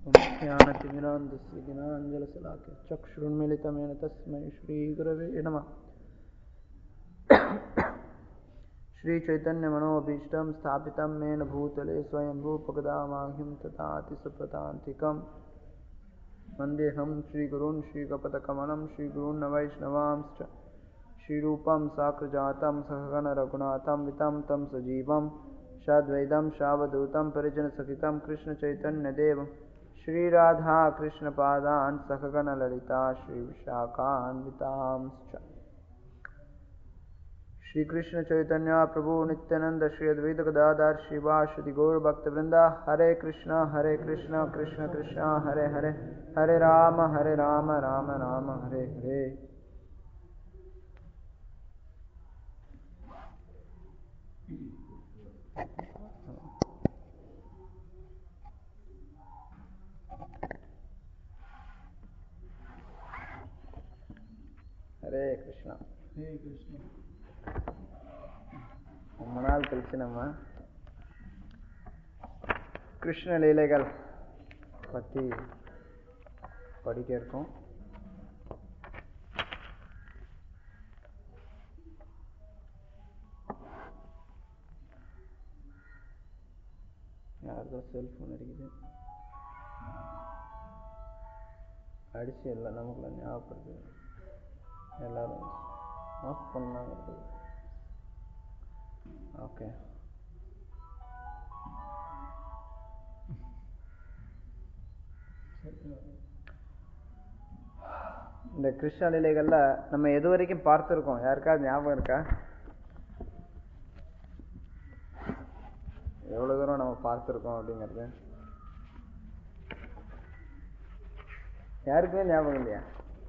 ज्ञानतिमिरान्धस्य दिनाञ्जलशलाके चक्षुर्मिलितमेन तस्मै श्रीगुरवे नमः श्रीचैतन्यमनोभीष्टं स्थापितं मेन भूतले स्वयं रूपगदामाह्यं तथाति सुप्रतान्तिकम् वन्देऽहं श्रीगुरून् श्रीगपदकमलं श्रीगुरून् वैष्णवांश्च श्रीरूपं साकृजातं सहगणरघुनाथं वितं तं सजीवं शाद्वैदं शावधूतं परिजनसहितं कृष्णचैतन्यदेवं श्रीराधा कृष्णपादान् सहगणललिता श्रीविशाखान्वितांश्च श्रीकृष्णचैतन्य प्रभु नित्यानन्द श्री अद्वैत गदाधर शिवाश्री गौरभक्तवृंदा हरे कृष्ण हरे कृष्ण कृष्ण कृष्ण हरे हरे हरे राम हरे राम राम राम हरे हरे ஹரே கிருஷ்ணா ஹரே கிருஷ்ணா ரொம்ப நாள் கழிச்சு நம்ம கிருஷ்ண லீலைகள் பற்றி படிக்க இருக்கோம் யாருதோ செல்ஃபோன் அடிக்குது அடிச்சு இல்லை நமக்குள்ள ஞாபகப்படுது எல்லாரும் ஆஃப் பண்ணாங்க ஓகே இந்த கிருஷ்ண லீலைகள்ல நம்ம எது வரைக்கும் பார்த்துருக்கோம் யாருக்காவது ஞாபகம் இருக்கா எவ்வளவு தூரம் நம்ம பார்த்துருக்கோம் அப்படிங்கிறது யாருக்குமே ஞாபகம் இல்லையா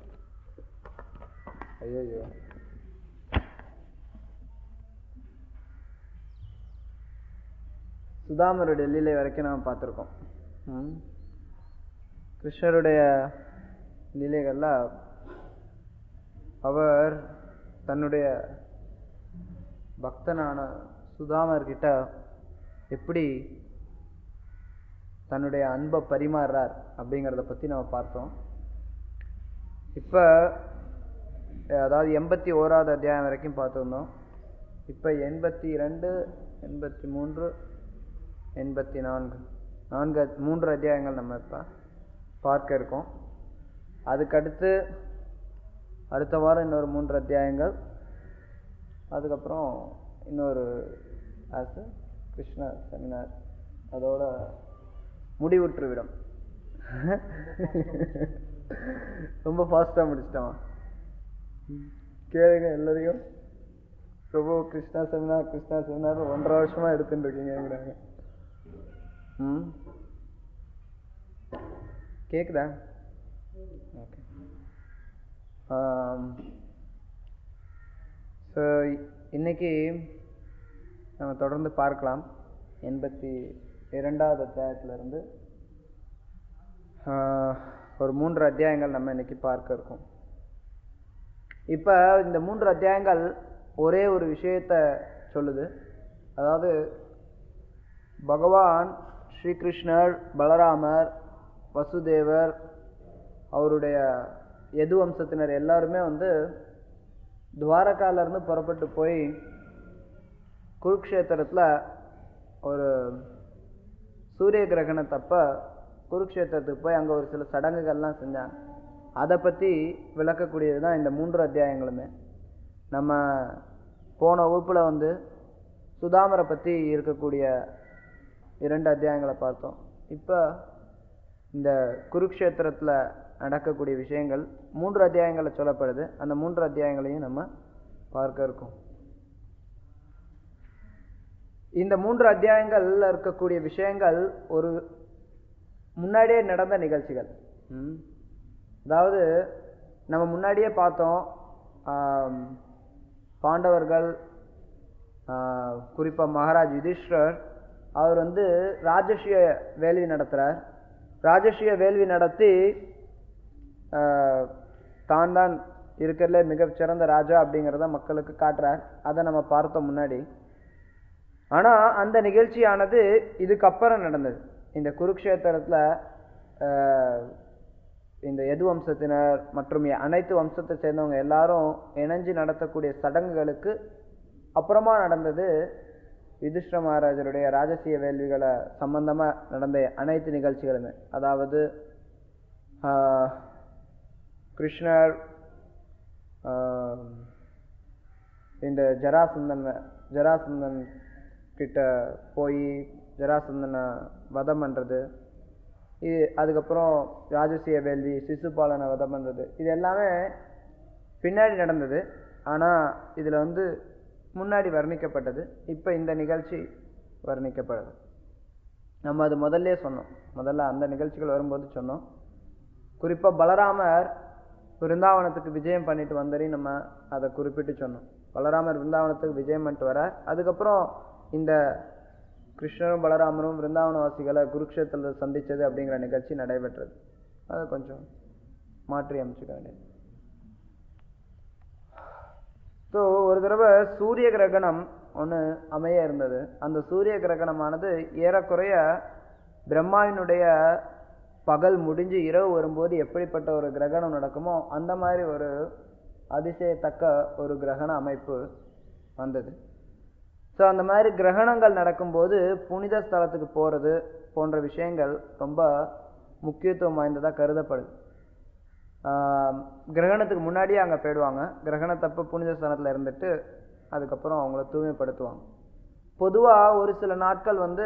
ஐயோ சுதாமருடைய லீலை வரைக்கும் நாம் பார்த்துருக்கோம் ம். கிருஷ்ணருடைய லீலைகள்ல அவர் தன்னுடைய பக்தனான சுதாமர்கிட்ட எப்படி தன்னுடைய அன்பை பரிமாறுறார் அப்படிங்கிறத பற்றி நம்ம பார்த்தோம் இப்போ அதாவது எண்பத்தி ஓராவது அத்தியாயம் வரைக்கும் பார்த்துருந்தோம் இப்போ எண்பத்தி ரெண்டு எண்பத்தி மூன்று எண்பத்தி நான்கு நான்கு மூன்று அத்தியாயங்கள் நம்ம இப்போ பார்க்க இருக்கோம் அதுக்கடுத்து அடுத்த வாரம் இன்னொரு மூன்று அத்தியாயங்கள் அதுக்கப்புறம் இன்னொரு ஆஸ் கிருஷ்ண செமினார் அதோட முடிவுற்றுவிடும் ரொம்ப ஃபாஸ்ட்டாக முடிச்சிட்டோம் கேளுங்க எல்லாரையும் பிரபு கிருஷ்ணா செமினார் கிருஷ்ணா செமினார் ஒன்றரை வருஷமா எடுத்துட்டு இருக்கீங்கிறாங்க ம் கேக்குதா ஓகே ஸோ இன்னைக்கு நம்ம தொடர்ந்து பார்க்கலாம் எண்பத்தி இரண்டாவது அத்தியாயத்திலிருந்து ஆஹ், ஒரு மூன்று அத்தியாயங்கள் நம்ம இன்னைக்கு பார்க்க இருக்கோம் இப்போ இந்த மூன்று அத்தியாயங்கள் ஒரே ஒரு விஷயத்த சொல்லுது அதாவது பகவான் ஸ்ரீகிருஷ்ணர் பலராமர் வசுதேவர் அவருடைய எது வம்சத்தினர் எல்லாருமே வந்து துவாரகால இருந்து புறப்பட்டு போய் குருக்ஷேத்திரத்தில் ஒரு சூரிய கிரகணத்தப்ப குருக்ஷேத்திரத்துக்கு போய் அங்கே ஒரு சில சடங்குகள்லாம் செஞ்சாங்க அதை பற்றி விளக்கக்கூடியது தான் இந்த மூன்று அத்தியாயங்களுமே நம்ம போன வகுப்பில் வந்து சுதாமரை பற்றி இருக்கக்கூடிய இரண்டு அத்தியாயங்களை பார்த்தோம் இப்போ இந்த குருக்ஷேத்திரத்தில் நடக்கக்கூடிய விஷயங்கள் மூன்று அத்தியாயங்களில் சொல்லப்படுது அந்த மூன்று அத்தியாயங்களையும் நம்ம பார்க்க இருக்கோம் இந்த மூன்று அத்தியாயங்கள்ல இருக்கக்கூடிய விஷயங்கள் ஒரு முன்னாடியே நடந்த நிகழ்ச்சிகள் ம். அதாவது நம்ம முன்னாடியே பார்த்தோம் ஆம், பாண்டவர்கள் ஆஹ், குறிப்பா மகாராஜ் யுதிஷ்டர் அவர் வந்து ராஜஸ்ய வேள்வி நடத்துறார் ராஜஸ்ய வேள்வி நடத்தி ஆஹ், தான் தான் இருக்கிறதுல மிகச்சிறந்த ராஜா அப்படிங்கிறத மக்களுக்கு காட்டுறார் அதை நம்ம பார்த்தோம் முன்னாடி ஆனா அந்த நிகழ்ச்சியானது இதுக்கப்புறம் நடந்தது இந்த குருக்ஷேத்திரத்துல ஆஹ், இந்த எது வம்சத்தினர் மற்றும் அனைத்து வம்சத்தை சேர்ந்தவங்க எல்லாரும் இணைஞ்சு நடத்தக்கூடிய சடங்குகளுக்கு அப்புறமா நடந்தது யுதிஷ்ட மகாராஜருடைய ராஜசீய வேள்விகளை சம்பந்தமா நடந்த அனைத்து நிகழ்ச்சிகளுமே அதாவது ஆஹ், கிருஷ்ணர் ஆஹ், இந்த ஜராசந்தன் ஜராசந்தன் கிட்ட போய் ஜராசந்தனை வதம் பண்றது இது அதுக்கப்புறம் ராஜசீய வேள்வி சிசுபாலனை வதம் பண்றது இது எல்லாமே பின்னாடி நடந்தது ஆனா இதுல வந்து முன்னாடி வர்ணிக்கப்பட்டது இப்ப இந்த நிகழ்ச்சி வர்ணிக்கப்படுது நம்ம அது முதல்ல சொன்னோம் முதல்ல அந்த நிகழ்ச்சிகள் வரும்போது சொன்னோம் குறிப்பா பலராமர் விருந்தாவனத்துக்கு விஜயம் பண்ணிட்டு வந்தரையும் நம்ம அதை குறிப்பிட்டு சொன்னோம் பலராமர் விருந்தாவனத்துக்கு விஜயம் பண்ணிட்டு வர அதுக்கப்புறம் இந்த கிருஷ்ணரும் பலராமரும் விருந்தாவனவாசிகளை குருக்ஷேத்திரத்தில் சந்திச்சது அப்படிங்கிற நிகழ்ச்சி நடைபெற்றது அதை கொஞ்சம் மாற்றி அமைச்சுக்க வேண்டியது ஸோ ஒரு தடவை சூரிய கிரகணம் ஒன்று அமைய இருந்தது அந்த சூரிய கிரகணமானது ஏறக்குறைய பிரம்மாவினுடைய பகல் முடிஞ்சு இரவு வரும்போது எப்படிப்பட்ட ஒரு கிரகணம் நடக்குமோ அந்த மாதிரி ஒரு அதிசயத்தக்க ஒரு கிரகண அமைப்பு வந்தது ஸோ அந்த மாதிரி கிரகணங்கள் நடக்கும்போது புனித ஸ்தலத்துக்கு போகிறது போன்ற விஷயங்கள் ரொம்ப முக்கியத்துவம் வாய்ந்ததாக கருதப்படுது ஆஹ் கிரகணத்துக்கு முன்னாடியே அங்கே போயிடுவாங்க கிரகணத்தப்ப புனித ஸ்தலத்தில் இருந்துட்டு அதுக்கப்புறம் அவங்கள தூய்மைப்படுத்துவாங்க பொதுவாக ஒரு சில நாட்கள் வந்து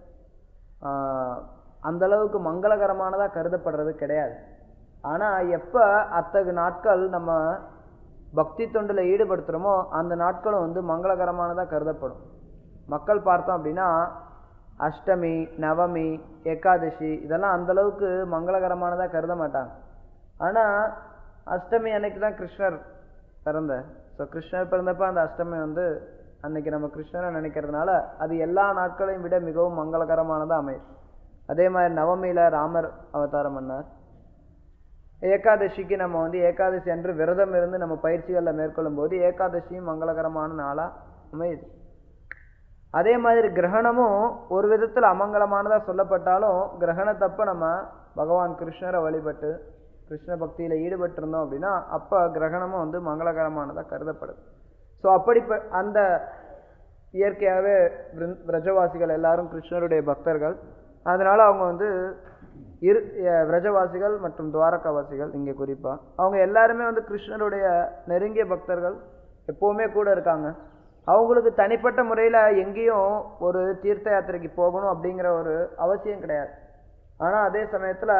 ஆஹ் அந்த அளவுக்கு மங்களகரமானதாக கருதப்படுறது கிடையாது ஆனால் எப்போ அத்தகு நாட்கள் நம்ம பக்தி தொண்டில் ஈடுபடுத்துகிறோமோ அந்த நாட்களும் வந்து மங்களகரமானதாக கருதப்படும் மக்கள் பார்த்தோம் அப்படின்னா அஷ்டமி நவமி ஏகாதசி இதெல்லாம் அந்த அளவுக்கு மங்களகரமானதாக கருத மாட்டாங்க ஆனால் அஷ்டமி அன்னைக்கு தான் கிருஷ்ணர் பிறந்தார் ஸோ கிருஷ்ணர் பிறந்தப்ப அந்த அஷ்டமி வந்து அன்னைக்கு நம்ம கிருஷ்ணரை நினைக்கிறதுனால அது எல்லா நாட்களையும் விட மிகவும் மங்களகரமானதாக அமையும் அதே மாதிரி நவமியில ராமர் அவதாரம் பண்ணார் ஏகாதசிக்கு நம்ம வந்து ஏகாதசி அன்று விரதம் இருந்து நம்ம பயிற்சிகளில் மேற்கொள்ளும் போது ஏகாதசியும் மங்களகரமான நாளா அமையுது அதே மாதிரி கிரகணமும் ஒரு விதத்துல அமங்கலமானதா சொல்லப்பட்டாலும் கிரகணத்தப்ப நம்ம பகவான் கிருஷ்ணரை வழிபட்டு கிருஷ்ண பக்தியில ஈடுபட்டு இருந்தோம் அப்படின்னா அப்ப கிரகணமும் வந்து மங்களகரமானதா கருதப்படுது ஸோ அப்படி ப- அந்த இயற்கையாகவே விரஜவாசிகள் எல்லாரும் கிருஷ்ணருடைய பக்தர்கள் அதனால அவங்க வந்து இரு அஹ் விரஜவாசிகள் மற்றும் துவாரகாவாசிகள் இங்கே குறிப்பா அவங்க எல்லாருமே வந்து கிருஷ்ணருடைய நெருங்கிய பக்தர்கள் எப்பவுமே கூட இருக்காங்க அவங்களுக்கு தனிப்பட்ட முறையில் எங்கேயும் ஒரு தீர்த்த யாத்திரைக்கு போகணும் அப்படிங்கிற ஒரு அவசியம் கிடையாது ஆனால் அதே சமயத்தில்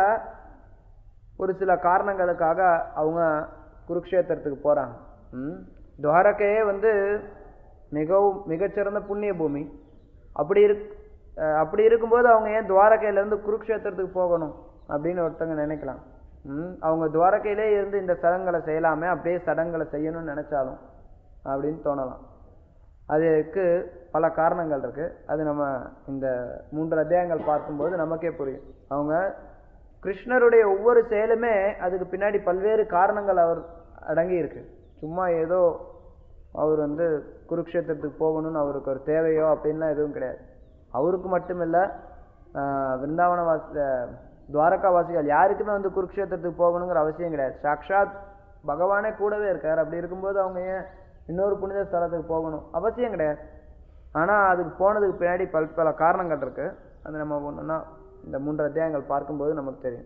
ஒரு சில காரணங்களுக்காக அவங்க குருக்ஷேத்திரத்துக்கு போகிறாங்க ம் துவாரகையே வந்து மிகவும் மிகச்சிறந்த புண்ணிய பூமி அப்படி இருக் அஹ் அப்படி இருக்கும்போது அவங்க ஏன் துவாரகையிலேருந்து குருக்ஷேத்திரத்துக்கு போகணும் அப்படின்னு ஒருத்தங்க நினைக்கலாம் ம் அவங்க துவாரகையிலே இருந்து இந்த சடங்குகளை செய்யலாமே அப்படியே சடங்குகளை செய்யணும்னு நினைச்சாலும் அப்படின்னு தோணலாம் அதுக்கு பல காரணங்கள் இருக்கு அது நம்ம இந்த மூன்று அத்தியாயங்கள் பார்க்கும்போது நமக்கே புரியும் அவங்க கிருஷ்ணருடைய ஒவ்வொரு செயலுமே அதுக்கு பின்னாடி பல்வேறு காரணங்கள் அவர் அடங்கி இருக்கு சும்மா ஏதோ அவர் வந்து குருக்ஷேத்திரத்துக்கு போகணும்னு அவருக்கு ஒரு தேவையோ அப்படின்லாம் எதுவும் கிடையாது அவருக்கு மட்டுமில்ல ஆஹ் விருந்தாவனவாசி ஆஹ் துவாரகாவாசிகள் யாருக்குமே வந்து குருக்ஷேத்திரத்துக்கு போகணுங்கிற அவசியம் கிடையாது சாக்ஷாத் பகவானே கூடவே இருக்கார் அப்படி இருக்கும்போது அவங்க ஏன் இன்னொரு புனித ஸ்தலத்துக்கு போகணும் அவசியம் கிடையாது ஆனா அதுக்கு போனதுக்கு பின்னாடி பல் பல காரணங்கள் இருக்கு அது நம்ம ஒண்ணுன்னா இந்த மூன்று அத்தியாயங்கள் பார்க்கும்போது நமக்கு தெரியும்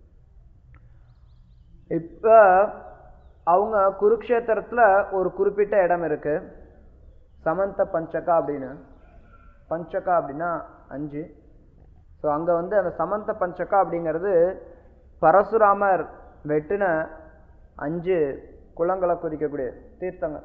இப்ப அவங்க குருக்ஷேத்திரத்துல ஒரு குறிப்பிட்ட இடம் இருக்கு சமந்த பஞ்சகா அப்படின்னு பஞ்சகா அப்படின்னா அஞ்சு ஸோ அங்க வந்து அந்த சமந்த பஞ்சகா அப்படிங்கிறது பரசுராமர் வெட்டின அஞ்சு குளங்களை குறிக்கக்கூடிய தீர்த்தங்கள்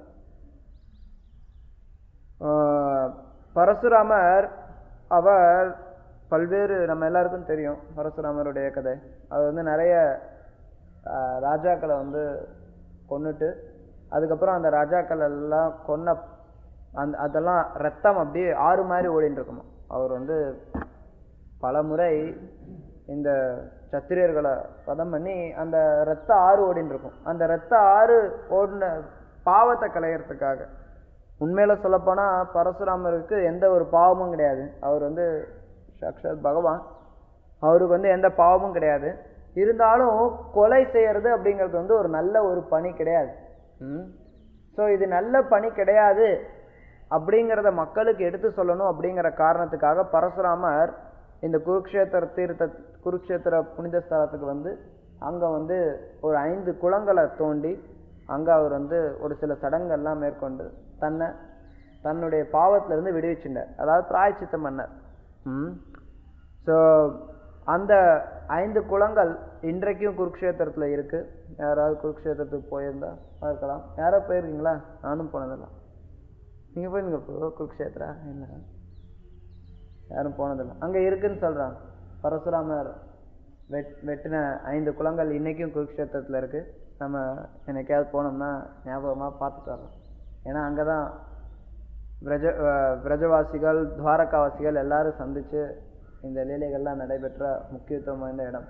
ஆஹ் பரசுராமர் அவர் பல்வேறு நம்ம எல்லாருக்கும் தெரியும் பரசுராமருடைய கதை அவர் வந்து நிறைய ஆஹ் ராஜாக்களை வந்து கொன்னுட்டு அதுக்கப்புறம் அந்த ராஜாக்கள் எல்லாம் கொன்ன அந்த அதெல்லாம் ரத்தம் அப்படியே ஆறு மாதிரி ஓடிட்டு இருக்குமா அவர் வந்து பல முறை இந்த சத்திரியர்களை வதம் பண்ணி அந்த ரத்த ஆறு ஓடின்னு இருக்கும் அந்த ரத்த ஆறு ஓடின பாவத்தை களையறதுக்காக உண்மையில சொல்லப்போனா பரசுராமருக்கு எந்த ஒரு பாவமும் கிடையாது அவர் வந்து சாக்ஷாத் பகவான் அவருக்கு வந்து எந்த பாவமும் கிடையாது இருந்தாலும் கொலை செய்யறது அப்படிங்கிறது வந்து ஒரு நல்ல ஒரு பணி கிடையாது ஸோ இது நல்ல பணி கிடையாது அப்படிங்கிறத மக்களுக்கு எடுத்து சொல்லணும் அப்படிங்கிற காரணத்துக்காக பரசுராமர் இந்த குருக்ஷேத்திர தீர்த்த குருக்ஷேத்திர புனித ஸ்தலத்துக்கு வந்து அங்க வந்து ஒரு ஐந்து குளங்களை தோண்டி அங்க அவர் வந்து ஒரு சில சடங்கெல்லாம் மேற்கொண்டு தன்னை தன்னுடைய பாவத்துல இருந்து விடுவிச்சுட்டார் அதாவது பிராயச்சித்தம் பண்ணார் ஸோ அந்த ஐந்து குளங்கள் இன்றைக்கும் குருக்ஷேத்திரத்துல இருக்கு யாராவது குருக்ஷேத்திரத்துக்கு போயிருந்தா பார்க்கலாம் யாரோ போயிருக்கீங்களா நானும் போனதில்லை நீங்க போயிருங்க இப்போ குருக்ஷேத்ரா என்ன யாரும் போனதில்லை அங்க இருக்குன்னு சொல்றாங்க பரசுராமர் வெட் வெட்டின ஐந்து குளங்கள் இன்னைக்கும் குருக்ஷேத்திரத்துல இருக்கு நம்ம என்னைக்காவது போனோம்னா ஞாபகமா பார்த்துட்டு வரலாம் ஏன்னா அங்கதான் பிரஜ அஹ் பிரஜவாசிகள் துவாரகாவாசிகள் எல்லாரும் சந்திச்சு இந்த லீலைகள்லாம் நடைபெற்ற முக்கியத்துவம் வாய்ந்த இடம்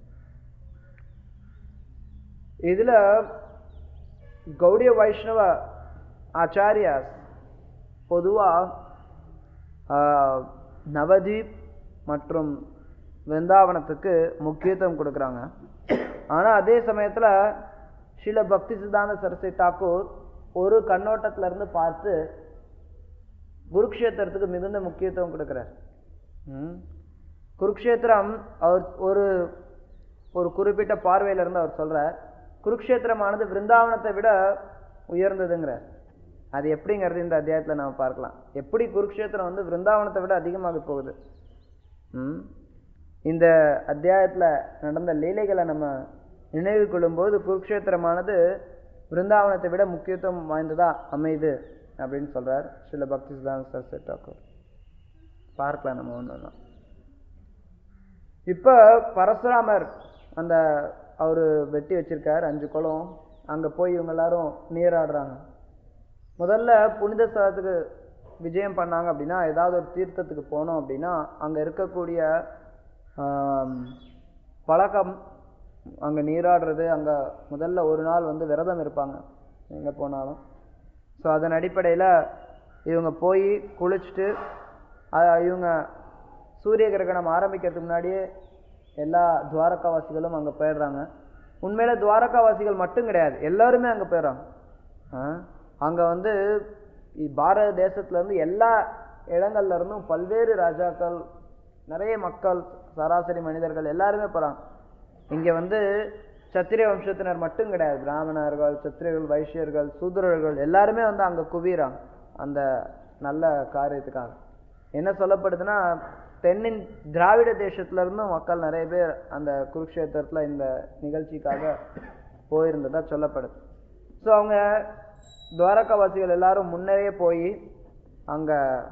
இதுல கௌடிய வைஷ்ணவ ஆச்சாரியாஸ் பொதுவா ஆஹ், நவதீப் மற்றும் விருந்தாவனத்துக்கு முக்கியத்துவம் கொடுக்குறாங்க ஆனா அதே சமயத்துல ஸ்ரீல பக்தி சித்தாந்த சரஸ்வதி தாக்கூர் ஒரு கண்ணோட்டத்துல இருந்து பார்த்து குருக்ஷேத்திரத்துக்கு மிகுந்த முக்கியத்துவம் கொடுக்கிறார் ம். குருக்ஷேத்திரம் அவர் ஒரு ஒரு குறிப்பிட்ட பார்வையில இருந்து அவர் சொல்றார் குருக்ஷேத்திரமானது விருந்தாவனத்தை விட உயர்ந்ததுங்கிறார் அது எப்படிங்கிறது இந்த அத்தியாயத்துல நாம பார்க்கலாம் எப்படி குருக்ஷேத்திரம் வந்து விருந்தாவனத்தை விட அதிகமாக போகுது ம். இந்த அத்தியாயத்துல நடந்த லீலைகளை நம்ம நினைவு கொள்ளும்போது குருக்ஷேத்திரமானது விருந்தாவனத்தை விட முக்கியத்துவம் வாய்ந்ததா அமையுது அப்படின்னு சொல்றார் சில பக்தி சித்தாந்த சரஸ்வதி தாக்கூர் பார்க்கலாம் நம்ம ஒன்று இப்ப பரசுராமர் அந்த அவரு வெட்டி வச்சிருக்கார் அஞ்சு குளம் அங்க போய் இவங்க எல்லாரும் நீராடுறாங்க முதல்ல புனித ஸ்தலத்துக்கு விஜயம் பண்ணாங்க அப்படின்னா ஏதாவது ஒரு தீர்த்தத்துக்கு போனோம் அப்படின்னா அங்க இருக்கக்கூடிய ஆம், பழக்கம் அங்க நீராடுறது அங்க முதல்ல ஒரு நாள் வந்து விரதம் இருப்பாங்க எங்க போனாலும் ஸோ அதன் அடிப்படையில இவங்க போய் குளிச்சுட்டு அ- இவங்க சூரிய கிரகணம் ஆரம்பிக்கிறதுக்கு முன்னாடியே எல்லா துவாரகாவாசிகளும் அங்க போயிடுறாங்க உண்மையில துவாரகாவாசிகள் மட்டும் கிடையாது எல்லாருமே அங்க போயிடுறாங்க ஆ? அங்க வந்து இ- பாரத தேசத்துல இருந்து எல்லா இடங்கள்ல இருந்தும் பல்வேறு ராஜாக்கள் நிறைய மக்கள் சராசரி மனிதர்கள் எல்லாருமே போறாங்க இங்க வந்து சத்திரிய வம்சத்தினர் மட்டும் கிடையாது பிராமணர்கள் சத்திரியர்கள் வைஷ்யர்கள் சூத்திரர்கள் எல்லாருமே வந்து அங்க குவிறாங்க அந்த நல்ல காரியத்துக்காக என்ன சொல்லப்படுதுன்னா தென்னின் திராவிட தேசத்துல இருந்தும் மக்கள் நிறைய பேர் அந்த குருக்ஷேத்திரத்துல இந்த நிகழ்ச்சிக்காக போயிருந்ததா சொல்லப்படுது ஸோ அவங்க துவாரகாவாசிகள் எல்லாரும் முன்னரே போய் அங்க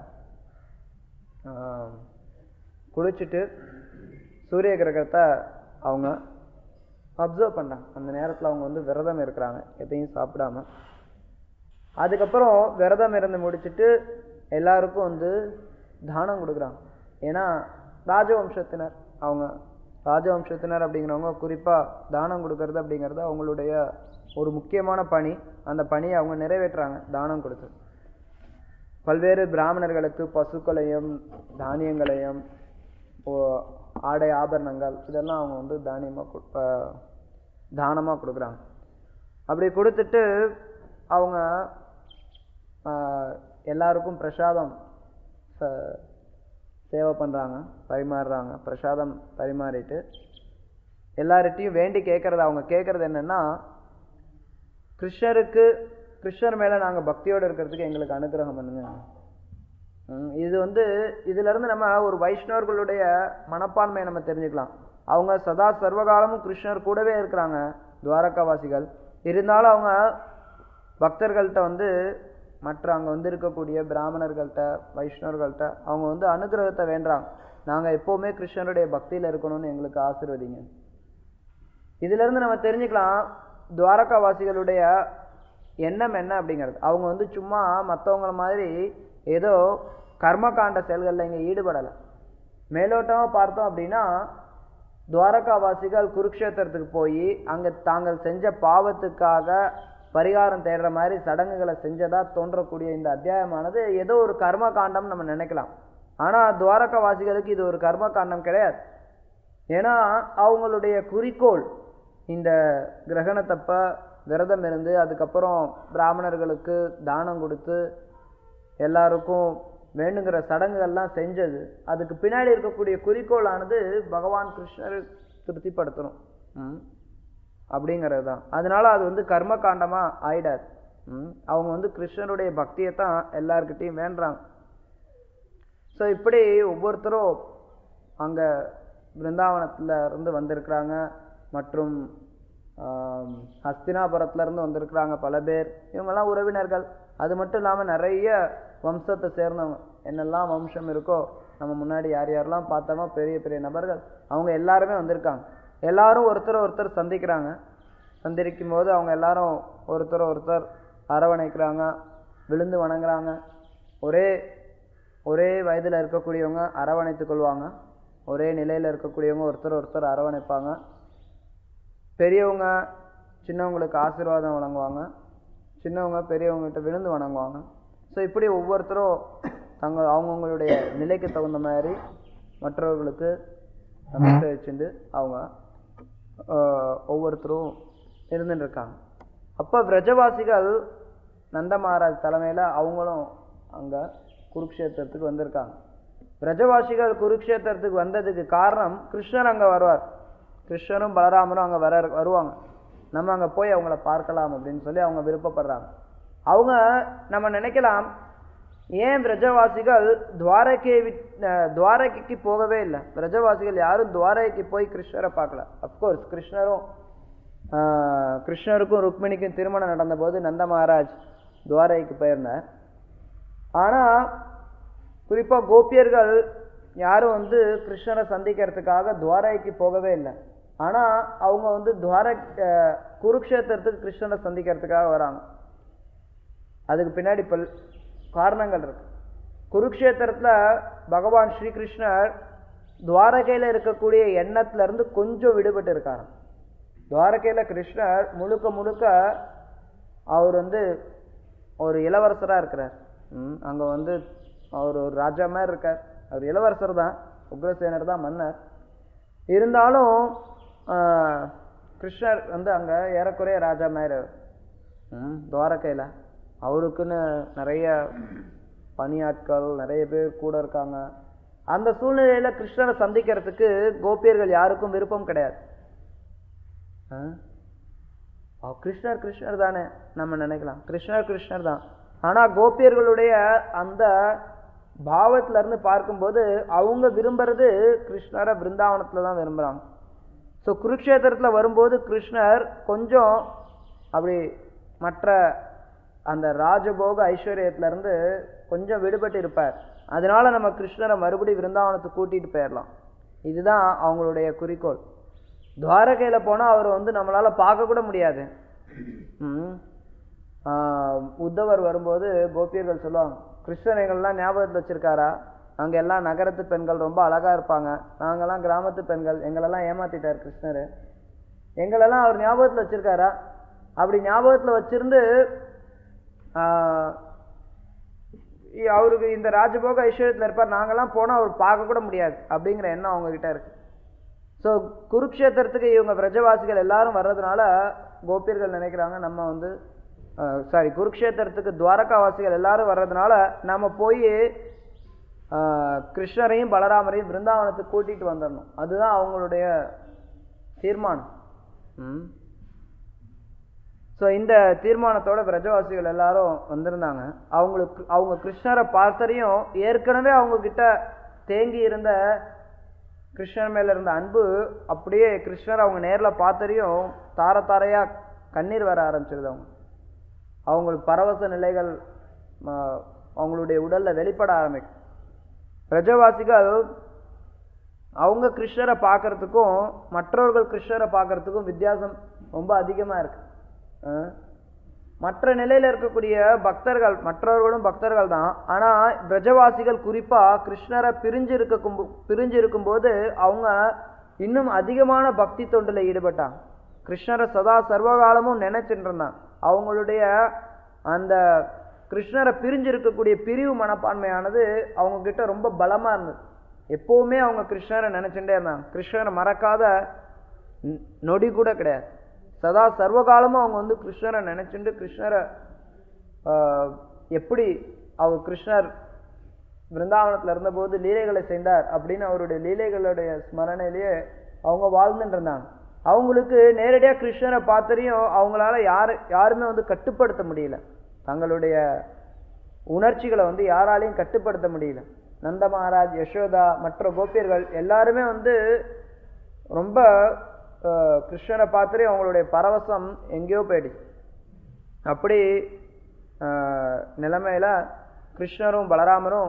ஆஹ், குளிச்சுட்டு சூரிய கிரகத்தை அவங்க அப்சர்வ் பண்றாங்க அந்த நேரத்துல அவங்க வந்து விரதம் இருக்கிறாங்க எதையும் சாப்பிடாம அதுக்கப்புறம் விரதம் இருந்து முடிச்சிட்டு எல்லாருக்கும் வந்து தானம் கொடுக்குறாங்க ஏன்னா ராஜவம்சத்தினர் அவங்க ராஜவம்சத்தினர் அப்படிங்கிறவங்க குறிப்பா தானம் கொடுக்கறது அப்படிங்கிறது அவங்களுடைய ஒரு முக்கியமான பணி அந்த பணியை அவங்க நிறைவேற்றுறாங்க தானம் கொடுத்து பல்வேறு பிராமணர்களுக்கு பசுக்களையும் தானியங்களையும் ஓ- ஆடை ஆபரணங்கள் இதெல்லாம் அவங்க வந்து தானியமா கு- ஆஹ் தானமா கொடுக்குறாங்க அப்படி கொடுத்துட்டு அவங்க ஆஹ் எல்லாருக்கும் பிரசாதம் ச- சேவை பண்றாங்க பரிமாறுறாங்க பிரசாதம் பரிமாறிட்டு எல்லார்கிட்டையும் வேண்டி கேட்கறது அவங்க கேட்கறது என்னன்னா கிருஷ்ணருக்கு கிருஷ்ணர் மேல நாங்க பக்தியோட இருக்கிறதுக்கு எங்களுக்கு அனுகிரகம் பண்ணுங்க ம், இது வந்து இதுல இருந்து நம்ம ஒரு வைஷ்ணவர்களுடைய மனப்பான்மையை நம்ம தெரிஞ்சுக்கலாம் அவங்க சதா சர்வகாலமும் கிருஷ்ணர் கூடவே இருக்கிறாங்க துவாரகாவாசிகள் இருந்தாலும் அவங்க பக்தர்கள்ட்ட வந்து மற்ற அங்க வந்து இருக்கக்கூடிய பிராமணர்கள்ட்ட வைஷ்ணவர்கள்ட்ட அவங்க வந்து அனுகிரகத்தை வேண்டுறாங்க நாங்க எப்பவுமே கிருஷ்ணருடைய பக்தியில இருக்கணும்னு எங்களுக்கு ஆசீர்வதிங்க இதுல இருந்து நம்ம தெரிஞ்சுக்கலாம் துவாரகாவாசிகளுடைய எண்ணம் என்ன அப்படிங்கிறது அவங்க வந்து சும்மா மத்தவங்கள மாதிரி ஏதோ கர்மகாண்ட செயல்கள்ல இங்க ஈடுபடல மேலோட்டமா பார்த்தோம் அப்படின்னா துவாரகாவாசிகள் குருக்ஷேத்திரத்துக்கு போய் அங்க தாங்கள் செஞ்ச பாவத்துக்காக பரிகாரம் தேடுற மாதிரி சடங்குகளை செஞ்சதா தோன்றக்கூடிய இந்த அத்தியாயமானது ஏதோ ஒரு கர்ம காண்டம் நம்ம நினைக்கலாம் ஆனா துவாரகாவாசிகளுக்கு இது ஒரு கர்ம காண்டம் கிடையாது ஏன்னா அவங்களுடைய குறிக்கோள் இந்த கிரகணத்தப்ப விரதம் இருந்து அதுக்கப்புறம் பிராமணர்களுக்கு தானம் கொடுத்து எல்லாருக்கும் வேணுங்கிற சடங்குகள்லாம் செஞ்சது அதுக்கு பின்னாடி இருக்கக்கூடிய குறிக்கோளானது பகவான் கிருஷ்ணரை திருப்திப்படுத்தணும் ம். அப்படிங்கிறது தான் அதனால அது வந்து கர்ம காண்டமா ஆயிடாது ம். அவங்க வந்து கிருஷ்ணருடைய பக்தியை தான் எல்லார்கிட்டையும் வேண்டுறாங்க ஸோ இப்படி ஒவ்வொருத்தரும் அங்க பிருந்தாவனத்துல இருந்து வந்திருக்கிறாங்க மற்றும் ஆம், ஹஸ்தினாபுரத்துல இருந்து வந்திருக்கிறாங்க பல பேர் இவங்கெல்லாம் உறவினர்கள் அது மட்டும் இல்லாம நிறைய வம்சத்தை சேர்ந்தவங்க என்னெல்லாம் வம்சம் இருக்கோ நம்ம முன்னாடி யார் யாரெல்லாம் பார்த்தோமோ பெரிய பெரிய நபர்கள் அவங்க எல்லாருமே வந்திருக்காங்க எல்லாரும் ஒருத்தர் ஒருத்தர் சந்திக்கிறாங்க சந்திக்கும் போது அவங்க எல்லாரும் ஒருத்தர் ஒருத்தர் அரவணைக்கிறாங்க விழுந்து வணங்குறாங்க ஒரே ஒரே வயதுல இருக்கக்கூடியவங்க அரவணைத்துக் கொள்வாங்க ஒரே நிலையில இருக்கக்கூடியவங்க ஒருத்தர் ஒருத்தர் அரவணைப்பாங்க பெரியவங்க சின்னவங்களுக்கு ஆசீர்வாதம் வழங்குவாங்க சின்னவங்க பெரியவங்ககிட்ட விழுந்து வணங்குவாங்க ஸோ இப்படி ஒவ்வொருத்தரும் தங்கள் அவங்கவுங்களுடைய நிலைக்கு தகுந்த மாதிரி மற்றவர்களுக்கு நம்பிக்கை வச்சுட்டு அவங்க ஆஹ், ஒவ்வொருத்தரும் இருந்துட்டு இருக்காங்க அப்போ பிரஜவாசிகள் நந்த மகாராஜ் தலைமையில அவங்களும் அங்க குருக்ஷேத்திரத்துக்கு வந்திருக்காங்க பிரஜவாசிகள் குருக்ஷேத்திரத்துக்கு வந்ததுக்கு காரணம் கிருஷ்ணர் அங்க வருவார் கிருஷ்ணரும் பலராமரும் அங்க வர வருவாங்க நம்ம அங்க போய் அவங்கள பார்க்கலாம் அப்படின்னு சொல்லி அவங்க விருப்பப்படுறாங்க அவங்க நம்ம நினைக்கலாம் ஏன் பிரஜவாசிகள் துவாரகை விட் அஹ் துவாரகைக்கு போகவே இல்லை பிரஜவாசிகள் யாரும் துவாரகைக்கு போய் கிருஷ்ணரை பார்க்கல அப்கோர்ஸ் கிருஷ்ணரும் ஆஹ் கிருஷ்ணருக்கும் ருக்மிணிக்கும் திருமணம் நடந்தபோது நந்த மகாராஜ் துவாரகைக்கு போயிருந்தார் ஆனா குறிப்பா கோபியர்கள் யாரும் வந்து கிருஷ்ணரை சந்திக்கிறதுக்காக துவாரகைக்கு போகவே இல்லை ஆனா அவங்க வந்து துவார அஹ் குருக்ஷேத்திரத்துக்கு கிருஷ்ணரை சந்திக்கிறதுக்காக வராங்க அதுக்கு பின்னாடி பல் காரணங்கள் இருக்கு குருக்ஷேத்திரத்துல பகவான் ஸ்ரீகிருஷ்ணர் துவாரகையில இருக்கக்கூடிய எண்ணத்துல இருந்து கொஞ்சம் விடுபட்டு இருக்காராம் துவாரகையில கிருஷ்ணர் முழுக்க முழுக்க அவர் வந்து ஒரு இளவரசரா இருக்கிறார் ம், அங்க வந்து அவர் ஒரு ராஜா மாதிரி இருக்கார் அவர் இளவரசர் தான் உக்ரசேனர் தான் மன்னர் இருந்தாலும் ஆஹ், கிருஷ்ணர் வந்து அங்க ஏறக்குறைய ராஜா மாதிரி அவர். ம், துவாரகையில அவருக்குன்னு நிறைய பணியாட்கள் நிறைய பேர் கூட இருக்காங்க அந்த சூழ்நிலையில கிருஷ்ணரை சந்திக்கிறதுக்கு கோபியர்கள் யாருக்கும் விருப்பம் கிடையாது ஆ? அவ கிருஷ்ணர் கிருஷ்ணர் தானே நம்ம நினைக்கலாம் கிருஷ்ணர் கிருஷ்ணர் தான் ஆனா கோபியர்களுடைய அந்த பாவத்துல இருந்து பார்க்கும்போது அவங்க விரும்புறது கிருஷ்ணரை பிருந்தாவனத்துல தான் விரும்புறாங்க ஸோ குருக்ஷேத்திரத்துல வரும்போது கிருஷ்ணர் கொஞ்சம் அப்படி மற்ற அந்த ராஜபோக ஐஸ்வர்யத்துல இருந்து கொஞ்சம் விடுபட்டு இருப்பார் அதனால நம்ம கிருஷ்ணரை மறுபடியும் விருந்தாவனத்துக்கு கூட்டிட்டு போயிடலாம் இதுதான் அவங்களுடைய குறிக்கோள் துவாரகையில போனா அவர் வந்து நம்மளால பார்க்க கூட முடியாது ம். ஆஹ் உத்தவர் வரும்போது கோபியர்கள் சொல்லுவாங்க கிருஷ்ணர் எங்கள்லாம் ஞாபகத்துல வச்சிருக்காரா அங்க எல்லாம் நகரத்து பெண்கள் ரொம்ப அழகா இருப்பாங்க நாங்கெல்லாம் கிராமத்து பெண்கள் எங்களெல்லாம் ஏமாத்திட்டார் கிருஷ்ணர் எங்களெல்லாம் அவர் ஞாபகத்துல வச்சிருக்காரா அப்படி ஞாபகத்துல வச்சிருந்து ஆஹ் இ- அவருக்கு இந்த ராஜபோக ஐஸ்வர்யத்துல இருப்பார் நாங்கெல்லாம் போனா அவர் பார்க்க கூட முடியாது அப்படிங்கிற எண்ணம் அவங்க கிட்ட இருக்கு ஸோ குருக்ஷேத்திரத்துக்கு இவங்க பிரஜவாசிகள் எல்லாரும் வர்றதுனால கோபியர்கள் நினைக்கிறாங்க நம்ம வந்து சாரி குருக்ஷேத்திரத்துக்கு துவாரகாவாசிகள் எல்லாரும் வர்றதுனால நம்ம போய் கிருஷ்ணரையும் பலராமரையும் பிருந்தாவனத்துக்கு கூட்டிட்டு வந்துடணும் அதுதான் அவங்களுடைய தீர்மானம் ம் ஸோ இந்த தீர்மானத்தோட பிரஜவாசிகள் எல்லாரும் வந்திருந்தாங்க அவங்களுக்கு அவங்க கிருஷ்ணரை பார்த்தரையும் ஏற்கனவே அவங்க கிட்ட தேங்கி இருந்த கிருஷ்ணர் மேல இருந்த அன்பு அப்படியே கிருஷ்ணர் அவங்க நேர்ல பார்த்தரையும் தார தாரையா கண்ணீர் வர ஆரம்பிச்சிருது அவங்க அவங்களுக்கு பரவச நிலைகள் ஆ, அவங்களுடைய உடல்ல வெளிப்பட ஆரம்பிக்கும் பிரஜவாசிகள் அவங்க கிருஷ்ணரை பார்க்கறதுக்கும் மற்றவர்கள் கிருஷ்ணரை பார்க்கறதுக்கும் வித்தியாசம் ரொம்ப அதிகமா இருக்கு ஆ? மற்ற நிலையில இருக்கக்கூடிய பக்தர்கள் மற்றவர்களும் பக்தர்கள் தான் ஆனா பிரஜவாசிகள் குறிப்பா கிருஷ்ணரை பிரிஞ்சு இருக்கும் பிரிஞ்சு இருக்கும்போது அவங்க இன்னும் அதிகமான பக்தி தொண்டுல ஈடுபட்டாங்க கிருஷ்ணரை சதா சர்வகாலமும் நினைச்சிட்டு இருந்தாங்க அவங்களுடைய அந்த கிருஷ்ணரை பிரிஞ்சு இருக்கக்கூடிய பிரிவு மனப்பான்மையானது அவங்க கிட்ட ரொம்ப பலமா இருந்தது எப்பவுமே அவங்க கிருஷ்ணரை நினைச்சுட்டே இருந்தாங்க கிருஷ்ணரை மறக்காத ந- நொடி கூட கிடையாது சதா சர்வகாலமும் அவங்க வந்து கிருஷ்ணரை நினைச்சுட்டு கிருஷ்ணரை ஆஹ், எப்படி அவர் கிருஷ்ணர் விருந்தாவனத்துல இருந்தபோது லீலைகளை செய்தார் அப்படின்னு அவருடைய லீலைகளுடைய ஸ்மரணையிலேயே அவங்க வாழ்ந்துட்டு இருந்தாங்க அவங்களுக்கு நேரடியா கிருஷ்ணரை பார்த்தரையும் அவங்களால யாரு யாருமே வந்து கட்டுப்படுத்த முடியல தங்களுடைய உணர்ச்சிகளை வந்து யாராலையும் கட்டுப்படுத்த முடியல நந்த மகாராஜ் யசோதா மற்ற கோபியர்கள் எல்லாருமே வந்து ரொம்ப ஆஹ், கிருஷ்ணரை பார்த்துட்டு அவங்களுடைய பரவசம் எங்கேயோ போயிடுச்சு அப்படி ஆஹ், நிலைமையில கிருஷ்ணரும் பலராமரும்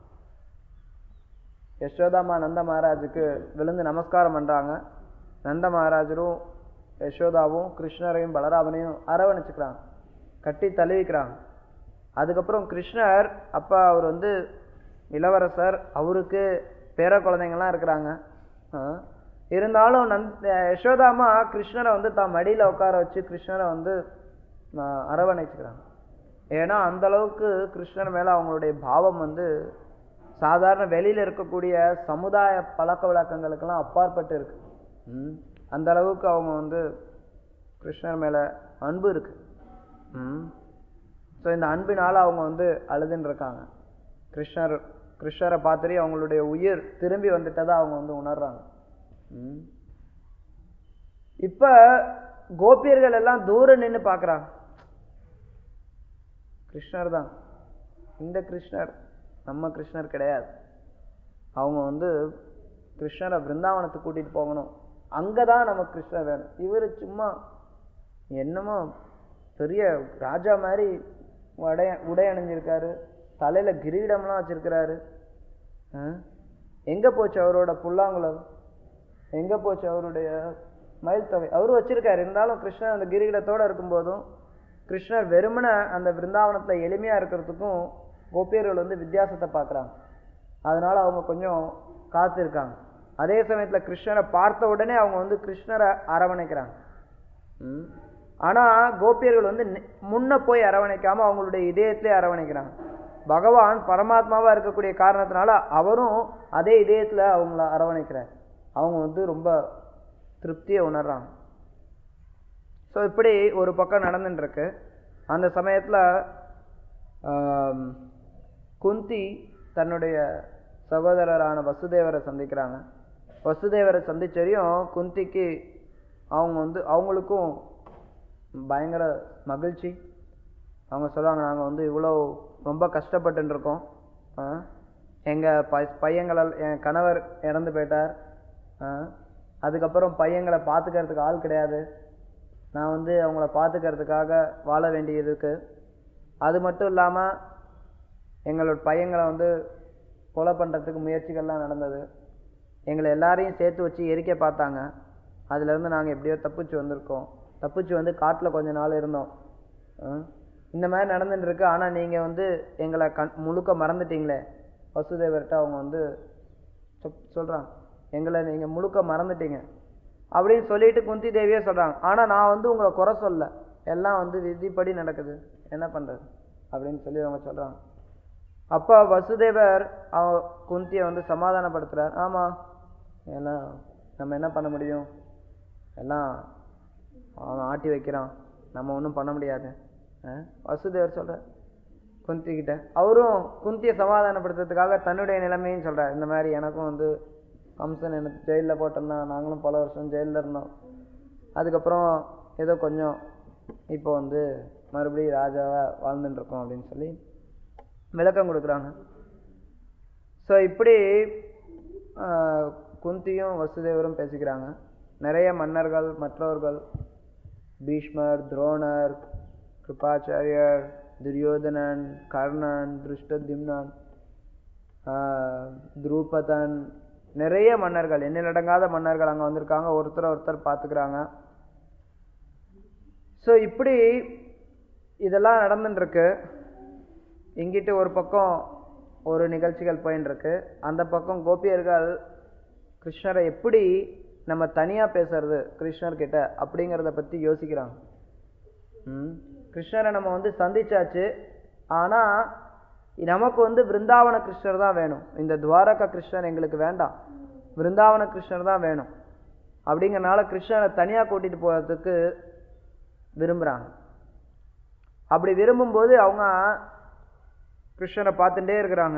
யசோதாமா நந்த மகாராஜுக்கு விழுந்து நமஸ்காரம் பண்றாங்க நந்த மகாராஜரும் யசோதாவும் கிருஷ்ணரையும் பலராமனையும் அரவணைச்சுக்கிறாங்க கட்டி தழுவிக்கிறாங்க அதுக்கப்புறம் கிருஷ்ணர் அப்ப அவர் வந்து இளவரசர் அவருக்கு பேர குழந்தைங்கலாம் இருக்கிறாங்க ஆ. இருந்தாலும் நந்த் யசோதாமா கிருஷ்ணரை வந்து தான் மடியில உட்கார வச்சு கிருஷ்ணரை வந்து ஆ, அரவணைச்சுக்கிறாங்க ஏன்னா அந்த அளவுக்கு கிருஷ்ணர் மேல அவங்களுடைய பாவம் வந்து சாதாரண வெளியில இருக்கக்கூடிய சமுதாய பழக்க வழக்கங்களுக்கெல்லாம் அப்பாற்பட்டு இருக்கு ம். அந்த அளவுக்கு அவங்க வந்து கிருஷ்ணர் மேல அன்பு இருக்கு ம் ஸோ இந்த அன்பினால அவங்க வந்து அழுதுன்னு இருக்காங்க கிருஷ்ணர் கிருஷ்ணரை பார்த்துட்டு அவங்களுடைய உயிர் திரும்பி வந்துட்டதா அவங்க வந்து உணர்றாங்க ம். இப்ப கோபியர்கள் எல்லாம் தூரம் நின்னு பார்க்கறாங்க கிருஷ்ணர் தான் இந்த கிருஷ்ணர் நம்ம கிருஷ்ணர் கிடையாது அவங்க வந்து கிருஷ்ணரை பிருந்தாவனத்துக்கு கூட்டிட்டு போகணும் அங்கதான் நமக்கு கிருஷ்ணர் வேணும் இவரு சும்மா என்னமோ பெரிய ராஜா மாதிரி உடை உடை அணிஞ்சிருக்காரு தலையில கிரீடம்லாம் வச்சிருக்கிறாரு ஆ? எங்க போச்சு அவரோட புல்லாங்குழல் எங்க போச்சு அவருடைய மயில் தொகை அவரும் வச்சிருக்காரு இருந்தாலும் கிருஷ்ணர் அந்த கிரீடத்தோட இருக்கும்போதும் கிருஷ்ணர் வெறுமன அந்த பிருந்தாவனத்துல எளிமையா இருக்கிறதுக்கும் கோபியர்கள் வந்து வித்தியாசத்தை பார்க்கறாங்க அதனால அவங்க கொஞ்சம் காத்திருக்காங்க அதே சமயத்துல கிருஷ்ணரை பார்த்த உடனே அவங்க வந்து கிருஷ்ணரை அரவணைக்கிறாங்க ம். ஆனா கோபியர்கள் வந்து நெ- முன்ன போய் அரவணைக்காம அவங்களுடைய இதயத்திலே அரவணைக்கிறாங்க பகவான் பரமாத்மாவா இருக்கக்கூடிய காரணத்தினால அவரும் அதே இதயத்துல அவங்கள அரவணைக்கிறார் அவங்க வந்து ரொம்ப திருப்தியை உணர்றாங்க ஸோ இப்படி ஒரு பக்கம் நடந்துட்டு இருக்கு அந்த சமயத்துல ஆம், குந்தி தன்னுடைய சகோதரரான வசுதேவரை சந்திக்கிறாங்க வசுதேவரை சந்திச்சரியும் குந்திக்கு அவங்க வந்து அவங்களுக்கும் பயங்கர மகிழ்ச்சி அவங்க சொல்லுவாங்க நாங்கள் வந்து இவ்வளோ ரொம்ப கஷ்டப்பட்டு இருக்கோம் ஆ, எங்க ப பையங்கள என் கணவர் இறந்து போயிட்டார் ஆ, அதுக்கப்புறம் பையங்களை பார்த்துக்கிறதுக்கு ஆள் கிடையாது நான் வந்து அவங்கள பார்த்துக்கிறதுக்காக வாழ வேண்டியது இருக்கு அது மட்டும் இல்லாம எங்களோட பையங்களை வந்து கொலை பண்றதுக்கு முயற்சிகள்லாம் நடந்தது எங்களை எல்லாரையும் சேர்த்து வச்சு எரிக்க பார்த்தாங்க அதுல இருந்து நாங்க எப்படியோ தப்பிச்சு வந்திருக்கோம் தப்பிச்சு வந்து காட்டுல கொஞ்ச நாள் இருந்தோம் ஆ? இந்த மாதிரி நடந்துட்டு இருக்கு ஆனா நீங்க வந்து எங்களை கண் முழுக்க மறந்துட்டீங்களே வசுதேவர்கிட்ட அவங்க வந்து சொப்- சொல்றாங்க எங்களை நீங்க முழுக்க மறந்துட்டீங்க அப்படின்னு சொல்லிட்டு குந்தி தேவியே சொல்றாங்க ஆனா நான் வந்து உங்களை குறை சொல்ல எல்லாம் வந்து விதிப்படி நடக்குது என்ன பண்றது அப்படின்னு சொல்லி அவங்க சொல்றாங்க அப்ப வசுதேவர் அவ குந்தியை வந்து சமாதானப்படுத்துறார் ஆமா எல்லாம் நம்ம என்ன பண்ண முடியும் எல்லாம் அவன் ஆட்டி வைக்கிறான் நம்ம ஒன்றும் பண்ண முடியாது அஹ் வசுதேவர் சொல்ற குந்தி கிட்ட அவரும் குந்தியை சமாதானப்படுத்துறதுக்காக தன்னுடைய நிலைமையும் சொல்றார் இந்த மாதிரி எனக்கும் வந்து கம்சன் எனக்கு ஜெயிலில் போட்டிருந்தான் நாங்களும் பல வருஷம் ஜெயிலில் இருந்தோம் அதுக்கப்புறம் ஏதோ கொஞ்சம் இப்போ வந்து மறுபடியும் ராஜாவா வாழ்ந்துட்டு இருக்கோம் அப்படின்னு சொல்லி விளக்கம் கொடுக்குறாங்க ஸோ இப்படி ஆஹ், குந்தியும் வசுதேவரும் பேசிக்கிறாங்க நிறைய மன்னர்கள் மற்றவர்கள் பீஷ்மர் துரோணர் கிருபாச்சாரியர் துரியோதனன் கர்ணன் திருஷ்டத்யும்னன் ஆஹ், துருபதன் நிறைய மன்னர்கள் எண்ணிலடங்காத மன்னர்கள் அங்க வந்திருக்காங்க ஒருத்தர் ஒருத்தர் பார்த்துக்கிறாங்க ஸோ இப்படி இதெல்லாம் நடந்துட்டு இருக்கு இங்கிட்டு ஒரு பக்கம் ஒரு நிகழ்ச்சிகள் போயின்னு இருக்கு அந்த பக்கம் கோபியர்கள் கிருஷ்ணரை எப்படி நம்ம தனியா பேசுறது கிருஷ்ணர் கிட்ட அப்படிங்கிறத பத்தி யோசிக்கிறாங்க ம். கிருஷ்ணரை நம்ம வந்து சந்திச்சாச்சு ஆனா நமக்கு வந்து பிருந்தாவன கிருஷ்ணர் தான் வேணும் இந்த துவாரகா கிருஷ்ணர் எங்களுக்கு வேண்டாம் பிருந்தாவன கிருஷ்ணர் தான் வேணும் அப்படிங்கறனால கிருஷ்ணரை தனியா கூட்டிட்டு போறதுக்கு விரும்புறாங்க அப்படி விரும்பும்போது அவங்க கிருஷ்ணரை பார்த்துட்டே இருக்கிறாங்க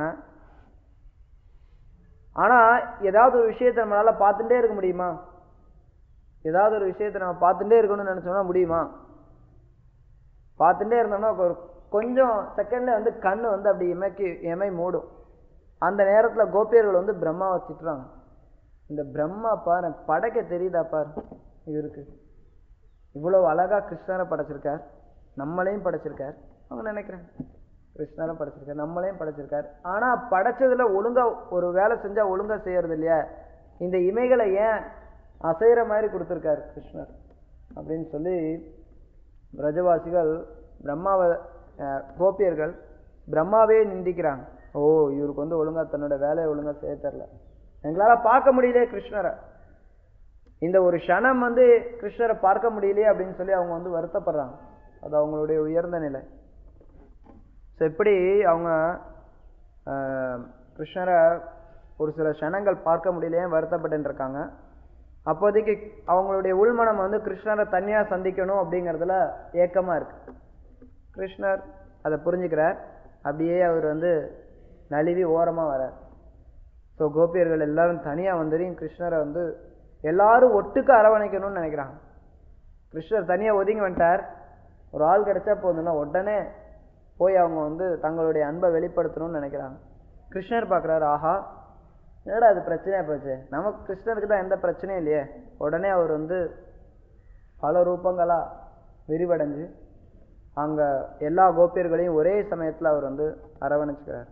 ஆனா ஏதாவது ஒரு விஷயத்தை நம்மளால பார்த்துட்டே இருக்க முடியுமா ஏதாவது ஒரு விஷயத்தை நம்ம பார்த்துட்டே இருக்கணும்னு நினைச்சோம்னா முடியுமா பார்த்துட்டே இருந்தோம்னா ஒரு கொஞ்சம் செகண்ட்ல வந்து கண்ணு வந்து அப்படி இமைக்கு இமை மூடும் அந்த நேரத்துல கோபியர்கள் வந்து பிரம்மாவை திட்டுறாங்க இந்த பிரம்மா பாரு படைக்க தெரியுதா பாரு இவருக்கு இவ்வளவு அழகா கிருஷ்ணரை படைச்சிருக்கார் நம்மளையும் படைச்சிருக்கார் அவங்க நினைக்கிறாங்க கிருஷ்ணரை படைச்சிருக்கார் நம்மளையும் படைச்சிருக்கார் ஆனா படைச்சதுல ஒழுங்கா ஒரு வேலை செஞ்சா ஒழுங்கா செய்யறது இல்லையா இந்த இமைகளை ஏன் அசைகிற மாதிரி கொடுத்துருக்காரு கிருஷ்ணர் அப்படின்னு சொல்லி பிரஜவாசிகள் பிரம்மாவை அஹ், கோபியர்கள் பிரம்மாவே நிந்திக்கிறாங்க ஓ இவருக்கு வந்து ஒழுங்கா தன்னோட வேலையை ஒழுங்கா செய்ய தெரியல எங்களால பார்க்க முடியலையே கிருஷ்ணரை இந்த ஒரு க்ஷணம் வந்து கிருஷ்ணரை பார்க்க முடியலையே அப்படின்னு சொல்லி அவங்க வந்து வருத்தப்படுறாங்க அது அவங்களுடைய உயர்ந்த நிலை ஸோ இப்படி அவங்க ஆஹ், கிருஷ்ணரை ஒரு சில க்ஷணங்கள் பார்க்க முடியலையே வருத்தப்பட்டு இருக்காங்க அப்போதைக்கு அவங்களுடைய உள்மனம் வந்து கிருஷ்ணரை தனியா சந்திக்கணும் அப்படிங்கிறதுல ஏக்கமா இருக்கு கிருஷ்ணர் அதை புரிஞ்சுக்கிறார் அப்படியே அவர் வந்து நழுவி ஓரமா வரார் ஸோ கோபியர்கள் எல்லாரும் தனியா வந்துடும் கிருஷ்ணரை வந்து எல்லாரும் ஒட்டுக்க அரவணைக்கணும்னு நினைக்கிறாங்க கிருஷ்ணர் தனியா ஒதுங்கி வந்துட்டார் ஒரு ஆள் கிடைச்சா போதும்னா உடனே போய் அவங்க வந்து தங்களுடைய அன்பை வெளிப்படுத்தணும்னு நினைக்கிறாங்க கிருஷ்ணர் பார்க்குறாரு ஆஹா என்னடா அது பிரச்சனையா போச்சு நமக்கு கிருஷ்ணருக்கு தான் எந்த பிரச்சனையும் இல்லையே உடனே அவர் வந்து பல ரூபங்களா விரிவடைஞ்சு அங்க எல்லா கோபியர்களையும் ஒரே சமயத்துல அவர் வந்து அரவணைச்சுக்கிறார்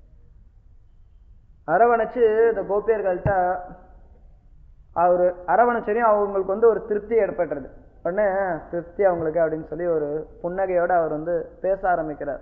அரவணைச்சு இந்த கோபியர்கள்ட்ட அவர் அரவணைச்சரையும் அவங்களுக்கு வந்து ஒரு திருப்தி ஏற்பட்டுறது உடனே திருப்தி அவங்களுக்கு அப்படின்னு சொல்லி ஒரு புன்னகையோட அவர் வந்து பேச ஆரம்பிக்கிறார்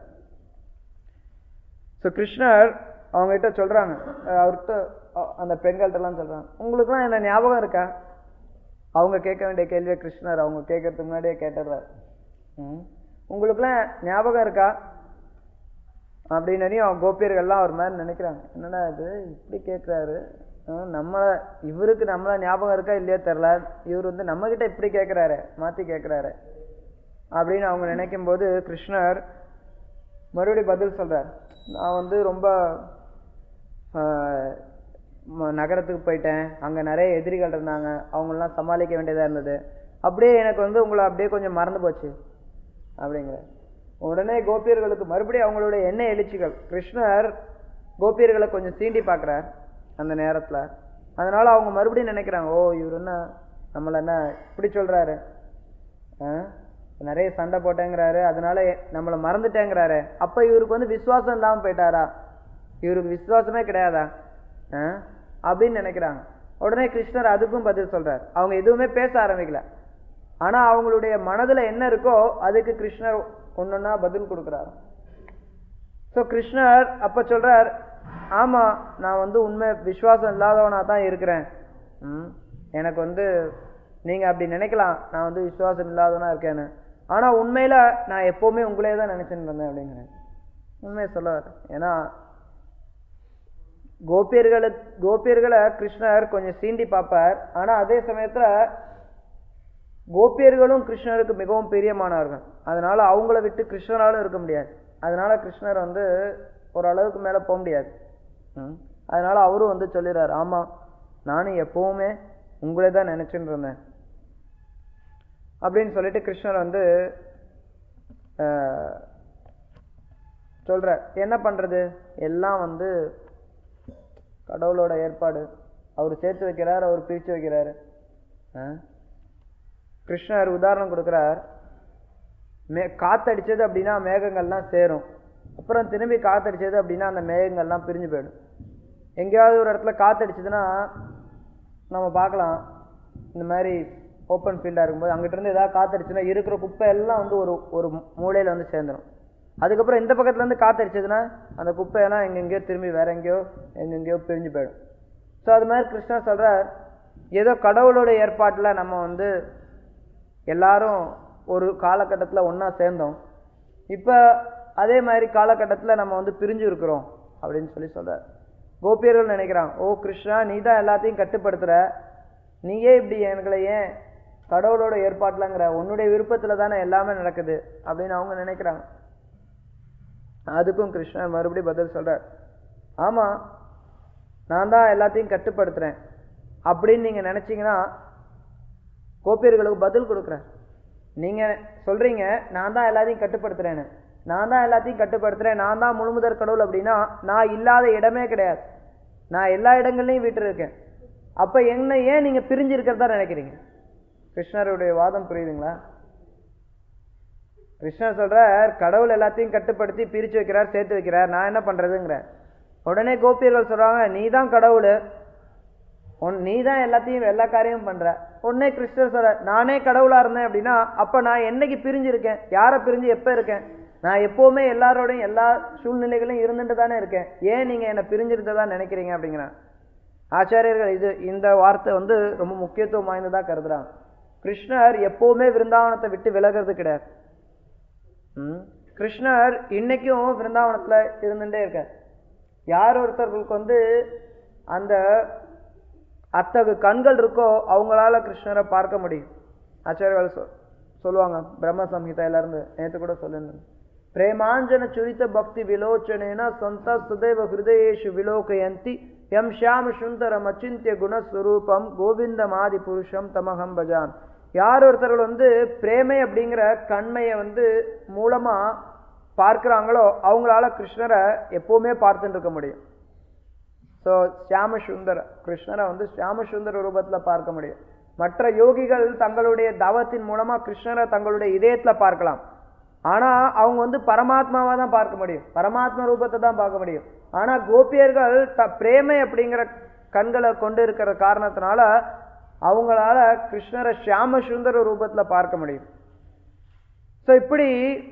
ஸோ கிருஷ்ணர் அவங்க கிட்ட சொல்றாங்க அஹ் அவர்கிட்ட அ- அந்த பெண்கள்ட்ட எல்லாம் சொல்றாங்க உங்களுக்குலாம் என்ன ஞாபகம் இருக்கா அவங்க கேட்க வேண்டிய கேள்வியை கிருஷ்ணர் அவங்க கேட்கறதுக்கு முன்னாடியே கேட்டுடுறாரு ம். உங்களுக்குலாம் ஞாபகம் இருக்கா அப்படின்னு அவங்க கோபியர்கள்லாம் அவர் மாதிரி நினைக்கிறாங்க என்னடா இது இப்படி கேட்குறாரு நம்மள இவருக்கு நம்மள ஞாபகம் இருக்கா இல்லையோ தெரில இவர் வந்து நம்ம கிட்ட இப்படி கேட்குறாரு மாத்தி கேட்குறாரு அப்படின்னு அவங்க நினைக்கும் போது கிருஷ்ணர் மறுபடியும் பதில் சொல்றார் நான் வந்து ரொம்ப ஆஹ், ம- நகரத்துக்கு போயிட்டேன் அங்க நிறைய எதிரிகள் இருந்தாங்க அவங்களெல்லாம் சமாளிக்க வேண்டியதா இருந்தது அப்படியே எனக்கு வந்து உங்களை அப்படியே கொஞ்சம் மறந்து போச்சு அப்படிங்கிற உடனே கோபியர்களுக்கு மறுபடியும் அவங்களுடைய எண்ணெய் எழுச்சிகள் கிருஷ்ணர் கோபியர்களை கொஞ்சம் சீண்டி பார்க்கறார் அந்த நேரத்துல அதனால அவங்க மறுபடியும் நினைக்கிறாங்க ஓ இவர் என்ன நம்மள என்ன இப்படி சொல்றாரு ஆ? நிறைய சண்டை போட்டேங்கிறாரு அதனால எ- நம்மள மறந்துட்டேங்கிறாரு அப்ப இவருக்கு வந்து விசுவாசம் இல்லாம போயிட்டாரா இவருக்கு விசுவாசமே கிடையாதா ஆ? அப்படின்னு நினைக்கிறாங்க உடனே கிருஷ்ணர் அதுக்கும் பதில் சொல்றார் அவங்க எதுவுமே பேச ஆரம்பிக்கல ஆனா அவங்களுடைய மனதுல என்ன இருக்கோ அதுக்கு கிருஷ்ணர் ஒன்னொன்னா பதில் கொடுக்குறாரு ஸோ கிருஷ்ணர் அப்ப சொல்றார் ஆமா நான் வந்து உண்மை விசுவாசம் இல்லாதவனா தான் இருக்கிறேன் ம், எனக்கு வந்து நீங்க அப்படி நினைக்கலாம் நான் வந்து விசுவாசம் இல்லாதவனா இருக்கேன்னு ஆனா உண்மையில நான் எப்பவுமே உங்களே தான் நினைச்சுட்டு இருந்தேன் அப்படிங்கிறேன் உண்மையை சொல்லுவார் ஏன்னா கோபியர்களை கோபியர்களை கிருஷ்ணர் கொஞ்சம் சீண்டி பார்ப்பார் ஆனா அதே சமயத்துல கோபியர்களும் கிருஷ்ணருக்கு மிகவும் பிரியமானவர்கள் அதனால அவங்கள விட்டு கிருஷ்ணராலும் இருக்க முடியாது அதனால கிருஷ்ணர் வந்து ஓரளவுக்கு மேல போக முடியாது ம். அதனால அவரும் வந்து சொல்லிடுறாரு ஆமா நானும் எப்பவுமே உங்களே தான் நினைச்சுட்டு இருந்தேன் அப்படின்னு சொல்லிட்டு கிருஷ்ணர் வந்து ஆஹ், சொல்ற என்ன பண்றது எல்லாம் வந்து கடவுளோட ஏற்பாடு அவர் சேர்த்து வைக்கிறார் அவர் பிரிச்சு வைக்கிறாரு ஆ? கிருஷ்ணர் உதாரணம் கொடுக்கிறார் மே காத்தடிச்சது அப்படின்னா மேகங்கள்லாம் சேரும் அப்புறம் திரும்பி காத்தடிச்சது அப்படின்னா அந்த மேகங்கள்லாம் பிரிஞ்சு போயிடும் எங்கேயாவது ஒரு இடத்துல காத்தடிச்சதுன்னா நம்ம பார்க்கலாம் இந்த மாதிரி ஓப்பன் ஃபீல்டாக இருக்கும்போது அங்கிட்ட இருந்து ஏதாவது காத்தடிச்சுன்னா இருக்கிற குப்பை எல்லாம் வந்து ஒரு ஒரு மூலையில வந்து சேர்ந்துடும் அதுக்கப்புறம் இந்த பக்கத்துல இருந்து காத்தடிச்சதுன்னா அந்த குப்பையெல்லாம் எங்கெங்கேயோ திரும்பி வேற எங்கேயோ எங்கெங்கேயோ பிரிஞ்சு போயிடும் ஸோ அது மாதிரி கிருஷ்ணர் சொல்றார் ஏதோ கடவுளோட ஏற்பாட்டுல நம்ம வந்து எல்லாரும் ஒரு காலகட்டத்துல ஒண்ணா சேர்ந்தோம் இப்ப அதே மாதிரி காலகட்டத்தில் நம்ம வந்து பிரிஞ்சு இருக்கிறோம் அப்படின்னு சொல்லி சொல்றார் கோபியர்கள் நினைக்கிறாங்க ஓ கிருஷ்ணா நீ தான் எல்லாத்தையும் கட்டுப்படுத்துற நீயே இப்படி எங்களை ஏன் கடவுளோட ஏற்பாட்டிலங்கிற உன்னுடைய விருப்பத்தில் தானே எல்லாமே நடக்குது அப்படின்னு அவங்க நினைக்கிறாங்க அதுக்கும் கிருஷ்ணர் மறுபடியும் பதில் சொல்றார் ஆமா நான் தான் எல்லாத்தையும் கட்டுப்படுத்துறேன் அப்படின்னு நீங்க நினைச்சீங்கன்னா கோபியர்களுக்கு பதில் கொடுக்குறேன் நீங்க சொல்றீங்க நான் தான் எல்லாத்தையும் கட்டுப்படுத்துறேன்னு நான் தான் எல்லாத்தையும் கட்டுப்படுத்துறேன் நான் தான் முழுமுதற் கடவுள் அப்படின்னா நான் இல்லாத இடமே கிடையாது நான் எல்லா இடங்கள்லையும் வீட்டு இருக்கேன் அப்ப என்ன ஏன் நீங்க பிரிஞ்சு இருக்கிறதா நினைக்கிறீங்க கிருஷ்ணருடைய வாதம் புரியுதுங்களா கிருஷ்ணர் சொல்றார் கடவுள் எல்லாத்தையும் கட்டுப்படுத்தி பிரிச்சு வைக்கிறார் சேர்த்து வைக்கிறார் நான் என்ன பண்றதுங்கிற உடனே கோபியர்கள் சொல்றாங்க நீ தான் கடவுள் உன் நீ தான் எல்லாத்தையும் எல்லா காரியமும் பண்ற உடனே கிருஷ்ணர் சொல்ற நானே கடவுளா இருந்தேன் அப்படின்னா அப்ப நான் என்னைக்கு பிரிஞ்சு இருக்கேன் யாரை பிரிஞ்சு எப்ப இருக்கேன் நான் எப்பவுமே எல்லாரோடையும் எல்லா சூழ்நிலைகளையும் இருந்துட்டு தானே இருக்கேன் ஏன் நீங்க என்னை பிரிஞ்சிருந்ததா நினைக்கிறீங்க அப்படிங்கிறான் ஆச்சாரியர்கள் இது இந்த வார்த்தை வந்து ரொம்ப முக்கியத்துவம் வாய்ந்ததா கருதுறாங்க கிருஷ்ணர் எப்பவுமே விருந்தாவனத்தை விட்டு விலகிறது கிடையாது ம். கிருஷ்ணர் இன்னைக்கும் விருந்தாவனத்துல இருந்துட்டே இருக்கார் யார் ஒருத்தர்களுக்கு வந்து அந்த அத்தகு கண்கள் இருக்கோ அவங்களால கிருஷ்ணரை பார்க்க முடியும் ஆச்சாரியர்கள் சொ- சொல்லுவாங்க பிரம்ம சம்ஹிதையில இருந்து நேத்து கூட சொல்லியிருந்தேன் பிரேமாஞ்சன சுரித்த பக்தி விலோச்சனேன சந்த சுதைவ ஹிருதயேஷு விலோகயந்தி எம் ஷியாம சுந்தரம் அச்சிந்திய குணஸ்வரூபம் கோவிந்தமாதி புருஷம் தமகம் பஜான் யார் ஒருத்தர்கள் வந்து பிரேமை அப்படிங்கிற கண்மையை வந்து மூலமா பார்க்கறாங்களோ அவங்களால கிருஷ்ணரை எப்பவுமே பார்த்துட்டு இருக்க முடியும் ஸோ ஷியாம சுந்தர கிருஷ்ணரை வந்து ஷியாம சுந்தர ரூபத்துல பார்க்க முடியும் மற்ற யோகிகள் தங்களுடைய தவத்தின் மூலமா கிருஷ்ணரை தங்களுடைய இதயத்துல பார்க்கலாம் ஆனா அவங்க வந்து பரமாத்மாவா தான் பார்க்க முடியும் பரமாத்மா ரூபத்தை தான் பார்க்க முடியும் ஆனா கோபியர்கள் த பிரேமை அப்படிங்கிற கண்களை கொண்டு இருக்கிற காரணத்தினால அவங்களால கிருஷ்ணரை ஷியாம சுந்தர ரூபத்துல பார்க்க முடியும் ஸோ இப்படி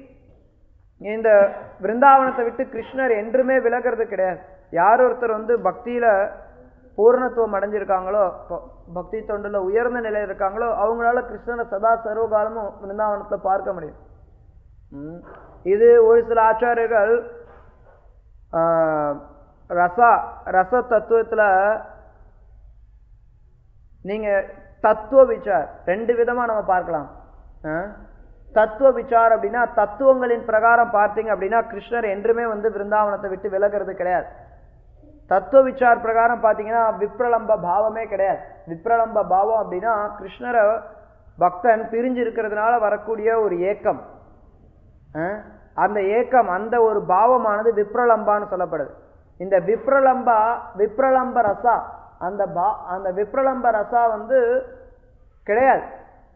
இந்த விருந்தாவனத்தை விட்டு கிருஷ்ணர் என்றுமே விலகிறது கிடையாது யார் ஒருத்தர் வந்து பக்தியில பூர்ணத்துவம் அடைஞ்சிருக்காங்களோ ப- பக்தி தொண்டுல உயர்ந்த நிலையில் இருக்காங்களோ அவங்களால கிருஷ்ணரை சதா சர்வகாலமும் விருந்தாவனத்துல பார்க்க முடியும் ம். இது ஒரு சில ஆச்சாரியர்கள் ஆஹ், ரசா ரச தத்துவத்துல நீங்க தத்துவ விசார் ரெண்டு விதமா நம்ம பார்க்கலாம் ஆ? தத்துவ விசார் அப்படின்னா தத்துவங்களின் பிரகாரம் பார்த்தீங்க அப்படின்னா கிருஷ்ணர் என்றுமே வந்து விருந்தாவனத்தை விட்டு விலகிறது கிடையாது தத்துவ விசார் பிரகாரம் பார்த்தீங்கன்னா விப்ரலம்ப பாவமே கிடையாது விப்ரலம்ப பாவம் அப்படின்னா கிருஷ்ணரை பக்தன் பிரிஞ்சு இருக்கிறதுனால வரக்கூடிய ஒரு ஏக்கம் ஆ? அந்த ஏக்கம் அந்த ஒரு பாவமானது விப்ரலம்பான்னு சொல்லப்படுது இந்த விப்ரலம்பா விப்ரலம்ப ரசா அந்த பா அந்த விப்ரலம்ப ரசா வந்து கிடையாது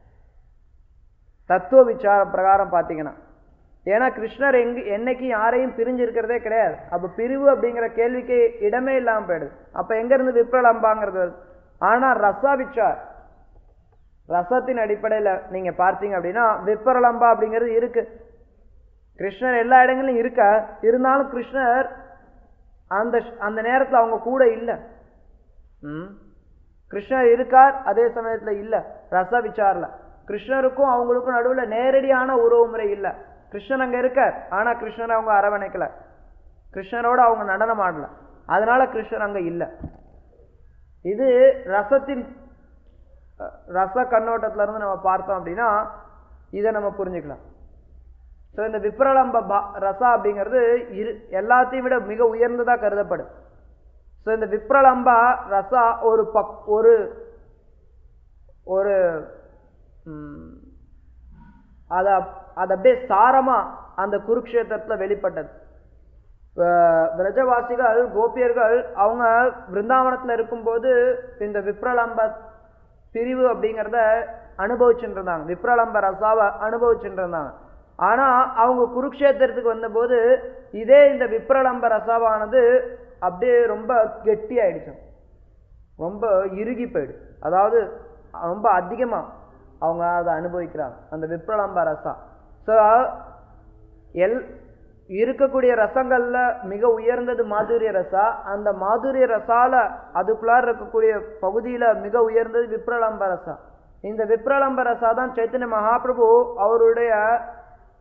தத்துவ விசார பிரகாரம் பார்த்தீங்கன்னா ஏன்னா கிருஷ்ணர் எங்க என்னைக்கு யாரையும் பிரிஞ்சு இருக்கிறதே கிடையாது அப்ப பிரிவு அப்படிங்கிற கேள்விக்கு இடமே இல்லாம போயிடுது அப்ப எங்க இருந்து விப்ரலம்பாங்கிறது வருது ஆனா ரசா விசார் ரசத்தின் அடிப்படையில நீங்க பார்த்தீங்க அப்படின்னா விப்ரலம்பா அப்படிங்கிறது இருக்கு கிருஷ்ணர் எல்லா இடங்களிலும் இருக்க இருந்தாலும் கிருஷ்ணர் அந்த அந்த நேரத்துல அவங்க கூட இல்ல ம் கிருஷ்ணர் இருக்கார் அதே சமயத்துல இல்ல ரச விசாரில் கிருஷ்ணருக்கும் அவங்களுக்கும் நடுவுல நேரடியான உறவு முறை இல்ல கிருஷ்ணன் அங்க இருக்கார் ஆனா கிருஷ்ணரை அவங்க அரவணைக்கல கிருஷ்ணரோட அவங்க நடனம் ஆடல அதனால கிருஷ்ணர் அங்க இல்ல இது ரசத்தின் அஹ், ரச கண்ணோட்டத்துல இருந்து நம்ம பார்த்தோம் அப்படின்னா இதை நம்ம புரிஞ்சுக்கலாம் ஸோ இந்த விப்ரலம்ப பா ரசா அப்படிங்கிறது இரு எல்லாத்தையும் விட மிக உயர்ந்ததா கருதப்படுது ஸோ இந்த விப்ரலம்பா ரசா ஒரு பக் ஒரு ஒரு ம், அத அது அப்படியே சாரமா அந்த குருக்ஷேத்திரத்துல வெளிப்பட்டது அஹ் விரஜவாசிகள் கோபியர்கள் அவங்க பிருந்தாவனத்துல இருக்கும்போது இந்த விப்ரலம்ப பிரிவு அப்படிங்கிறத அனுபவிச்சுட்டு இருந்தாங்க விப்ரலம்ப ரசாவை அனுபவிச்சுட்டு இருந்தாங்க ஆனா அவங்க குருக்ஷேத்திரத்துக்கு வந்தபோது இதே இந்த விப்ரலம்ப ரசாவானது அப்படியே ரொம்ப கெட்டி ஆயிடுச்சு ரொம்ப இறுகி போயிடுது அதாவது ரொம்ப அதிகமா அவங்க அதை அனுபவிக்கிறாங்க அந்த விப்ரலம்ப ரசா ஸோ எல் இருக்கக்கூடிய ரசங்கள்ல மிக உயர்ந்தது மாதுரிய ரசா அந்த மாதுரிய ரசால அதுக்குள்ளார இருக்கக்கூடிய பகுதியில மிக உயர்ந்தது விப்ரலம்ப ரசா இந்த விப்ரலம்ப ரசா தான் சைத்தன்ய மகாபிரபு அவருடைய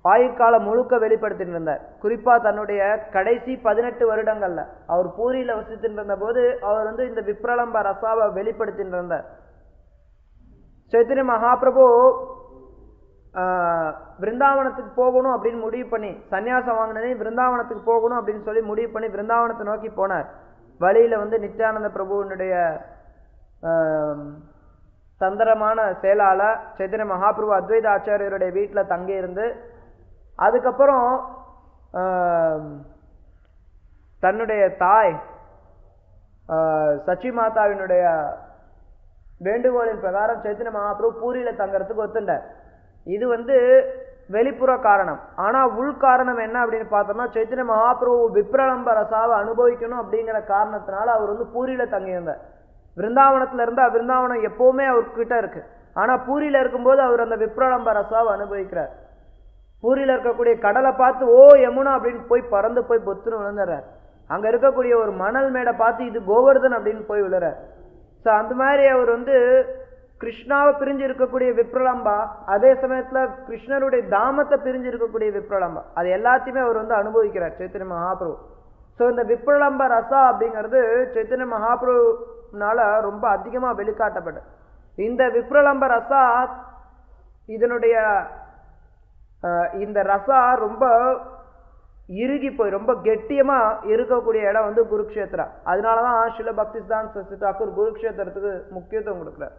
ஆயுட்காலம் முழுக்க வெளிப்படுத்திட்டு இருந்தார் குறிப்பா தன்னுடைய கடைசி பதினெட்டு வருடங்கள்ல அவர் பூரியில வசித்துட்டு இருந்த போது அவர் வந்து இந்த விப்ரலம்ப ரசாவை வெளிப்படுத்திட்டு இருந்தார் சைத்தன்ய மகாபிரபு ஆஹ், பிருந்தாவனத்துக்கு போகணும் அப்படின்னு முடிவு பண்ணி சன்னியாசம் வாங்கினதே பிருந்தாவனத்துக்கு போகணும் அப்படின்னு சொல்லி முடிவு பண்ணி பிருந்தாவனத்தை நோக்கி போனார் வழியில வந்து நித்யானந்த பிரபுவினுடைய ஆம், தந்திரமான செயலால சைத்தன்ய மகாபிரபு அத்வைத ஆச்சாரியருடைய வீட்டுல தங்கி இருந்து அதுக்கப்புறம் ஆம், தன்னுடைய தாய் ஆஹ், சச்சி மாதாவினுடைய வேண்டுகோளின் பிரகாரம் சைத்தன்ய மகாபிரபு பூரியில தங்கறதுக்கு ஒத்துண்டார் இது வந்து வெளிப்புற காரணம் ஆனா உள் காரணம் என்ன அப்படின்னு பார்த்தோம்னா சைத்தன்ய மகாபிரபு விப்ரலம்ப ரசாவை அனுபவிக்கணும் அப்படிங்கிற காரணத்தினால அவர் வந்து பூரியில தங்கியிருந்தார் விருந்தாவனத்துல இருந்தா விருந்தாவனம் எப்பவுமே அவர்கிட்ட இருக்கு ஆனா பூரியில இருக்கும்போது அவர் அந்த விப்ரலம்ப ரசாவை அனுபவிக்கிறார் பூரியில இருக்கக்கூடிய கடலை பார்த்து ஓ யமுனா அப்படின்னு போய் பறந்து போய் பொத்துன்னு விழுந்துடுறார் அங்க இருக்கக்கூடிய ஒரு மணல் மேடை பார்த்து இது கோவர்தன் அப்படின்னு போய் விழுறார் ஸோ அந்த மாதிரி அவர் வந்து கிருஷ்ணாவை பிரிஞ்சு இருக்கக்கூடிய விப்ரலம்பா அதே சமயத்துல கிருஷ்ணருடைய தாமத்தை பிரிஞ்சு இருக்கக்கூடிய விப்ரலம்பா அது எல்லாத்தையுமே அவர் வந்து அனுபவிக்கிறார் சைத்தன்ய மகாபிரபு ஸோ இந்த விப்ரலம்ப ரசா அப்படிங்கிறது சைத்தன்ய மகாபிரபுனால ரொம்ப அதிகமா வெளிக்காட்டப்பட்டது இந்த விப்ரலம்ப ரசா இதனுடைய அஹ், இந்த ரசா ரொம்ப இறுகி போய் ரொம்ப கெட்டியமா இருக்கக்கூடிய இடம் வந்து குருக்ஷேத்ரா அதனாலதான் சில பக்திஸ்தான் சசி தாக்கூர் குருக்ஷேத்திரத்துக்கு முக்கியத்துவம் கொடுக்குறார்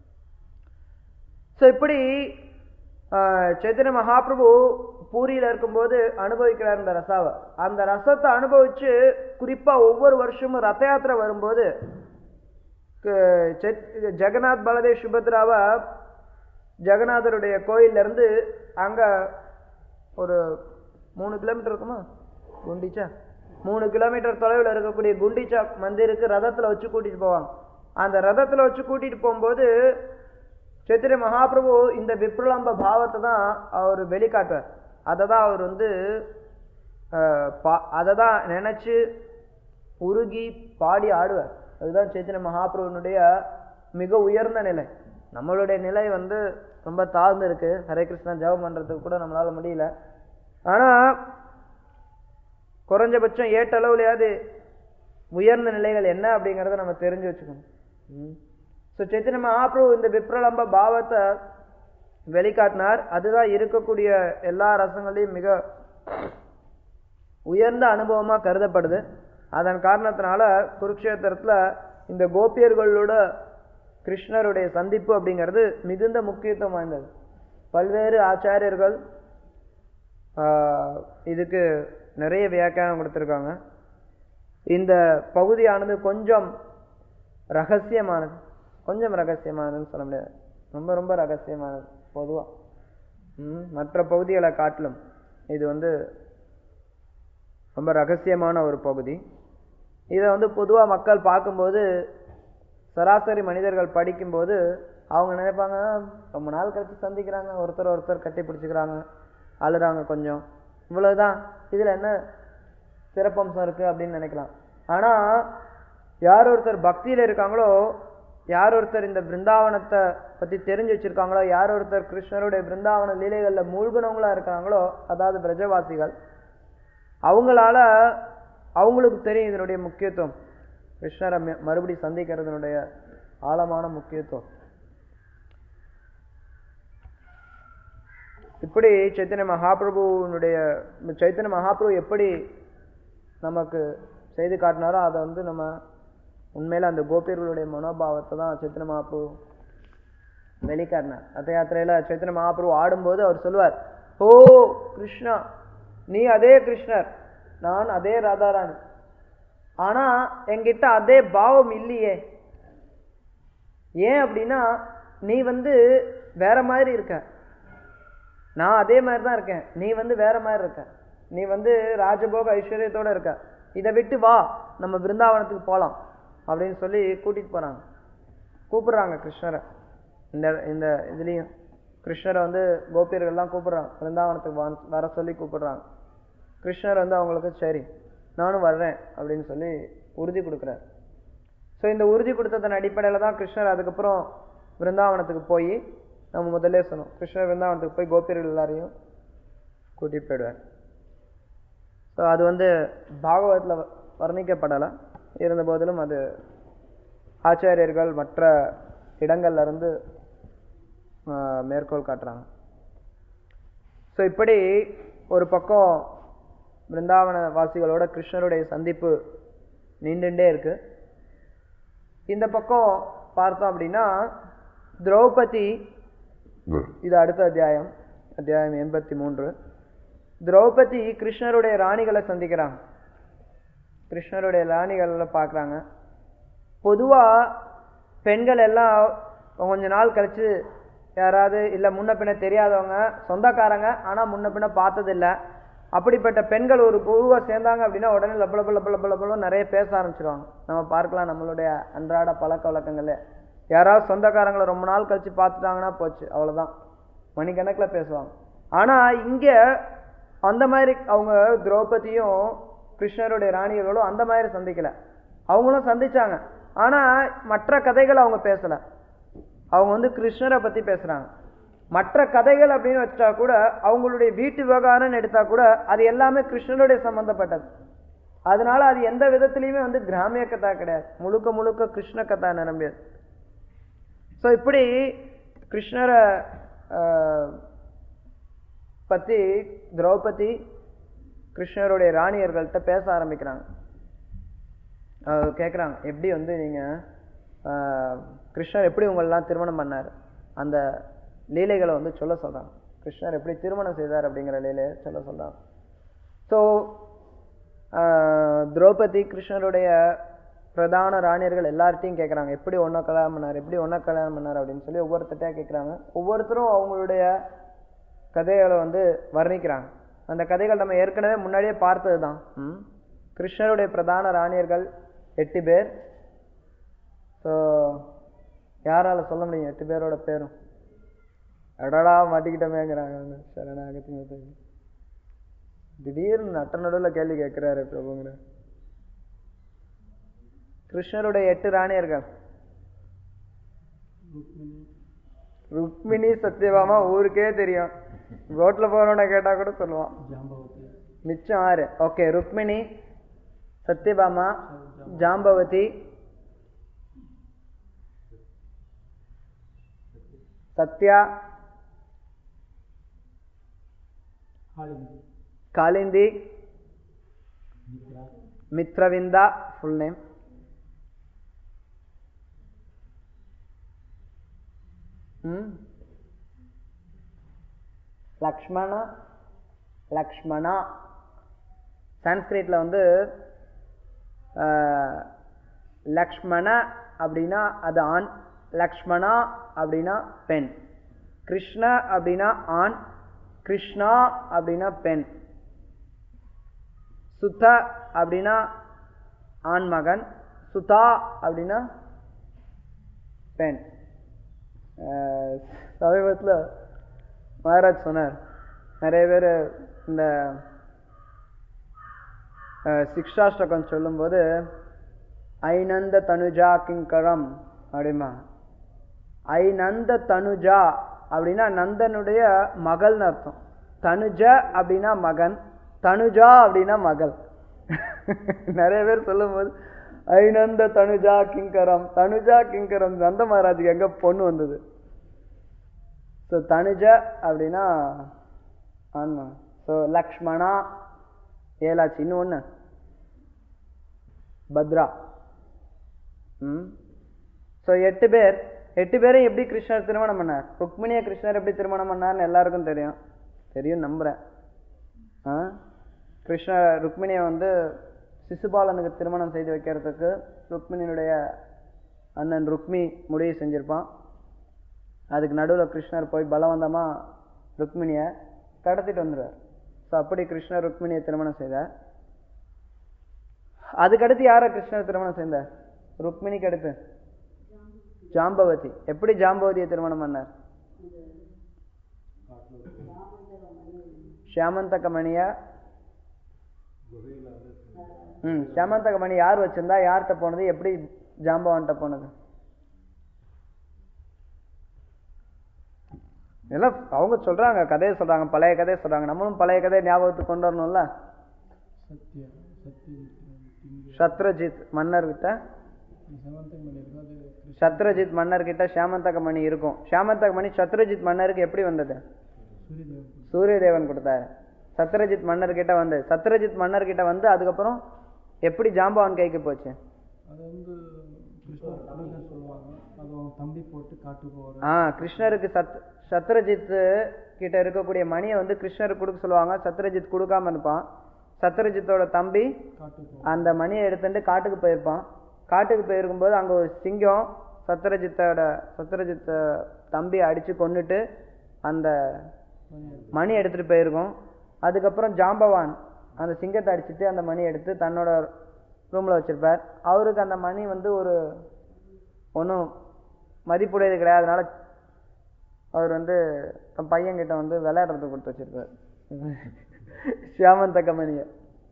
ஸோ இப்படி ஆஹ், சைத்தன்ய மகாபிரபு பூரியில இருக்கும்போது அனுபவிக்கிறார் இந்த ரசாவை அந்த ரசத்தை அனுபவிச்சு குறிப்பா ஒவ்வொரு வருஷமும் ரத யாத்திரை வரும்போது க- சைத்- ஜெகநாத் பலதேவ் சுபத்ராவை ஜெகநாதருடைய கோயில்ல இருந்து அங்க ஒரு மூணு கிலோமீட்டர் இருக்குமா குண்டிச்சா மூணு கிலோமீட்டர் தொலைவில் இருக்கக்கூடிய குண்டிச்சா மந்திருக்கு ரதத்துல வச்சு கூட்டிட்டு போவாங்க அந்த ரதத்துல வச்சு கூட்டிட்டு போகும்போது சைத்திரிய மகாபிரபு இந்த விப்ரலம்ப பாவத்தை தான் அவர் வெளிக்காட்டுவார் அதை தான் அவர் வந்து ஆஹ், பா- அதை தான் நினைச்சு உருகி பாடி ஆடுவார் அதுதான் சைத்தன்ய மகாபிரபுனுடைய மிக உயர்ந்த நிலை நம்மளுடைய நிலை வந்து ரொம்ப தாழ்ந்து இருக்கு ஹரே கிருஷ்ணா ஜெபம் பண்றதுக்கு கூட நம்மளால முடியல ஆனா குறைஞ்சபட்சம் ஏட்டளவுலையாவது உயர்ந்த நிலைகள் என்ன அப்படிங்கறத நம்ம தெரிஞ்சு வச்சுக்கணும் ஸோ சைத்தன்ய மகாபிரபு இந்த விப்ரலம்ப பாவத்தை வெளிக்காட்டினார் அதுதான் இருக்கக்கூடிய எல்லா ரசங்களையும் மிக உயர்ந்த அனுபவமா கருதப்படுது அதன் காரணத்தினால குருக்ஷேத்திரத்துல இந்த கோபியர்களோட கிருஷ்ணருடைய சந்திப்பு அப்படிங்கிறது மிகுந்த முக்கியத்துவம் வாய்ந்தது பல்வேறு ஆச்சாரியர்கள் ஆஹ், இதுக்கு நிறைய வியாக்கியானம் கொடுத்துருக்காங்க இந்த பகுதியானது கொஞ்சம் ரகசியமானது கொஞ்சம் ரகசியமானதுன்னு சொல்ல முடியாது ரொம்ப ரொம்ப ரகசியமானது பொதுவா ம், மற்ற பகுதிகளை காட்டிலும் இது வந்து ரொம்ப ரகசியமான ஒரு பகுதி இதை வந்து பொதுவாக மக்கள் பார்க்கும்போது சராசரி மனிதர்கள் படிக்கும்போது அவங்க நினைப்பாங்க ரொம்ப நாள் கழிச்சு சந்திக்கிறாங்க ஒருத்தர் ஒருத்தர் கட்டி பிடிச்சிக்கிறாங்க அழுறாங்க கொஞ்சம் இவ்வளவுதான் இதுல என்ன சிறப்பம்சம் இருக்கு அப்படின்னு நினைக்கலாம் ஆனா யார் ஒருத்தர் பக்தியில இருக்காங்களோ யார் ஒருத்தர் இந்த பிருந்தாவனத்தை பத்தி தெரிஞ்சு வச்சிருக்காங்களோ யார் ஒருத்தர் கிருஷ்ணருடைய பிருந்தாவன லீலைகள்ல மூழ்கினவங்களா இருக்காங்களோ அதாவது பிரஜவாசிகள் அவங்களால அவங்களுக்கு தெரியும் இதனுடைய முக்கியத்துவம் கிருஷ்ணரை ம- மறுபடி சந்திக்கிறதுனுடைய ஆழமான முக்கியத்துவம் இப்படி சைத்தன்ய மகாபிரபுனுடைய சைத்தன்ய மகாபிரபு எப்படி நமக்கு செய்து காட்டினாரோ அதை வந்து நம்ம உண்மையில அந்த கோபியர்களுடைய மனோபாவத்தை தான் சைத்தன்ய மகாபிரபு வெளிக்காட்டினார் ரத யாத்திரையில சைத்தன்ய மகாபிரபு ஆடும்போது அவர் சொல்லுவார் ஓ கிருஷ்ணா நீ அதே கிருஷ்ணர் நான் அதே ராதாராணி ஆனா என்கிட்ட அதே பாவம் இல்லையே ஏன் அப்படின்னா நீ வந்து வேற மாதிரி இருக்க நான் அதே மாதிரி தான் இருக்கேன் நீ வந்து வேற மாதிரி இருக்க நீ வந்து ராஜபோக ஐஸ்வர்யத்தோட இருக்க இதை விட்டு வா நம்ம பிருந்தாவனத்துக்கு போலாம் அப்படின்னு சொல்லி கூட்டிட்டு போறாங்க கூப்பிடுறாங்க கிருஷ்ணரை இந்த இந்த இதுலயும் கிருஷ்ணரை வந்து கோபியர்கள்லாம் கூப்பிடுறாங்க பிருந்தாவனத்துக்கு வா- வர சொல்லி கூப்பிடுறாங்க கிருஷ்ணர் வந்து அவங்களுக்கு சரி நானும் வர்றேன் அப்படின்னு சொல்லி உறுதி கொடுக்குறார் ஸோ இந்த உறுதி கொடுத்ததன் அடிப்படையில தான் கிருஷ்ணர் அதுக்கப்புறம் பிருந்தாவனத்துக்கு போய் நம்ம முதல்ல சொன்னோம் கிருஷ்ணர் பிருந்தாவனத்துக்கு போய் கோபியர்கள் எல்லாரையும் கூட்டிட்டு போயிடுவார் ஸோ அது வந்து பாகவதத்தில் வர்ணிக்கப்படலை இருந்த போதிலும் அது ஆச்சாரியர்கள் மற்ற இடங்கள்ல இருந்து ஆஹ், மேற்கோள் காட்டுறாங்க ஸோ இப்படி ஒரு பக்கம் பிருந்தாவன வாசிகளோட கிருஷ்ணருடைய சந்திப்பு நீண்டுண்டே இருக்கு இந்த பக்கம் பார்த்தோம் அப்படின்னா திரௌபதி இது அடுத்த அத்தியாயம் அத்தியாயம் எண்பத்தி மூன்று திரௌபதி கிருஷ்ணருடைய ராணிகளை சந்திக்கிறாங்க கிருஷ்ணருடைய ராணிகளை பார்க்குறாங்க பொதுவாக பெண்கள் எல்லாம் கொஞ்ச நாள் கழிச்சு யாராவது இல்லை முன்ன பின்ன தெரியாதவங்க சொந்தக்காரங்க ஆனால் முன்ன பின்ன பார்த்ததில்ல அப்படிப்பட்ட பெண்கள் ஒரு குழுவாக சேர்ந்தாங்க அப்படின்னா உடனே லப்ப லப்ப லப்ப லப்ப லப்பலும் நிறைய பேச ஆரம்பிச்சிருவாங்க நம்ம பார்க்கலாம் நம்மளுடைய அன்றாட பழக்க வழக்கங்கள்ல யாராவது சொந்தக்காரங்களை ரொம்ப நாள் கழிச்சு பார்த்துட்டாங்கன்னா போச்சு அவ்வளவுதான் மணிக்கணக்கில் பேசுவாங்க ஆனா இங்க அந்த மாதிரி அவங்க திரௌபதியும் கிருஷ்ணருடைய ராணிகளும் அந்த மாதிரி சந்திக்கல அவங்களும் சந்திச்சாங்க ஆனா மற்ற கதைகள் அவங்க பேசல அவங்க வந்து கிருஷ்ணரை பத்தி பேசுறாங்க மற்ற கதைகள் அப்படின்னு வச்சா கூட அவங்களுடைய வீட்டு விவகாரம்னு எடுத்தா கூட அது எல்லாமே கிருஷ்ணருடைய சம்பந்தப்பட்டது அதனால அது எந்த விதத்திலையுமே வந்து கிராமிய கதா கிடையாது முழுக்க முழுக்க கிருஷ்ண கதா நிரம்பியது ஸோ இப்படி கிருஷ்ணரை ஆஹ், பத்தி திரௌபதி கிருஷ்ணருடைய ராணியர்கள்ட்ட பேச ஆரம்பிக்கிறாங்க அஹ் கேக்குறாங்க எப்படி வந்து நீங்க ஆஹ், கிருஷ்ணர் எப்படி உங்களெல்லாம் திருமணம் பண்ணார் அந்த லீலைகளை வந்து சொல்ல சொல்றாங்க கிருஷ்ணர் எப்படி திருமணம் செய்தார் அப்படிங்கிற லீலையை சொல்ல சொல்றாங்க ஸோ திரௌபதி கிருஷ்ணருடைய பிரதான ராணியர்கள் எல்லார்ட்டையும் கேட்குறாங்க எப்படி ஒன்றை கல்யாணம் பண்ணார் எப்படி ஒன்றை கல்யாணம் பண்ணார் அப்படின்னு சொல்லி ஒவ்வொருத்தட்டையா கேட்குறாங்க ஒவ்வொருத்தரும் அவங்களுடைய கதைகளை வந்து வர்ணிக்கிறாங்க அந்த கதைகள் நம்ம ஏற்கனவே முன்னாடியே பார்த்தது தான் கிருஷ்ணருடைய பிரதான ராணியர்கள் எட்டு பேர் ஸோ யாரால சொல்ல முடியும் எட்டு பேரோட பேரும் அடடா மாட்டிக்கிட்டமேங்கிறாங்க அவங்க சரணாகதி திடீர்னு நட்ட நடுவில் கேள்வி கேட்கிறாரு பிரபுங்கிற கிருஷ்ணருடைய எட்டு ராணியர்கள் ருக்மிணி சத்யபாமா ஊருக்கே தெரியும் ரோட்ல போறவன கேட்டா கூட சொல்லுவான் மிச்சம் ஆறு okay Rukmini Satyabhama Jambavati Satya Kalindi Mitravinda full name ம் லக்ஷ்மண லக்ஷ்மணா சான்ஸ்கிரிட்ல வந்து ஆஹ், லக்ஷ்மண அப்படின்னா அது ஆண் லக்ஷ்மணா அப்படின்னா பெண் கிருஷ்ண அப்படின்னா ஆண் கிருஷ்ணா அப்படின்னா பெண் சுத அப்படின்னா ஆண் மகன் சுதா அப்படின்னா பெண் ஆஹ், சமீபத்துல மகாராஜ் சொன்னார் நிறைய பேர் இந்த அஹ், சிக்ஷாஷ்டகம் சொல்லும்போது ஐநந்த தனுஜா கிங்கரம் அப்படிமா ஐநந்த தனுஜா அப்படின்னா நந்தனுடைய மகள்னு அர்த்தம் தனுஜ அப்படின்னா மகன் தனுஜா அப்படின்னா மகள் நிறைய பேர் சொல்லும்போது ஐநந்த தனுஜா கிங்கரம் தனுஜா கிங்கரம் நந்த மகாராஜுக்கு எங்க பொண்ணு வந்தது ஸோ தனுஜ அப்படின்னா ஆன்மா ஸோ லக்ஷ்மணா ஏலாச்சு இன்னும் ஒன்று பத்ரா ம் ஸோ எட்டு பேர் எட்டு பேரும் எப்படி கிருஷ்ணர் திருமணம் பண்ணார் ருக்மிணியை கிருஷ்ணர் எப்படி திருமணம் பண்ணார்னு எல்லாருக்கும் தெரியும் தெரியும் நம்புறேன் ஆ கிருஷ்ண ருக்மிணியை வந்து சிசுபாலனுக்கு திருமணம் செய்து வைக்கிறதுக்கு ருக்மிணியினுடைய அண்ணன் ருக்மி முடிவு செஞ்சிருப்பான் அதுக்கு நடுவில் கிருஷ்ணர் போய் பலவந்தமா ருக்மிணியை கடத்திட்டு வந்துடுவார் ஸோ அப்படி கிருஷ்ணர் ருக்மிணியை திருமணம் செய்தார் அதுக்கடுத்து யாரை கிருஷ்ணர் திருமணம் செய்தார் ருக்மிணிக்கு அடுத்து ஜாம்பவதி எப்படி ஜாம்பவதியை திருமணம் பண்ணார் ஷியாமந்தக மணியா ம் ஷியாமந்தக மணி யார் வச்சிருந்தா யார்கிட்ட போனது எப்படி ஜாம்பவன்கிட்ட போனது எல்லாம் அவங்க சொல்றாங்க கதையை சொல்றாங்க பழைய கதையை சொல்றாங்க நம்மளும் பழைய கதையை ஞாபகத்துக்கு கொண்டு வரணும்ல சத்யா சத்யஜித் திங்க சத்ரஜித் மன்னர்கிட்ட செவன்த் மணி இருக்கும் அது கிருஷ்ண சத்ரஜித் மன்னர்கிட்ட ஷியாமந்தக மணி இருக்கும் ஷியாமந்தக மணி சத்ரஜித் மன்னருக்கு எப்படி வந்தது சூரியதேவன் சூரிய தேவன் கொடுத்தாரு சத்ரஜித் மன்னர்கிட்ட வந்து சத்ரஜித் மன்னர்கிட்ட வந்து அதுக்கப்புறம் எப்படி ஜாம்பவான் கைக்கு போச்சு அது வந்து கிருஷ்ணர் கொடுங்கன்னு சொல்லுவாங்க அது அவங்க தம்பி போட்டு காட்டு போவார் ஆ கிருஷ்ணருக்கு சத் சத்ரஜித் கிட்ட இருக்கக்கூடிய மணியை வந்து கிருஷ்ணருக்கு கொடுக்க சொல்லுவாங்க சத்ரஜித் கொடுக்காம இருப்பான் சத்ரஜித்தோட தம்பி காட்டு போவார் அந்த மணியை எடுத்துட்டு காட்டுக்கு போயிருப்பான் காட்டுக்கு போயிருக்கும்போது அங்கே ஒரு சிங்கம் சத்ரஜித்தோட சத்ரஜித்த தம்பி அடித்து கொன்னுட்டு அந்த மணி எடுத்துகிட்டு போயிருக்கும் அதுக்கப்புறம் ஜாம்பவான் அந்த சிங்கத்தை அடிச்சுட்டு அந்த மணி எடுத்து தன்னோட ரூமில் வச்சிருப்பார் அவருக்கு அந்த மணி வந்து ஒரு ஒன்றும் மதிப்புடையது கிடையாது அதனால அவர் வந்து தன் பையன்கிட்ட வந்து விளையாடுறதுக்கு கொடுத்து வச்சிருப்பார் ஷியாமந்தக மணியை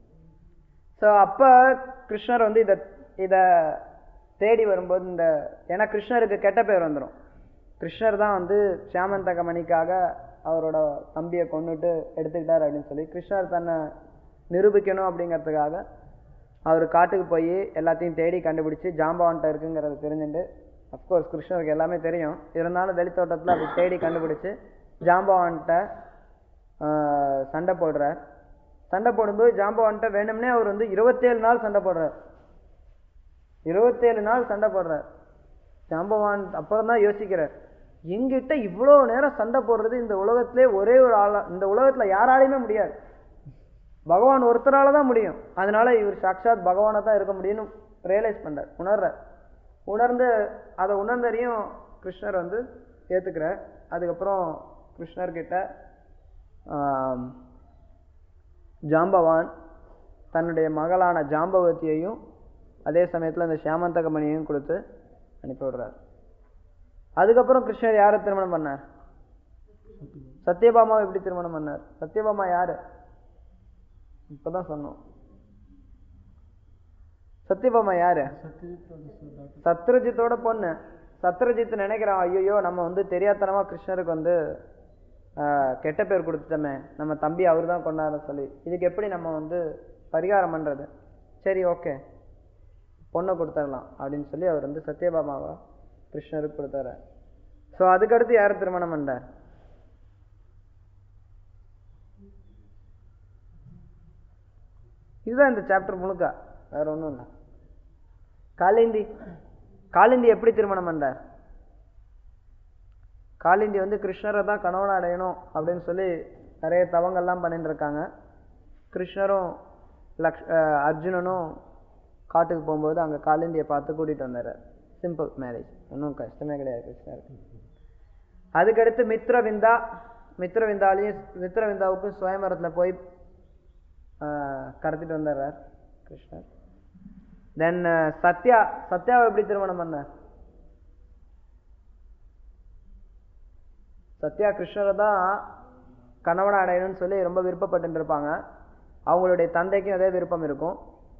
ஸோ அப்போ கிருஷ்ணர் வந்து இதை இதை தேடி வரும்போது இந்த ஏன்னா கிருஷ்ணருக்கு கெட்ட பேர் வந்துடும் கிருஷ்ணர் தான் வந்து ஷியாமந்தக மணிக்காக அவரோட தம்பியை கொன்னுட்டு எடுத்துக்கிட்டார் அப்படின்னு சொல்லி கிருஷ்ணர் தன்னை நிரூபிக்கணும் அப்படிங்கிறதுக்காக அவர் காட்டுக்கு போய் எல்லாத்தையும் தேடி கண்டுபிடிச்சு ஜாம்பவான்ட்ட இருக்குங்கிறத தெரிஞ்சுட்டு அஃப்கோர்ஸ் கிருஷ்ணருக்கு எல்லாமே தெரியும் இருந்தாலும் வெளித்தோட்டத்தில் அப்படி தேடி கண்டுபிடிச்சு ஜாம்பவான்ட்ட ஆஹ், சண்டை போடுறார் சண்டை போடும்போது ஜாம்பவான்ட்ட வேணும்னே அவர் வந்து இருபத்தேழு நாள் சண்டை போடுறார் இருபத்தேழு நாள் சண்டை போடுறார் ஜாம்பவான் அப்புறம் தான் யோசிக்கிறார் எங்கிட்ட இவ்வளோ நேரம் சண்டை போடுறது இந்த உலகத்திலே ஒரே ஒரு ஆளா இந்த உலகத்துல யாராலையுமே முடியாது பகவான் ஒருத்தரால தான் முடியும் அதனால இவர் சாக்ஷாத் பகவானை தான் இருக்க முடியும்னு ரியலைஸ் பண்றார் உணர்றார் உணர்ந்து அதை உணர்ந்தறியும் கிருஷ்ணர் வந்து ஏத்துக்கிறார் அதுக்கப்புறம் கிருஷ்ணர்கிட்ட ஆம், ஜாம்பவான் தன்னுடைய மகளான ஜாம்பவதியையும் அதே சமயத்துல அந்த சியாமந்தக மணியையும் கொடுத்து அனுப்பி விடுறார் அதுக்கப்புறம் கிருஷ்ணர் யாரை திருமணம் பண்ணார் சத்யபாமாவை எப்படி திருமணம் பண்ணார் சத்யபாமா யாரு இப்பதான் சொன்னோம் சத்யபாமா யாரு சத்யஜித்தோட டாக்டர் சத்ரஜித்தோட பொண்ணு சத்ரஜித் நினைக்கிறான் ஐயோ நம்ம வந்து தெரியாத்தனமா கிருஷ்ணருக்கு வந்து ஆஹ், கெட்ட பேர் கொடுத்துட்டோமே நம்ம தம்பி அவர் தான் கொண்டாட சொல்லி இதுக்கு எப்படி நம்ம வந்து பரிகாரம் பண்றது சரி ஓகே பொண்ணை கொடுத்துடலாம் அப்படின்னு சொல்லி அவர் வந்து சத்யபாமாவை கிருஷ்ணருக்கு கொடுத்தாரு ஸோ அதுக்கடுத்து யார் திருமணம் பண்ணார் இதுதான் இந்த சாப்டர் முழுக்க வேற ஒன்றும் இல்லை காளிந்தி காளிந்தி எப்படி திருமணம் பண்ணார் காளிந்தி வந்து கிருஷ்ணரை தான் கணவனை அடையணும் அப்படின்னு சொல்லி நிறைய தவங்கள்லாம் பண்ணிட்டு இருக்காங்க கிருஷ்ணரும் லக்ஷ் அஹ் அர்ஜுனனும் காட்டுக்கு போகும்போது அங்கே காளிந்தியை பார்த்து கூட்டிட்டு வந்தார் சிம்பிள் மேரேஜ் ஒன்றும் கஷ்டமே கிடையாது கிருஷ்ணருக்கு அதுக்கடுத்து மித்ரவிந்தா மித்ரவிந்தாலையும் மித்ரவிந்தாவுக்கும் சுயமரத்தில் போய் ஆஹ், கடத்திட்டு வந்துடுறார் கிருஷ்ணர் தென் சத்யா சத்யாவை எப்படி திருமணம் பண்ணார் சத்யா கிருஷ்ணரை தான் கணவனை அடையணும்னு சொல்லி ரொம்ப விருப்பப்பட்டு இருப்பாங்க அவங்களுடைய தந்தைக்கும் அதே விருப்பம் இருக்கும்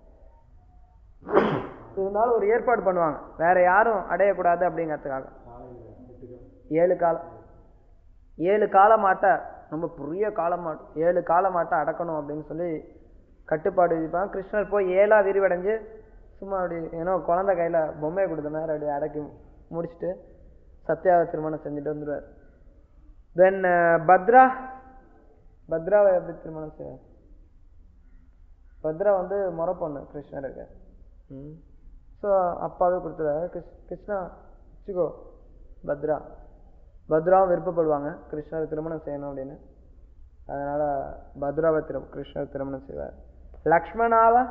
இருந்தாலும் ஒரு ஏற்பாடு பண்ணுவாங்க வேற யாரும் அடையக்கூடாது அப்படிங்கிறதுக்காக ஏழு காலம் ஏழு காலமாட்டை ரொம்ப பெரிய காலமாட் ஏழு காலமாட்டை அடக்கணும் அப்படின்னு சொல்லி கட்டுப்பாடு விதிப்பாங்க கிருஷ்ணர் போய் ஏழா விரிவடைஞ்சு சும்மா அப்படி ஏன்னோ குழந்தை கையில பொம்மையை கொடுத்த மாதிரி அப்படி அடக்கி முடிச்சுட்டு சத்யாவை திருமணம் செஞ்சுட்டு வந்துடுவார் தென் பத்ரா பத்ராவை எப்படி திருமணம் செய்வார் பத்ரா வந்து முறை பொண்ணு கிருஷ்ணருக்கு ஸோ அப்பாவே கொடுத்துருவாரு கிருஷ் கிருஷ்ணா வச்சுக்கோ பத்ரா பத்ராவும் விருப்பப்படுவாங்க கிருஷ்ணரை திருமணம் செய்யணும் அப்படின்னு அதனால பத்ராவை திரு கிருஷ்ணர் திருமணம் செய்வார் லக்ஷ்மணாவை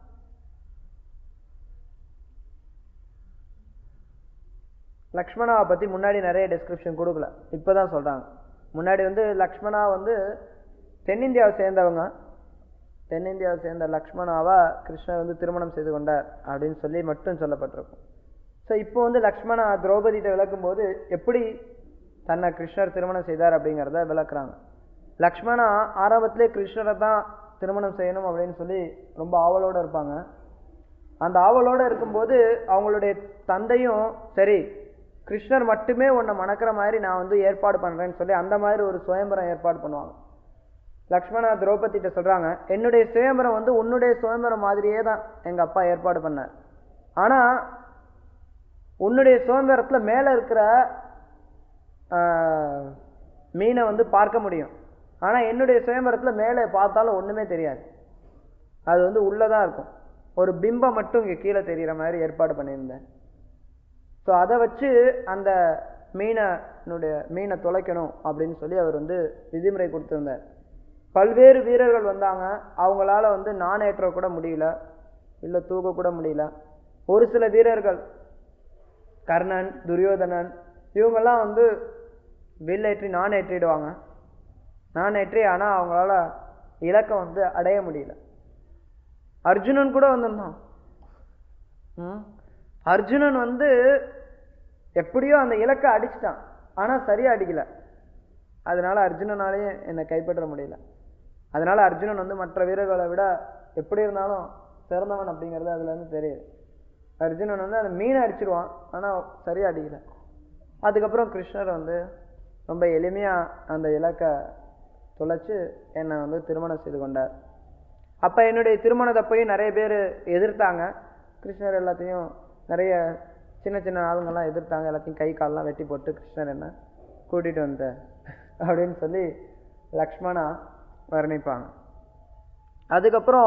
லக்ஷ்மணாவை பத்தி முன்னாடி நிறைய டிஸ்கிரிப்ஷன் கொடுக்கல இப்பதான் சொல்றாங்க முன்னாடி வந்து லக்ஷ்மணா வந்து தென்னிந்தியாவை சேர்ந்தவங்க தென்னிந்தியாவை சேர்ந்த லக்ஷ்மணாவை கிருஷ்ணர் வந்து திருமணம் செய்து கொண்டார் அப்படின்னு சொல்லி மட்டும் சொல்லப்பட்டிருக்கும் ஸோ இப்போ வந்து லக்ஷ்மணா திரௌபதியிட்ட விளக்கும் போது எப்படி தன்னை கிருஷ்ணர் திருமணம் செய்தார் அப்படிங்கிறத விளக்குறாங்க லக்ஷ்மணா ஆரம்பத்திலே கிருஷ்ணரை தான் திருமணம் செய்யணும் அப்படின்னு சொல்லி ரொம்ப ஆவலோட இருப்பாங்க அந்த ஆவலோட இருக்கும்போது அவங்களுடைய தந்தையும் சரி கிருஷ்ணர் மட்டுமே உன்னை மணக்கிற மாதிரி நான் வந்து ஏற்பாடு பண்றேன்னு சொல்லி அந்த மாதிரி ஒரு சுயம்பரம் ஏற்பாடு பண்ணுவாங்க லக்ஷ்மணா திரௌபதிட்ட சொல்றாங்க என்னுடைய சுயம்பரம் வந்து உன்னுடைய சுயம்பரம் மாதிரியே தான் எங்க அப்பா ஏற்பாடு பண்ணார் ஆனா உன்னுடைய சுதந்திரத்துல மேல இருக்கிற ஆஹ், மீனை வந்து பார்க்க முடியும் ஆனா என்னுடைய சுயம்பரத்துல மேலே பார்த்தாலும் ஒண்ணுமே தெரியாது அது வந்து உள்ளதான் இருக்கும் ஒரு பிம்பம் மட்டும் இங்க கீழே தெரியிற மாதிரி ஏற்பாடு பண்ணியிருந்தேன் ஸோ அதை வச்சு அந்த மீனனுடைய மீனை தொலைக்கணும் அப்படின்னு சொல்லி அவர் வந்து விதிமுறை கொடுத்திருந்தார் பல்வேறு வீரர்கள் வந்தாங்க அவங்களால வந்து நாணேற்ற கூட முடியல இல்லை தூக்க கூட முடியல ஒரு சில வீரர்கள் கர்ணன் துரியோதனன் இவங்கெல்லாம் வந்து வில்லேற்றி நான் ஏற்றிடுவாங்க நான் ஏற்றி ஆனால் அவங்களால இலக்கை வந்து அடைய முடியல அர்ஜுனன் கூட வந்திருந்தான் ம். அர்ஜுனன் வந்து எப்படியோ அந்த இலக்கை அடிச்சிட்டான் ஆனா சரியா அடிக்கல அதனால அர்ஜுனனாலேயே என்னை கைப்பற்ற முடியல அதனால அர்ஜுனன் வந்து மற்ற வீரர்களை விட எப்படி இருந்தாலும் சிறந்தவன் அப்படிங்கிறது அதுல இருந்து தெரியுது அர்ஜுனன் வந்து அந்த மீனை அடிச்சிருவான் ஆனா சரியா அடிக்கல அதுக்கப்புறம் கிருஷ்ணர் வந்து ரொம்ப எளிமையா அந்த இலக்கை தொலைச்சு என்னை வந்து திருமணம் செய்து கொண்டார் அப்ப என்னுடைய திருமணத்தை போய் நிறைய பேர் எதிர்த்தாங்க கிருஷ்ணர் எல்லாத்தையும் நிறைய சின்ன சின்ன ஆளுங்கெல்லாம் எதிர்த்தாங்க எல்லாத்தையும் கை கால்லாம் வெட்டி போட்டு கிருஷ்ணர் என்ன கூட்டிட்டு வந்த அப்படின்னு சொல்லி லக்ஷ்மணா வர்ணிப்பாங்க அதுக்கப்புறம்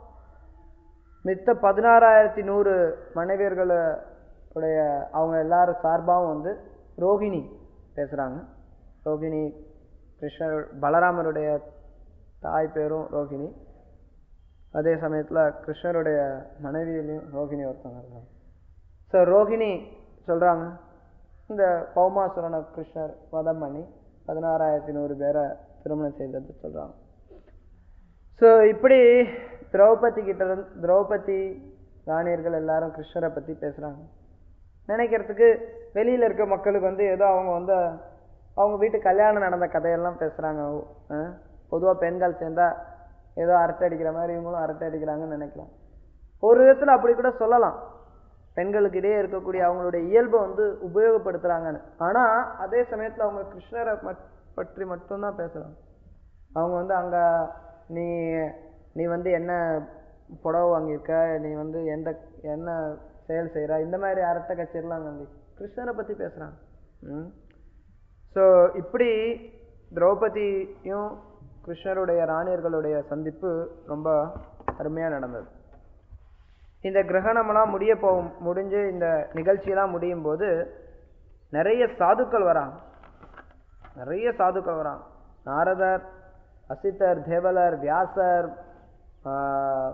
மித்த பதினாறாயிரத்தி நூறு மனைவியர்களுடைய அவங்க எல்லாரும் சார்பாகவும் வந்து ரோகிணி பேசுறாங்க ரோகிணி கிருஷ்ணர் பலராமருடைய தாய் பேரும் ரோகிணி அதே சமயத்துல கிருஷ்ணருடைய மனைவியிலையும் ரோகிணி ஒருத்தவங்க இருக்காங்க ஸோ ரோகிணி சொல்றாங்க இந்த பௌமாசுரனை கிருஷ்ணர் வதம் பண்ணி பதினாறாயிரத்தி நூறு பேரை திருமணம் செய்தது சொல்றாங்க ஸோ இப்படி திரௌபதி கிட்ட இருந்து திரௌபதி ராணியர்கள் எல்லாரும் கிருஷ்ணரை பத்தி பேசுறாங்க நினைக்கிறதுக்கு வெளியில இருக்க மக்களுக்கு வந்து ஏதோ அவங்க வந்து அவங்க வீட்டு கல்யாணம் நடந்த கதையெல்லாம் பேசுறாங்க அஹ் பொதுவா பெண்கள் சேர்ந்தா ஏதோ அரட்டை அடிக்கிற மாதிரி இவங்களும் அரட்டை அடிக்கிறாங்கன்னு நினைக்கலாம் ஒரு விதத்துல அப்படி கூட சொல்லலாம் பெண்களுக்கு இடையே இருக்கக்கூடிய அவங்களுடைய இயல்பை வந்து உபயோகப்படுத்துறாங்கன்னு ஆனா அதே சமயத்துல அவங்க கிருஷ்ணரை மட்- பற்றி மட்டும்தான் பேசுறாங்க அவங்க வந்து அங்க நீ நீ வந்து என்ன புடவை வாங்கியிருக்க நீ வந்து எந்த என்ன செயல் செய்யற இந்த மாதிரி அரட்டை கச்சேரிலாம் வந்து கிருஷ்ணரை பத்தி பேசுறாங்க ம் ஸோ இப்படி திரௌபதியும் கிருஷ்ணருடைய ராணியர்களுடைய சந்திப்பு ரொம்ப அருமையா நடந்தது இந்த கிரகணமெல்லாம் முடிய போகும் முடிஞ்சு இந்த நிகழ்ச்சியெல்லாம் முடியும் போது நிறைய சாதுக்கள் வராங்க நிறைய சாதுக்கள் வராங்க நாரதர் அசித்தர் தேவலர் வியாசர் ஆஹ்,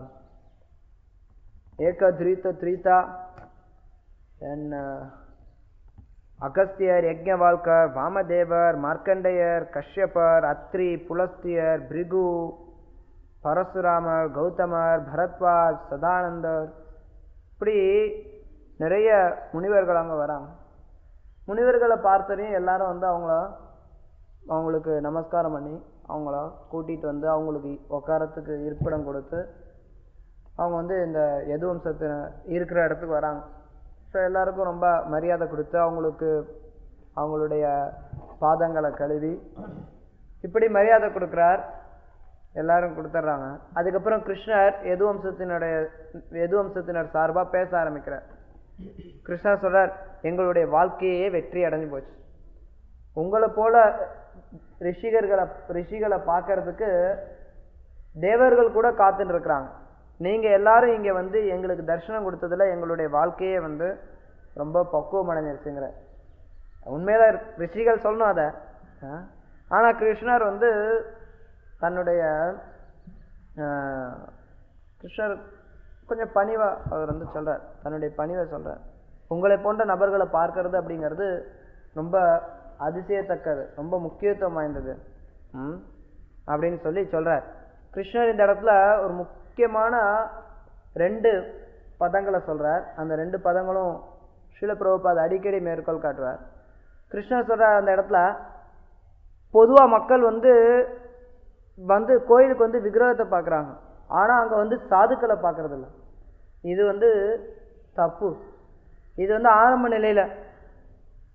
ஏகத்ரீத த்ரீதா தென் அகஸ்தியர் யஜ்ஞவால்கர் வாமதேவர் மார்க்கண்டேயர் கஷ்யபர் அத்ரி புலஸ்தியர் பிரிகு பரசுராமர் கௌதமர் பரத்வாஜ் சதானந்தர் இப்படி நிறைய முனிவர்கள் அங்க வராங்க முனிவர்களை பார்த்தரையும் எல்லாரும் வந்து அவங்கள அவங்களுக்கு நமஸ்காரம் பண்ணி அவங்கள கூட்டிட்டு வந்து அவங்களுக்கு உட்காரத்துக்கு இருப்பிடம் கொடுத்து அவங்க வந்து இந்த எது வம்சத்தின இருக்கிற இடத்துக்கு வராங்க ஸோ எல்லாருக்கும் ரொம்ப மரியாதை கொடுத்து அவங்களுக்கு அவங்களுடைய பாதங்களை கழுவி இப்படி மரியாதை கொடுக்குறார் எல்லாரும் கொடுத்துட்றாங்க அதுக்கப்புறம் கிருஷ்ணர் எது வம்சத்தினுடைய எது வம்சத்தினர் சார்பா பேச ஆரம்பிக்கிறார் கிருஷ்ணர் சொல்றார் எங்களுடைய வாழ்க்கையே வெற்றி அடைஞ்சு போச்சு உங்களை போல ரிஷிகர்களை ரிஷிகளை பார்க்கறதுக்கு தேவர்கள் கூட காத்துட்டு இருக்கிறாங்க நீங்க எல்லாரும் இங்க வந்து எங்களுக்கு தரிசனம் கொடுத்ததுல எங்களுடைய வாழ்க்கையே வந்து ரொம்ப பக்குவம் அடைஞ்சிருச்சுங்கிற உண்மையில ரிஷிகள் சொல்லணும் அத ஆ? ஆனா கிருஷ்ணர் வந்து தன்னுடைய ஆஹ், கிருஷ்ணர் கொஞ்சம் பணிவா அவர் வந்து சொல்றார் தன்னுடைய பணிவை சொல்றார் உங்களை போன்ற நபர்களை பார்க்கறது அப்படிங்கிறது ரொம்ப அதிசயத்தக்கது ரொம்ப முக்கியத்துவம் வாய்ந்தது ம் அப்படின்னு சொல்லி சொல்றார் கிருஷ்ணர் இந்த இடத்துல ஒரு முக்கியமான ரெண்டு பதங்களை சொல்றார் அந்த ரெண்டு பதங்களும் ஸ்ரீல பிரபுபாத் அடிக்கடி மேற்கோள் காட்டுவார் கிருஷ்ணர் சொல்றார் அந்த இடத்துல பொதுவா மக்கள் வந்து வந்து கோயிலுக்கு வந்து விக்கிரகத்தை பார்க்கறாங்க ஆனா அங்க வந்து சாதுக்களை பார்க்கறது இல்ல இது வந்து தப்பு இது வந்து ஆரம்ப நிலையில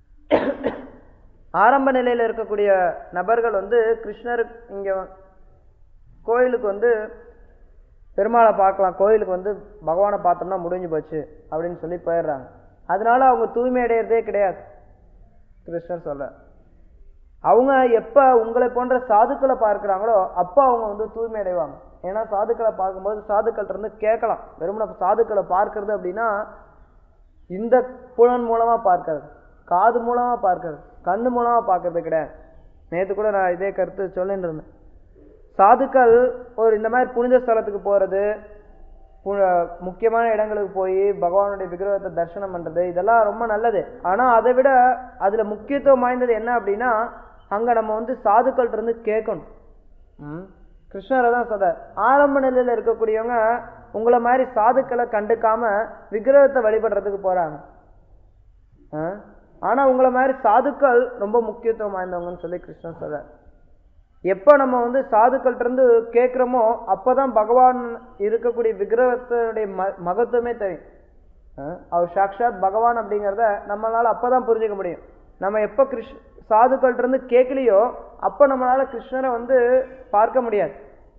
ஆரம்ப நிலையில இருக்கக்கூடிய நபர்கள் வந்து கிருஷ்ணர் இங்க கோயிலுக்கு வந்து பெருமாளை பார்க்கலாம் கோயிலுக்கு வந்து பகவானை பார்த்தோம்னா முடிஞ்சு போச்சு அப்படின்னு சொல்லி போயிடுறாங்க அதனால அவங்க தூய்மை அடையிறதே கிடையாது கிருஷ்ணர் சொல்ற அவங்க எப்ப உங்களை போன்ற சாதுக்களை பார்க்கறாங்களோ அப்ப அவங்க வந்து தூய்மை அடைவாங்க ஏன்னா சாதுக்களை பார்க்கும்போது சாதுக்கள்ட்ட இருந்து கேட்கலாம் வெறுமன சாதுக்களை பார்க்கறது அப்படின்னா இந்த புலன் மூலமா பார்க்கறது காது மூலமா பார்க்கறது கண்ணு மூலமா பார்க்கறது கிடையாது நேத்து கூட நான் இதே கருத்து சொல்லிட்டு இருந்தேன் சாதுக்கள் ஒரு இந்த மாதிரி புனித ஸ்தலத்துக்கு போறது பு- முக்கியமான இடங்களுக்கு போய் பகவானுடைய விக்கிரகத்தை தரிசனம் பண்றது இதெல்லாம் ரொம்ப நல்லது ஆனா அதை விட அதுல முக்கியத்துவம் வாய்ந்தது என்ன அப்படின்னா அங்க நம்ம வந்து சாதுக்கள்ட்ட இருந்து கேட்கணும் ம். கிருஷ்ணரை தான் சொல்ற ஆரம்ப நிலையில இருக்கக்கூடியவங்க உங்களை மாதிரி சாதுக்களை கண்டுக்காம விக்கிரகத்தை வழிபடுறதுக்கு போறாங்க ஆ? ஆனா உங்களை மாதிரி சாதுக்கள் ரொம்ப முக்கியத்துவம் வாய்ந்தவங்கன்னு சொல்லி கிருஷ்ணன் சொல்ற எப்ப நம்ம வந்து சாதுக்கள்ட்ட இருந்து கேட்கிறோமோ அப்பதான் பகவான் இருக்கக்கூடிய விக்கிரகத்தினுடைய ம மகத்துவமே தெரியும் ஆ? அவர் சாக்ஷாத் பகவான் அப்படிங்கிறத நம்மளால அப்பதான் புரிஞ்சுக்க முடியும் நம்ம எப்ப கிருஷ் சாதுக்கள்ட்ட இருந்து கேட்கலையோ அப்ப நம்மளால கிருஷ்ணரை வந்து பார்க்க முடியாது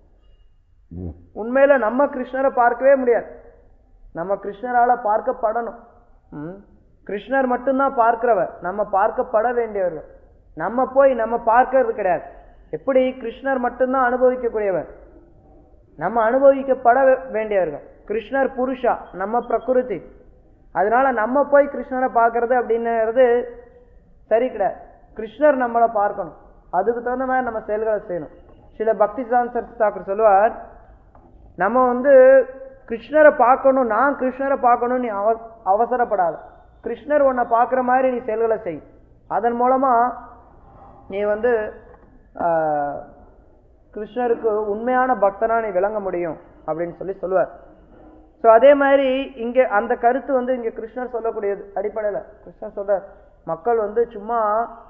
உண்மையில நம்ம கிருஷ்ணரை பார்க்கவே முடியாது நம்ம கிருஷ்ணரால பார்க்கப்படணும் ம். கிருஷ்ணர் மட்டும்தான் பார்க்கிறவர் நம்ம பார்க்கப்பட வேண்டியவர்கள் நம்ம போய் நம்ம பார்க்கறது கிடையாது எப்படி கிருஷ்ணர் மட்டும்தான் அனுபவிக்கக்கூடியவர் நம்ம அனுபவிக்கப்பட வே- வேண்டியவர்கள் கிருஷ்ணர் புருஷா நம்ம பிரகிருதி அதனால நம்ம போய் கிருஷ்ணரை பார்க்கறது அப்படின்னுறது சரி கிடையாது கிருஷ்ணர் நம்மளை பார்க்கணும் அதுக்கு தகுந்த மாதிரி நம்ம செயல்களை செய்யணும் சில பக்தி சான்சர் தாக்கர் சொல்லுவார் நம்ம வந்து கிருஷ்ணரை பார்க்கணும் நான் கிருஷ்ணரை பார்க்கணும் நீ அவ அவசரப்படாத கிருஷ்ணர் உன்னை பார்க்குற மாதிரி நீ செயல்களை செய் அதன் மூலமா நீ வந்து ஆஹ், கிருஷ்ணருக்கு உண்மையான பக்தனா நீ விளங்க முடியும் அப்படின்னு சொல்லி சொல்லுவார் ஸோ அதே மாதிரி இங்க அந்த கருத்து வந்து இங்க கிருஷ்ணர் சொல்லக்கூடியது அடிப்படையில கிருஷ்ணர் சொல்ற மக்கள் வந்து சும்மா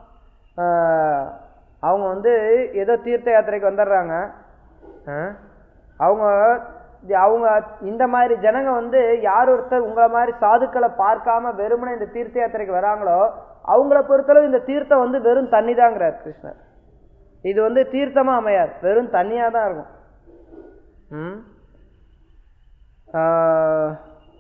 ஆஹ், அவங்க வந்து ஏதோ தீர்த்த யாத்திரைக்கு வந்துடுறாங்க ஆஹ், அவங்க இது அவங்க இந்த மாதிரி ஜனங்க வந்து யார் ஒருத்தர் உங்களை மாதிரி சாதுக்களை பார்க்காம வெறுமனே இந்த தீர்த்த யாத்திரைக்கு வராங்களோ அவங்கள பொறுத்தளவு இந்த தீர்த்தம் வந்து வெறும் தண்ணி தாங்கிறார் கிருஷ்ணர் இது வந்து தீர்த்தமா அமையாது வெறும் தண்ணியா தான் இருக்கும் ம் ஆஹ்,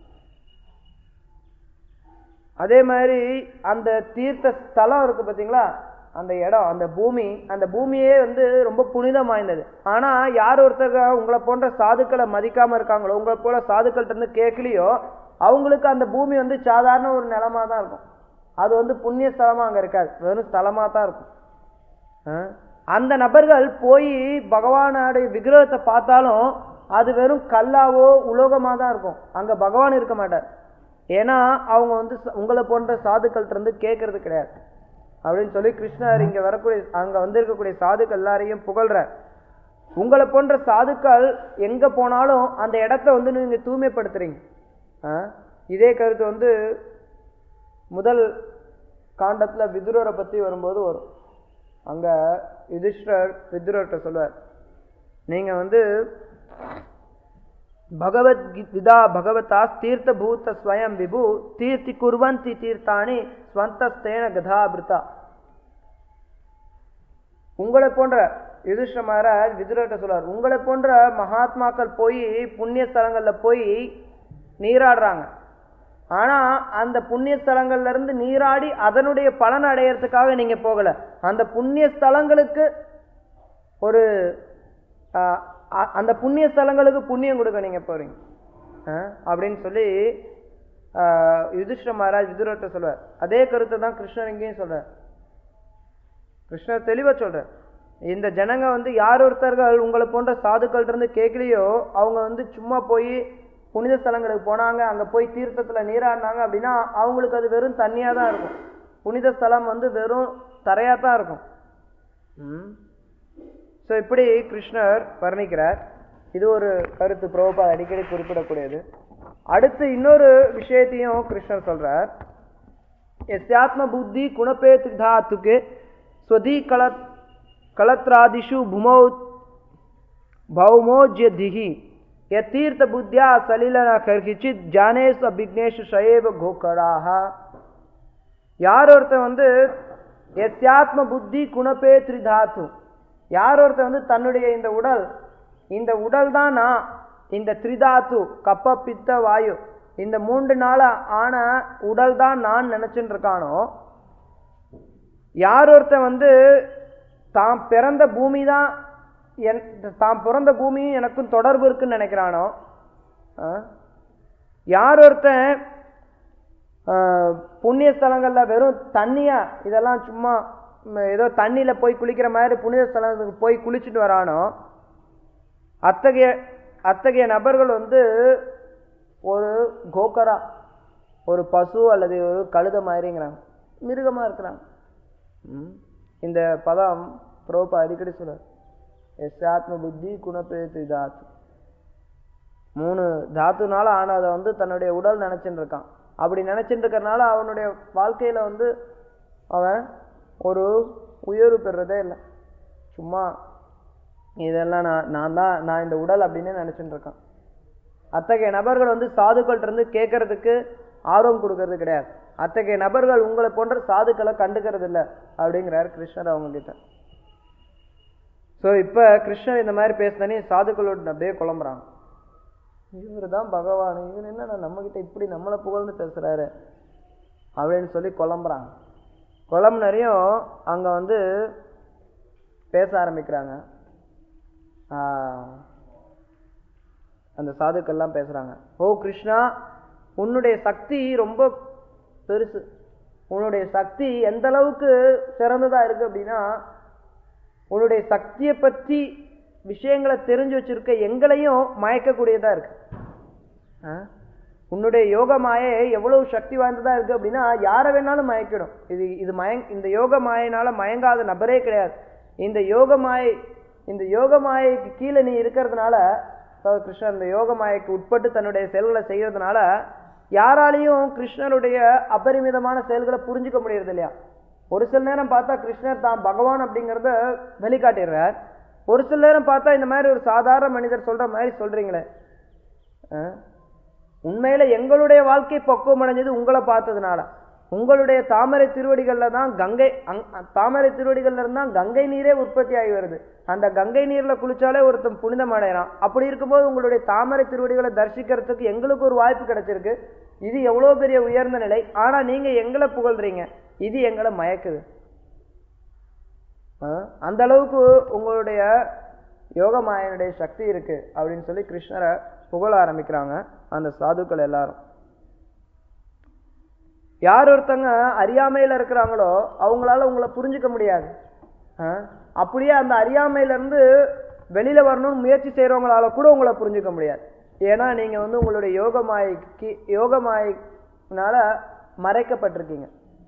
அதே மாதிரி அந்த தீர்த்த ஸ்தலம் இருக்கு பாத்தீங்களா அந்த இடம் அந்த பூமி அந்த பூமியே வந்து ரொம்ப புனிதம் வாய்ந்தது ஆனா யார் ஒருத்தர் உங்களை போன்ற சாதுக்களை மதிக்காம இருக்காங்களோ உங்களை போல சாதுக்கள்ட்ட இருந்து கேட்கலையோ அவங்களுக்கு அந்த பூமி வந்து சாதாரண ஒரு நிலமா தான் இருக்கும் அது வந்து புண்ணிய ஸ்தலமா அங்க இருக்காது வெறும் ஸ்தலமா தான் இருக்கும் ஆ? அந்த நபர்கள் போய் பகவானுடைய விக்கிரகத்தை பார்த்தாலும் அது வெறும் கல்லாவோ உலோகமா தான் இருக்கும் அங்க பகவான் இருக்க மாட்டார் ஏன்னா அவங்க வந்து ச- உங்களை போன்ற சாதுக்கள்ட்ட இருந்து கேட்கறது கிடையாது அப்படின்னு சொல்லி கிருஷ்ணர் இங்க வரக்கூடிய அங்க வந்திருக்கக்கூடிய சாதுக்கள் எல்லாரையும் புகழ்றார் உங்களை போன்ற சாதுக்கள் எங்க போனாலும் அந்த இடத்த வந்து நீங்க தூய்மைப்படுத்துறீங்க ஆ? இதே கருத்து வந்து முதல் காண்டத்துல விதுரரை பத்தி வரும்போது வரும் அங்க யுதிஷ்டர் விதுரர்கிட்ட சொல்லுவார் நீங்க வந்து பகவத் விதா பகவதா தீர்த்த பூத்த ஸ்வயம் விபு தீர்த்தி குர்வந்தி தீர்த்தானி ஸ்வந்தஸ்தேன கதாபிருதா உங்களை போன்ற யுதிஷ்ட மகாராஜ் விதுரர்கிட்ட சொல்றார் உங்களை போன்ற மகாத்மாக்கள் போய் புண்ணிய ஸ்தலங்கள்ல போய் நீராடுறாங்க ஆனா அந்த புண்ணிய ஸ்தலங்கள்ல இருந்து நீராடி அதனுடைய பலன் அடையறதுக்காக நீங்க போகல அந்த புண்ணிய ஸ்தலங்களுக்கு ஒரு ஆஹ், அ- அந்த புண்ணிய ஸ்தலங்களுக்கு புண்ணியம் கொடுக்க நீங்க போறீங்க ஆஹ், அப்படின்னு சொல்லி ஆஹ், யுதிஷ்ட மகாராஜ் விதுரர்கிட்ட சொல்றார் அதே கருத்தை தான் கிருஷ்ணர் இங்கேயும் சொல்றார் கிருஷ்ணர் தெளிவா சொல்றார் இந்த ஜனங்க வந்து யார் ஒருத்தர்கள் உங்களை போன்ற சாதுக்கள்ட்ட இருந்து கேட்கலையோ அவங்க வந்து சும்மா போய் புனித ஸ்தலங்களுக்கு போனாங்க அங்க போய் தீர்த்தத்துல நீராடினாங்க அப்படின்னா அவங்களுக்கு அது வெறும் தண்ணியா தான் இருக்கும் புனித ஸ்தலம் வந்து வெறும் தரையா தான் இருக்கும் ஸோ இப்படி கிருஷ்ணர் வர்ணிக்கிறார் இது ஒரு கருத்து பிரபுபா அடிக்கடி குறிப்பிடக்கூடியது அடுத்து இன்னொரு விஷயத்தையும் கிருஷ்ணர் சொல்றார் यस्यात्म बुद्धि गुणपेत धातुके स्वधी कलत कलत्रादिषु भूमौ भौमोज्यधिः यतीर्थ बुद्ध्या सलिलन कर्हिचित जानेषु अभिज्ञेषु சயேவ கோகராக யார் ஒருத்தன் வந்து எஸ்யாத்ம புத்தி குணப்பே திரிதாத்து யார் ஒருத்தர் வந்து தன்னுடைய இந்த உடல் இந்த உடல் தான் நான் இந்த திரிதாத்து கப்ப பித்த வாயு இந்த மூன்று நாள ஆன உடல் தான் நான் நினைச்சுட்டு இருக்கானோ யார் ஒருத்தன் வந்து தாம் பிறந்த பூமி தான் என் தாம் பிறந்த பூமியும் எனக்கும் தொடர்பு இருக்குன்னு நினைக்கிறானோ ஆ? யார் ஒருத்தன் ஆ, புண்ணிய ஸ்தலங்கள்ல வெறும் தண்ணியா இதெல்லாம் சும்மா ம், ஏதோ தண்ணியில போய் குளிக்கிற மாதிரி புனித ஸ்தலத்துக்கு போய் குளிச்சுட்டு வரானோ அத்தகைய அத்தகைய நபர்கள் வந்து ஒரு கோக்கரா ஒரு பசு அல்லது ஒரு கழுத மாதிரிங்கிறாங்க மிருகமா இருக்கிறாங்க ம். இந்த பதம் புரோபா அடிக்கடி சொல்றார் எஸ் ஆத்ம புத்தி குணப்பேத்து தாத்து மூணு தாத்துனால ஆனதை வந்து தன்னுடைய உடல் நினைச்சுட்டு இருக்கான் அப்படி நினைச்சுட்டு இருக்கறனால அவனுடைய வாழ்க்கையில வந்து அவன் ஒரு உயர்வு பெறுறதே இல்லை சும்மா இதெல்லாம் நான் நான் தான் நான் இந்த உடல் அப்படின்னு நினைச்சுட்டு இருக்கான் அத்தகைய நபர்கள் வந்து சாதுக்கள்ட்ட இருந்து கேட்கறதுக்கு ஆர்வம் கொடுக்கறது கிடையாது அத்தகைய நபர்கள் உங்களை போன்ற சாதுக்களை கண்டுக்கிறது இல்லை அப்படிங்கிறார் கிருஷ்ணர் அவங்க கிட்ட ஸோ இப்போ கிருஷ்ணர் இந்த மாதிரி பேசினே சாதுக்களோட அப்படியே குழம்புறாங்க இவர் தான் பகவான் இவர் என்ன நம்ம கிட்ட இப்படி நம்மளை புகழ்ந்து பேசுறாரு அப்படின்னு சொல்லி குழம்புறாங்க குழம்புனரையும் அங்க வந்து பேச ஆரம்பிக்கிறாங்க ஆஹ் அந்த சாதுக்கள்லாம் பேசுறாங்க ஓ கிருஷ்ணா உன்னுடைய சக்தி ரொம்ப பெருசு உன்னுடைய சக்தி எந்த அளவுக்கு சிறந்ததா இருக்கு அப்படின்னா உன்னுடைய சக்தியை பத்தி விஷயங்களை தெரிஞ்சு வச்சிருக்க எங்களையும் மயக்கக்கூடியதா இருக்கு ஆ? உன்னுடைய யோக மாயை எவ்வளவு சக்தி வாய்ந்ததா இருக்கு அப்படின்னா யாரை வேணாலும் மயக்கிடும் இது இது மயங் இந்த யோக மாயினால மயங்காத நபரே கிடையாது இந்த யோக மாயை இந்த யோக மாயைக்கு கீழே நீ இருக்கிறதுனால அதாவது கிருஷ்ணர் இந்த யோக மாயைக்கு உட்பட்டு தன்னுடைய செயல்களை செய்யறதுனால யாராலையும் கிருஷ்ணருடைய அபரிமிதமான செயல்களை புரிஞ்சுக்க முடியறது இல்லையா ஒரு சில நேரம் பார்த்தா கிருஷ்ணர் தான் பகவான் அப்படிங்கிறத வெளிக்காட்டிடுறார் ஒரு சில நேரம் பார்த்தா இந்த மாதிரி ஒரு சாதாரண மனிதர் சொல்ற மாதிரி சொல்றீங்களே ஆ? உண்மையில எங்களுடைய வாழ்க்கை பக்குவம் அடைஞ்சது உங்களை பார்த்ததுனால உங்களுடைய தாமரை திருவடிகள்ல தான் கங்கை அங் தாமரை திருவடிகள்ல இருந்தா கங்கை நீரே உற்பத்தி ஆகி வருது அந்த கங்கை நீர்ல குளிச்சாலே ஒருத்தன் புனிதம் அடையறான் அப்படி இருக்கும்போது உங்களுடைய தாமரை திருவடிகளை தரிசிக்கிறதுக்கு எங்களுக்கு ஒரு வாய்ப்பு கிடைச்சிருக்கு இது எவ்வளவு பெரிய உயர்ந்த நிலை ஆனா நீங்க எங்களை புகழ்றீங்க இது எங்களை மயக்குது ஆ? அந்த அளவுக்கு உங்களுடைய யோகமாயனுடைய சக்தி இருக்கு அப்படின்னு சொல்லி கிருஷ்ணரை புகழ ஆரம்பிக்கிறாங்க அந்த சாதுக்கள் எல்லாரும் யார் ஒருத்தங்க அறியாமையில இருக்கிறாங்களோ அவங்களால உங்களை புரிஞ்சுக்க முடியாது ஆ? அப்படியே அந்த அறியாமையில இருந்து வெளியில வரணும்னு முயற்சி செய்யறவங்களால கூட உங்களை புரிஞ்சுக்க முடியாது ஏன்னா நீங்க வந்து உங்களுடைய யோகமாய்க்கு யோகமாயினால மறைக்கப்பட்டிருக்கீங்க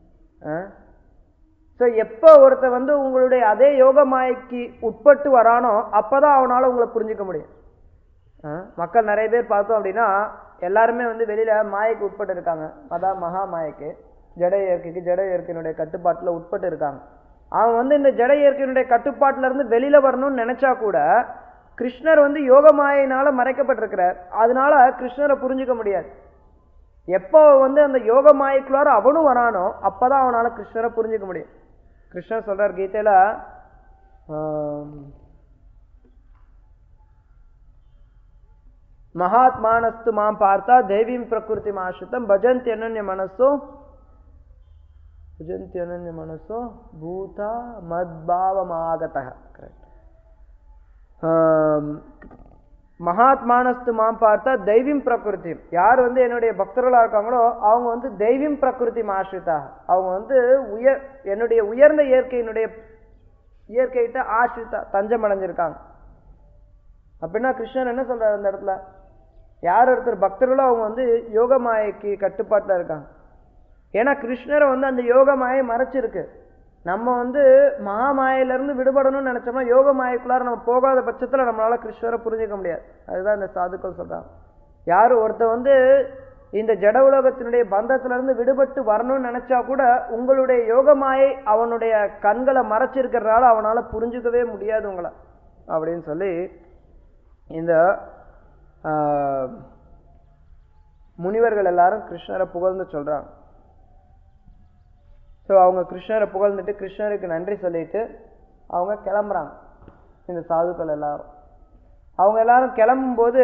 ஸோ எப்போ ஒருத்தன் வந்து உங்களுடைய அதே யோக மாயைக்கு உட்பட்டு வரானோ அப்பதான் அவனால உங்களை புரிஞ்சுக்க முடியும் ஆ? மக்கள் நிறைய பேர் பார்த்தோம் அப்படின்னா எல்லாருமே வந்து வெளியில மாயைக்கு உட்பட்டு இருக்காங்க அதான் மகா மாயைக்கு ஜட இயற்கைக்கு ஜட இயற்கையினுடைய கட்டுப்பாட்டுல உட்பட்டு இருக்காங்க அவன் வந்து இந்த ஜட இயற்கையினுடைய கட்டுப்பாட்டுல இருந்து வெளியில வரணும்னு நினைச்சா கூட கிருஷ்ணர் வந்து யோக மாயினால மறைக்கப்பட்டிருக்கிறார் அதனால கிருஷ்ணரை புரிஞ்சுக்க முடியாது எப்போ வந்து அந்த யோக மாயைக்குள்ளார அவனும் வரானோ அப்பதான் அவனால கிருஷ்ணரை புரிஞ்சுக்க முடியும் கிருஷ்ணர் சொல்றார் கீதையில ஆம், மகாத்மானஸ்து மாம் பார்த்தா தேவீம் பிரகிருதி ஆசிரித்தம் பஜந்தி அனன்ய மனசோ பஜந்தி அனன்ய மனசோ பூதா மத்பாவமாகத கரெக்ட் மகாத்மானஸ்து மாம் பார்த்தா தெய்வீம் பிரகிருதி யார் வந்து என்னுடைய பக்தர்களா இருக்காங்களோ அவங்க வந்து தெய்வீம் பிரகிருதி ஆசிரிதா அவங்க வந்து உயர் என்னுடைய உயர்ந்த இயற்கையினுடைய இயற்கையிட்ட ஆசிரிதா தஞ்சம் அடைஞ்சிருக்காங்க அப்படின்னா கிருஷ்ணன் என்ன சொல்றாரு அந்த இடத்துல யார் ஒருத்தர் பக்தர்களோ அவங்க வந்து யோக மாயைக்கு கட்டுப்பாட்டுல இருக்காங்க ஏன்னா கிருஷ்ணரை வந்து அந்த யோக மாயை மறைச்சிருக்கு நம்ம வந்து மகா மாயையில இருந்து விடுபடணும்னு நினைச்சோம்னா யோக மாயைக்குள்ளார நம்ம போகாத பட்சத்துல நம்மளால கிருஷ்ணரை புரிஞ்சுக்க முடியாது அதுதான் இந்த சாதுக்கள் சொல்றாங்க யார் ஒருத்தர் வந்து இந்த ஜட உலகத்தினுடைய பந்தத்துல இருந்து விடுபட்டு வரணும்னு நினைச்சா கூட உங்களுடைய யோக மாயை அவனுடைய கண்களை மறைச்சிருக்கிறதுனால அவனால புரிஞ்சுக்கவே முடியாது உங்களை அப்படின்னு சொல்லி இந்த ஆஹ், முனிவர்கள் எல்லாரும் கிருஷ்ணரை புகழ்ந்து சொல்றாங்க ஸோ ஸோ அவங்க கிருஷ்ணரை புகழ்ந்துட்டு கிருஷ்ணருக்கு நன்றி சொல்லிட்டு அவங்க கிளம்புறாங்க இந்த சாதுக்கள் எல்லாரும் அவங்க எல்லாரும் கிளம்பும்போது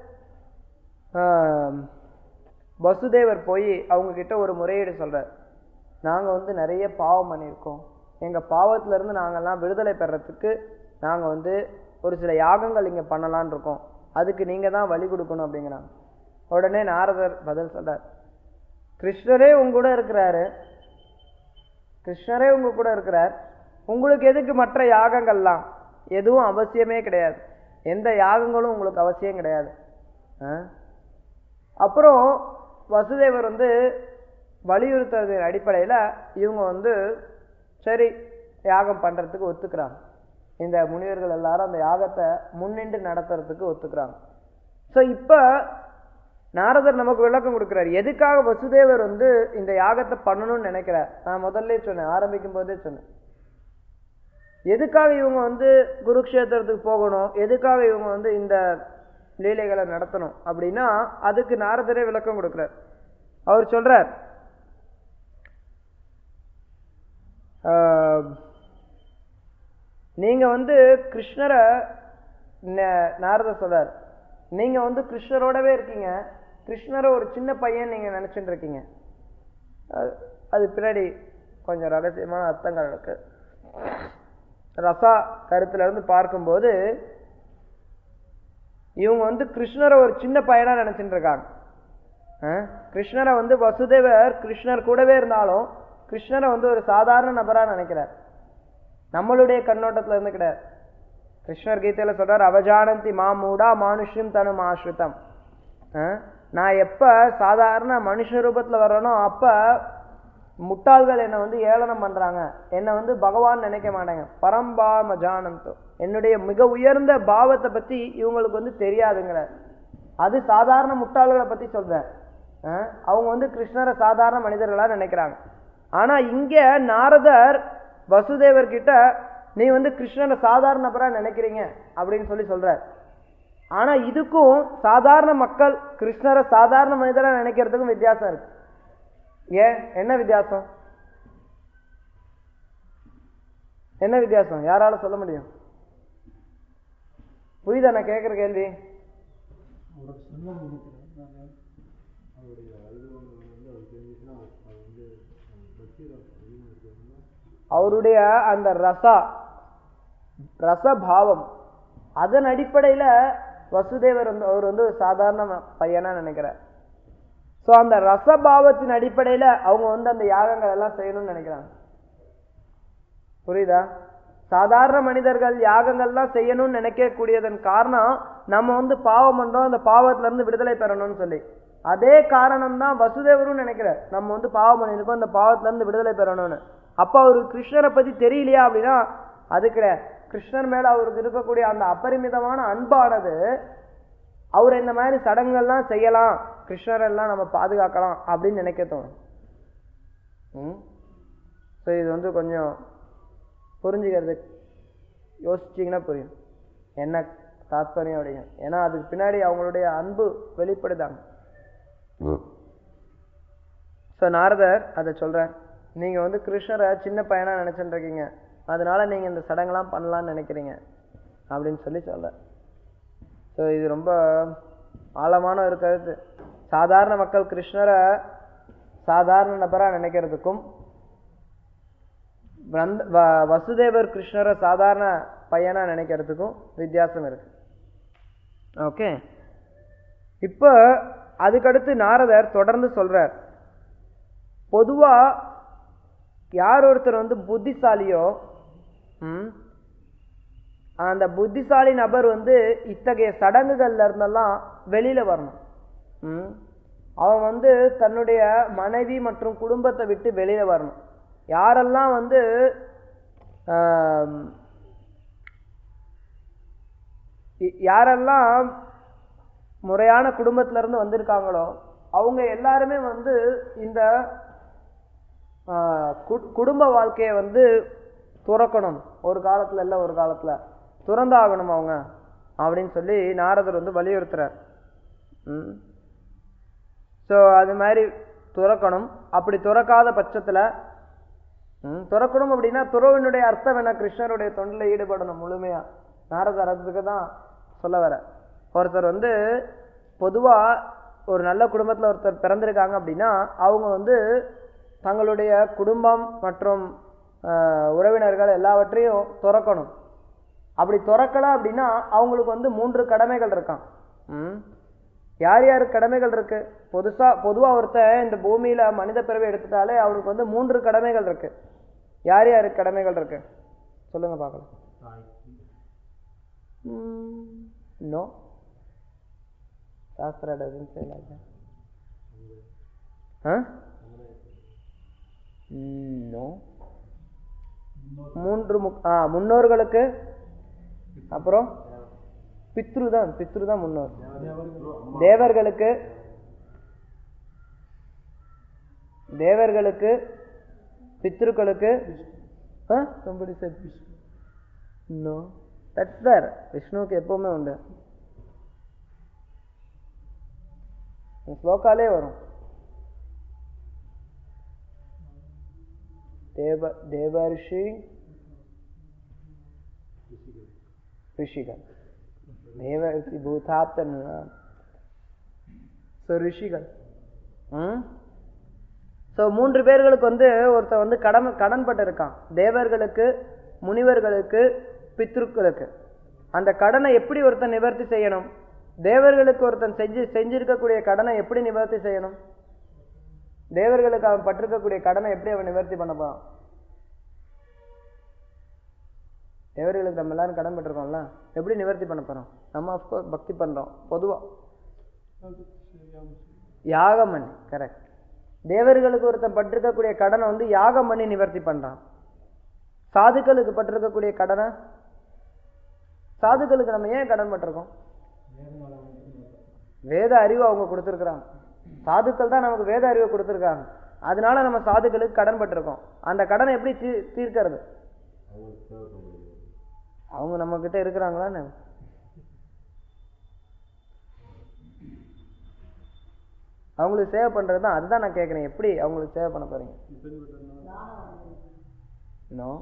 ஆம், வசுதேவர் போய் அவங்க கிட்ட ஒரு முறையீடு சொல்றார் நாங்க வந்து நிறைய பாவம் பண்ணியிருக்கோம் எங்க பாவத்துல இருந்து நாங்கெல்லாம் விடுதலை பெறத்துக்கு நாங்க வந்து ஒரு சில யாகங்கள் இங்க பண்ணலாம்னு இருக்கோம் அதுக்கு நீங்க தான் வழி கொடுக்கணும் அப்படிங்கிறாங்க உடனே நாரதர் பதில் சொல்றார் கிருஷ்ணரே உங்க கூட இருக்கிறாரு கிருஷ்ணரே உங்க கூட இருக்கிறார் உங்களுக்கு எதுக்கு மற்ற யாகங்கள்லாம் எதுவும் அவசியமே கிடையாது எந்த யாகங்களும் உங்களுக்கு அவசியம் கிடையாது ஆ? அப்புறம் வசுதேவர் வந்து வலியுறுத்துறதின் அடிப்படையில் இவங்க வந்து சரி யாகம் பண்றதுக்கு ஒத்துக்கிறாங்க இந்த முனிவர்கள் எல்லாரும் அந்த யாகத்தை முன்னின்று நடத்துறதுக்கு ஒத்துக்கிறாங்க ஸோ இப்போ நாரதர் நமக்கு விளக்கம் கொடுக்குறார் எதுக்காக வசுதேவர் வந்து இந்த யாகத்தை பண்ணணும்னு நினைக்கிறார் நான் முதல்ல சொன்னேன் ஆரம்பிக்கும் போதே சொன்னேன் எதுக்காக இவங்க வந்து குருக்ஷேத்திரத்துக்கு போகணும் எதுக்காக இவங்க வந்து இந்த லீலைகளை நடத்தணும் அப்படின்னா அதுக்கு நாரதரே விளக்கம் கொடுக்குறார் அவர் சொல்றார் ஆஹ், நீங்க வந்து கிருஷ்ணரை ந- நாரதர் சொல்றார் நீங்க வந்து கிருஷ்ணரோடவே இருக்கீங்க கிருஷ்ணரை ஒரு சின்ன பையன் நீங்க நினைச்சிட்டு இருக்கீங்க அது- அது பின்னாடி கொஞ்சம் ரகசியமான அர்த்தங்கள் இருக்கு ரசா கருத்துல இருந்து பார்க்கும்போது இவங்க வந்து கிருஷ்ணரை ஒரு சின்ன பையனா நினைச்சிட்டு இருக்காங்க ஆ? கிருஷ்ணரை வந்து வசுதேவர் கிருஷ்ணர் கூடவே இருந்தாலும் கிருஷ்ணரை வந்து ஒரு சாதாரண நபரா நினைக்கிறார் நம்மளுடைய கண்ணோட்டத்துல இருந்து கிடையாது கிருஷ்ணர் கீதையில சொல்றார் அவஜானந்தி மாமூடா மானுஷ்யம் தனு ஆஸ்ரிதம் ஆ? நான் எப்ப சாதாரண மனுஷ ரூபத்துல வர்றேனோ அப்ப முட்டாள்கள் என்னை வந்து ஏளனம் பண்றாங்க என்னை வந்து பகவான் நினைக்க மாட்டாங்க பரம்பாம ஜானந்தோ என்னுடைய மிக உயர்ந்த பாவத்தை பத்தி இவங்களுக்கு வந்து தெரியாதுங்கிறார் அது சாதாரண முட்டாள்களை பத்தி சொல்றேன் ஆ? அவங்க வந்து கிருஷ்ணரை சாதாரண மனிதர்களா நினைக்கிறாங்க ஆனா இங்க நாரதர் வசுதேவர் கிட்ட நீ வந்து கிருஷ்ணரை சாதாரண நபரா நினைக்கிறீங்க அப்படின்னு சொல்லி சொல்றார் ஆனா இதுக்கும் சாதாரண மக்கள் கிருஷ்ணரை சாதாரண மனிதரா நினைக்கிறதுக்கும் வித்தியாசம் இருக்கு ஏன் என்ன வித்தியாசம் என்ன வித்தியாசம் யாரால சொல்ல முடியும் புரியுதா நான் கேட்குற கேள்வி அவரோட செல்வம் நினைக்கிறேன் நான் அவருடைய அனுபவங்கள் வந்து அவர் தெரிஞ்சுச்சுன்னா அவர் வந்து பக்தி அதிகமாக இருக்கிறதுனா அவருடைய அந்த ரசா ரசபாவம் அதன் அடிப்படையில வசுதேவர் வந்து அவர் வந்து ஒரு சாதாரண ம- பையனா நினைக்கிறார் ஸோ அந்த ரசபாவத்தின் அடிப்படையில அவங்க வந்து அந்த யாகங்கள் எல்லாம் செய்யணும்னு நினைக்கிறாங்க புரியுதா சாதாரண மனிதர்கள் யாகங்கள்லாம் செய்யணும்னு நினைக்கக்கூடியதன் காரணம் நம்ம வந்து பாவம் பண்றோம் அந்த பாவத்துல இருந்து விடுதலை பெறணும்னு சொல்லி அதே காரணம் தான் வசுதேவரும் நினைக்கிறார் நம்ம வந்து பாவம் பண்ணியிருக்கோம் அந்த பாவத்துல இருந்து விடுதலை பெறணும்னு அப்ப அவருக்கு கிருஷ்ணரை பத்தி தெரியலையா அப்படின்னா அது கிடையாது கிருஷ்ணர் மேல அவருக்கு இருக்கக்கூடிய அந்த அபரிமிதமான அன்பானது அவர் இந்த மாதிரி சடங்குகள்லாம் செய்யலாம் கிருஷ்ணர் எல்லாம் நம்ம பாதுகாக்கலாம் அப்படின்னு நினைக்க தோணும் ம் ஸோ இது வந்து கொஞ்சம் புரிஞ்சுக்கிறது யோசிச்சிங்கன்னா புரியும் என்ன தாத்பரியம் அப்படிங்க ஏன்னா அதுக்கு பின்னாடி அவங்களுடைய அன்பு வெளிப்படுதாங்க ஸோ நாரதர் அதை சொல்றார் நீங்க வந்து கிருஷ்ணரை சின்ன பையனா நினைச்சுட்டு இருக்கீங்க அதனால நீங்க இந்த சடங்கெல்லாம் பண்ணலாம்னு நினைக்கிறீங்க அப்படின்னு சொல்லி சொல்றார் ஸோ இது ரொம்ப ஆழமான ஒரு கருத்து சாதாரண மக்கள் கிருஷ்ணரை சாதாரண நபரா நினைக்கிறதுக்கும் வந்த- வ- வசுதேவர் கிருஷ்ணரை சாதாரண பையனா நினைக்கிறதுக்கும் வித்தியாசம் இருக்கு ஓகே இப்போ அதுக்கடுத்து நாரதர் தொடர்ந்து சொல்றார் பொதுவா யார் ஒருத்தர் வந்து புத்திசாலியோ ம், அந்த புத்திசாலி நபர் வந்து இத்தகைய சடங்குகள்ல இருந்தெல்லாம் வெளியில வரணும் ம், அவன் வந்து தன்னுடைய மனைவி மற்றும் குடும்பத்தை விட்டு வெளியில வரணும் யாரெல்லாம் வந்து ஆம், இ- யாரெல்லாம் முறையான குடும்பத்துல இருந்து வந்திருக்காங்களோ அவங்க எல்லாருமே வந்து இந்த ஆ, கு- குடும்ப வாழ்க்கையை வந்து துறக்கணும் ஒரு காலத்துல இல்ல ஒரு காலத்துல துறந்தாகணும் அவங்க அப்படின்னு சொல்லி நாரதர் வந்து வலியுறுத்துறார் ம் ஸோ அது மாதிரி துறக்கணும் அப்படி துறக்காத பட்சத்துல ம், துறக்கணும் அப்படின்னா துறவினுடைய அர்த்தம் என்ன கிருஷ்ணருடைய தொண்டில் ஈடுபடணும் முழுமையா நாரதர் அதுக்கு தான் சொல்ல வர ஒருத்தர் வந்து பொதுவா ஒரு நல்ல குடும்பத்துல ஒருத்தர் பிறந்திருக்காங்க அப்படின்னா அவங்க வந்து தங்களுடைய குடும்பம் மற்றும் ஆஹ், உறவினர்கள் எல்லாவற்றையும் துறக்கணும் அப்படி துறக்கல அப்படின்னா அவங்களுக்கு வந்து மூன்று கடமைகள் இருக்கான் ம் யார் யார் கடமைகள் இருக்கு பொதுசா பொதுவா ஒருத்தன் இந்த பூமியில மனித பிறவை எடுத்துட்டாலே அவனுக்கு வந்து மூன்று கடமைகள் இருக்கு யார் யார் கடமைகள் இருக்கு சொல்லுங்க பார்க்கலாம் no shastra doesn't say like that. Huh? Mm, no. மூன்று முக்- ஆ முன்னோர்களுக்கு அப்புறம் பித்ரு தான் பித்ரு தான் முன்னோர் தேவர்களுக்கு தேவர்களுக்கு பித்ருக்களுக்கு ஆ somebody said no that's there விஷ்ணுவுக்கு எப்பவுமே உண்டு ஸ்லோகாலே வரும் தேவ தேவர்ஷி ரிஷிகள் தேவர்ஷி பூதாப்தன் ஸோ ரிஷிகள் ம் ஸோ மூன்று பேர்களுக்கு வந்து ஒருத்தன் வந்து கடன் கடன்பட்டு இருக்கான் தேவர்களுக்கு முனிவர்களுக்கு பித்ருக்களுக்கு அந்த கடனை எப்படி ஒருத்தன் நிவர்த்தி செய்யணும் தேவர்களுக்கு ஒருத்தன் செஞ்சு செஞ்சிருக்கக்கூடிய கடனை எப்படி நிவர்த்தி செய்யணும் தேவர்களுக்கு அவன் பட்டிருக்கக்கூடிய கடனை எப்படி அவன் நிவர்த்தி பண்ண போறான் தேவர்களுக்கு நம்ம எல்லாரும் கடன் பட்டிருக்கோம்ல எப்படி நிவர்த்தி பண்ண போறோம் நம்ம அஃப்கோர்ஸ் பக்தி பண்றோம் பொதுவா யாகம் பண்ணி கரெக்ட் தேவர்களுக்கு ஒருத்தன் பட்டிருக்கக்கூடிய கடனை வந்து யாகம் பண்ணி நிவர்த்தி பண்றான் சாதுக்களுக்கு பட்டிருக்கக்கூடிய கடனை சாதுக்களுக்கு நம்ம ஏன் கடன் பட்டிருக்கோம் வேத அறிவு அவங்க கொடுத்துருக்குறாங்க சாதுக்கள் தான் நமக்கு வேத அறிவை கொடுத்துருக்காங்க அதனால நம்ம சாதுக்களுக்கு கடன் பட்டிருக்கோம் அந்த கடனை எப்படி தீ தீர்க்கறது அவங்களுக்கு சேவை பண்ண முடியும் அவங்க நம்ம கிட்ட இருக்கிறாங்களான்னு அவங்களுக்கு சேவை பண்றது தான் அதுதான் நான் கேட்குறேன் எப்படி அவங்களுக்கு சேவை பண்ண போறீங்க நோ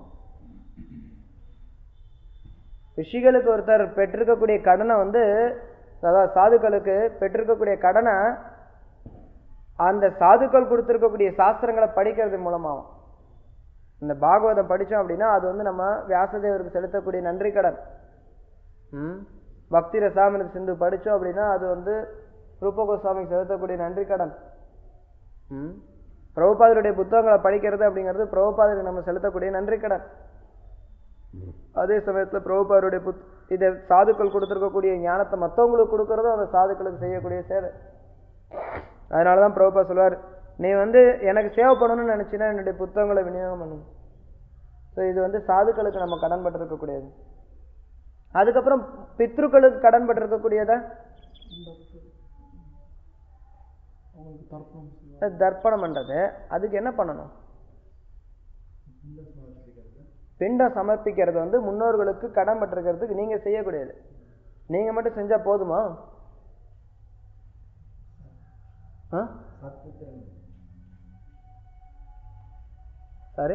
ரிஷிகளுக்கு ஒருத்தர் பெற்றிருக்கக்கூடிய கடனை வந்து அதாவது சாதுக்களுக்கு பெற்றிருக்கக்கூடிய கடனை அந்த சாதுக்கள் கொடுத்திருக்கக்கூடிய சாஸ்திரங்களை படிக்கிறது மூலமாகும் இந்த பாகவதம் படிச்சோம் அப்படின்னா அது வந்து நம்ம வியாசதேவருக்கு செலுத்தக்கூடிய நன்றி கடன் ம் பக்தி ரசாமிரத சிந்து படிச்சோம் அப்படின்னா அது வந்து ரூப கோஸ்வாமிக்கு செலுத்தக்கூடிய நன்றி கடன் ம் பிரபுபாதருடைய புத்தகங்களை படிக்கிறது அப்படிங்கிறது பிரபுபாதருக்கு நம்ம செலுத்தக்கூடிய நன்றி கடன் அதே சமயத்துல பிரபுபாதருடைய புத் இதை சாதுக்கள் கொடுத்துருக்கக்கூடிய ஞானத்தை மற்றவங்களுக்கு கொடுக்கறதும் அந்த சாதுக்களுக்கு செய்யக்கூடிய சேவை அதனாலதான் பிரபுபா சொல்லுவார் நீ வந்து எனக்கு சேவை பண்ணணும்னு நினைச்சினா என்னுடைய புத்தகங்களை விநியோகம் பண்ணணும் ஸோ இது வந்து சாதுக்களுக்கு நம்ம கடன் பட்டிருக்கக்கூடியது அதுக்கப்புறம் பித்ருக்களுக்கு கடன் பட்டிருக்கக்கூடியதா அவங்களுக்கு தர்ப்பணம் செய்வாங்க தர்ப்பணம் பண்றது அதுக்கு என்ன பண்ணணும் இந்த சமர்ப்பிக்கிறது பிண்டம் சமர்ப்பிக்கிறது வந்து முன்னோர்களுக்கு கடன் பட்டிருக்கிறதுக்கு நீங்க செய்யக்கூடியது நீங்க மட்டும் செஞ்சா போதுமா ஆ சாரி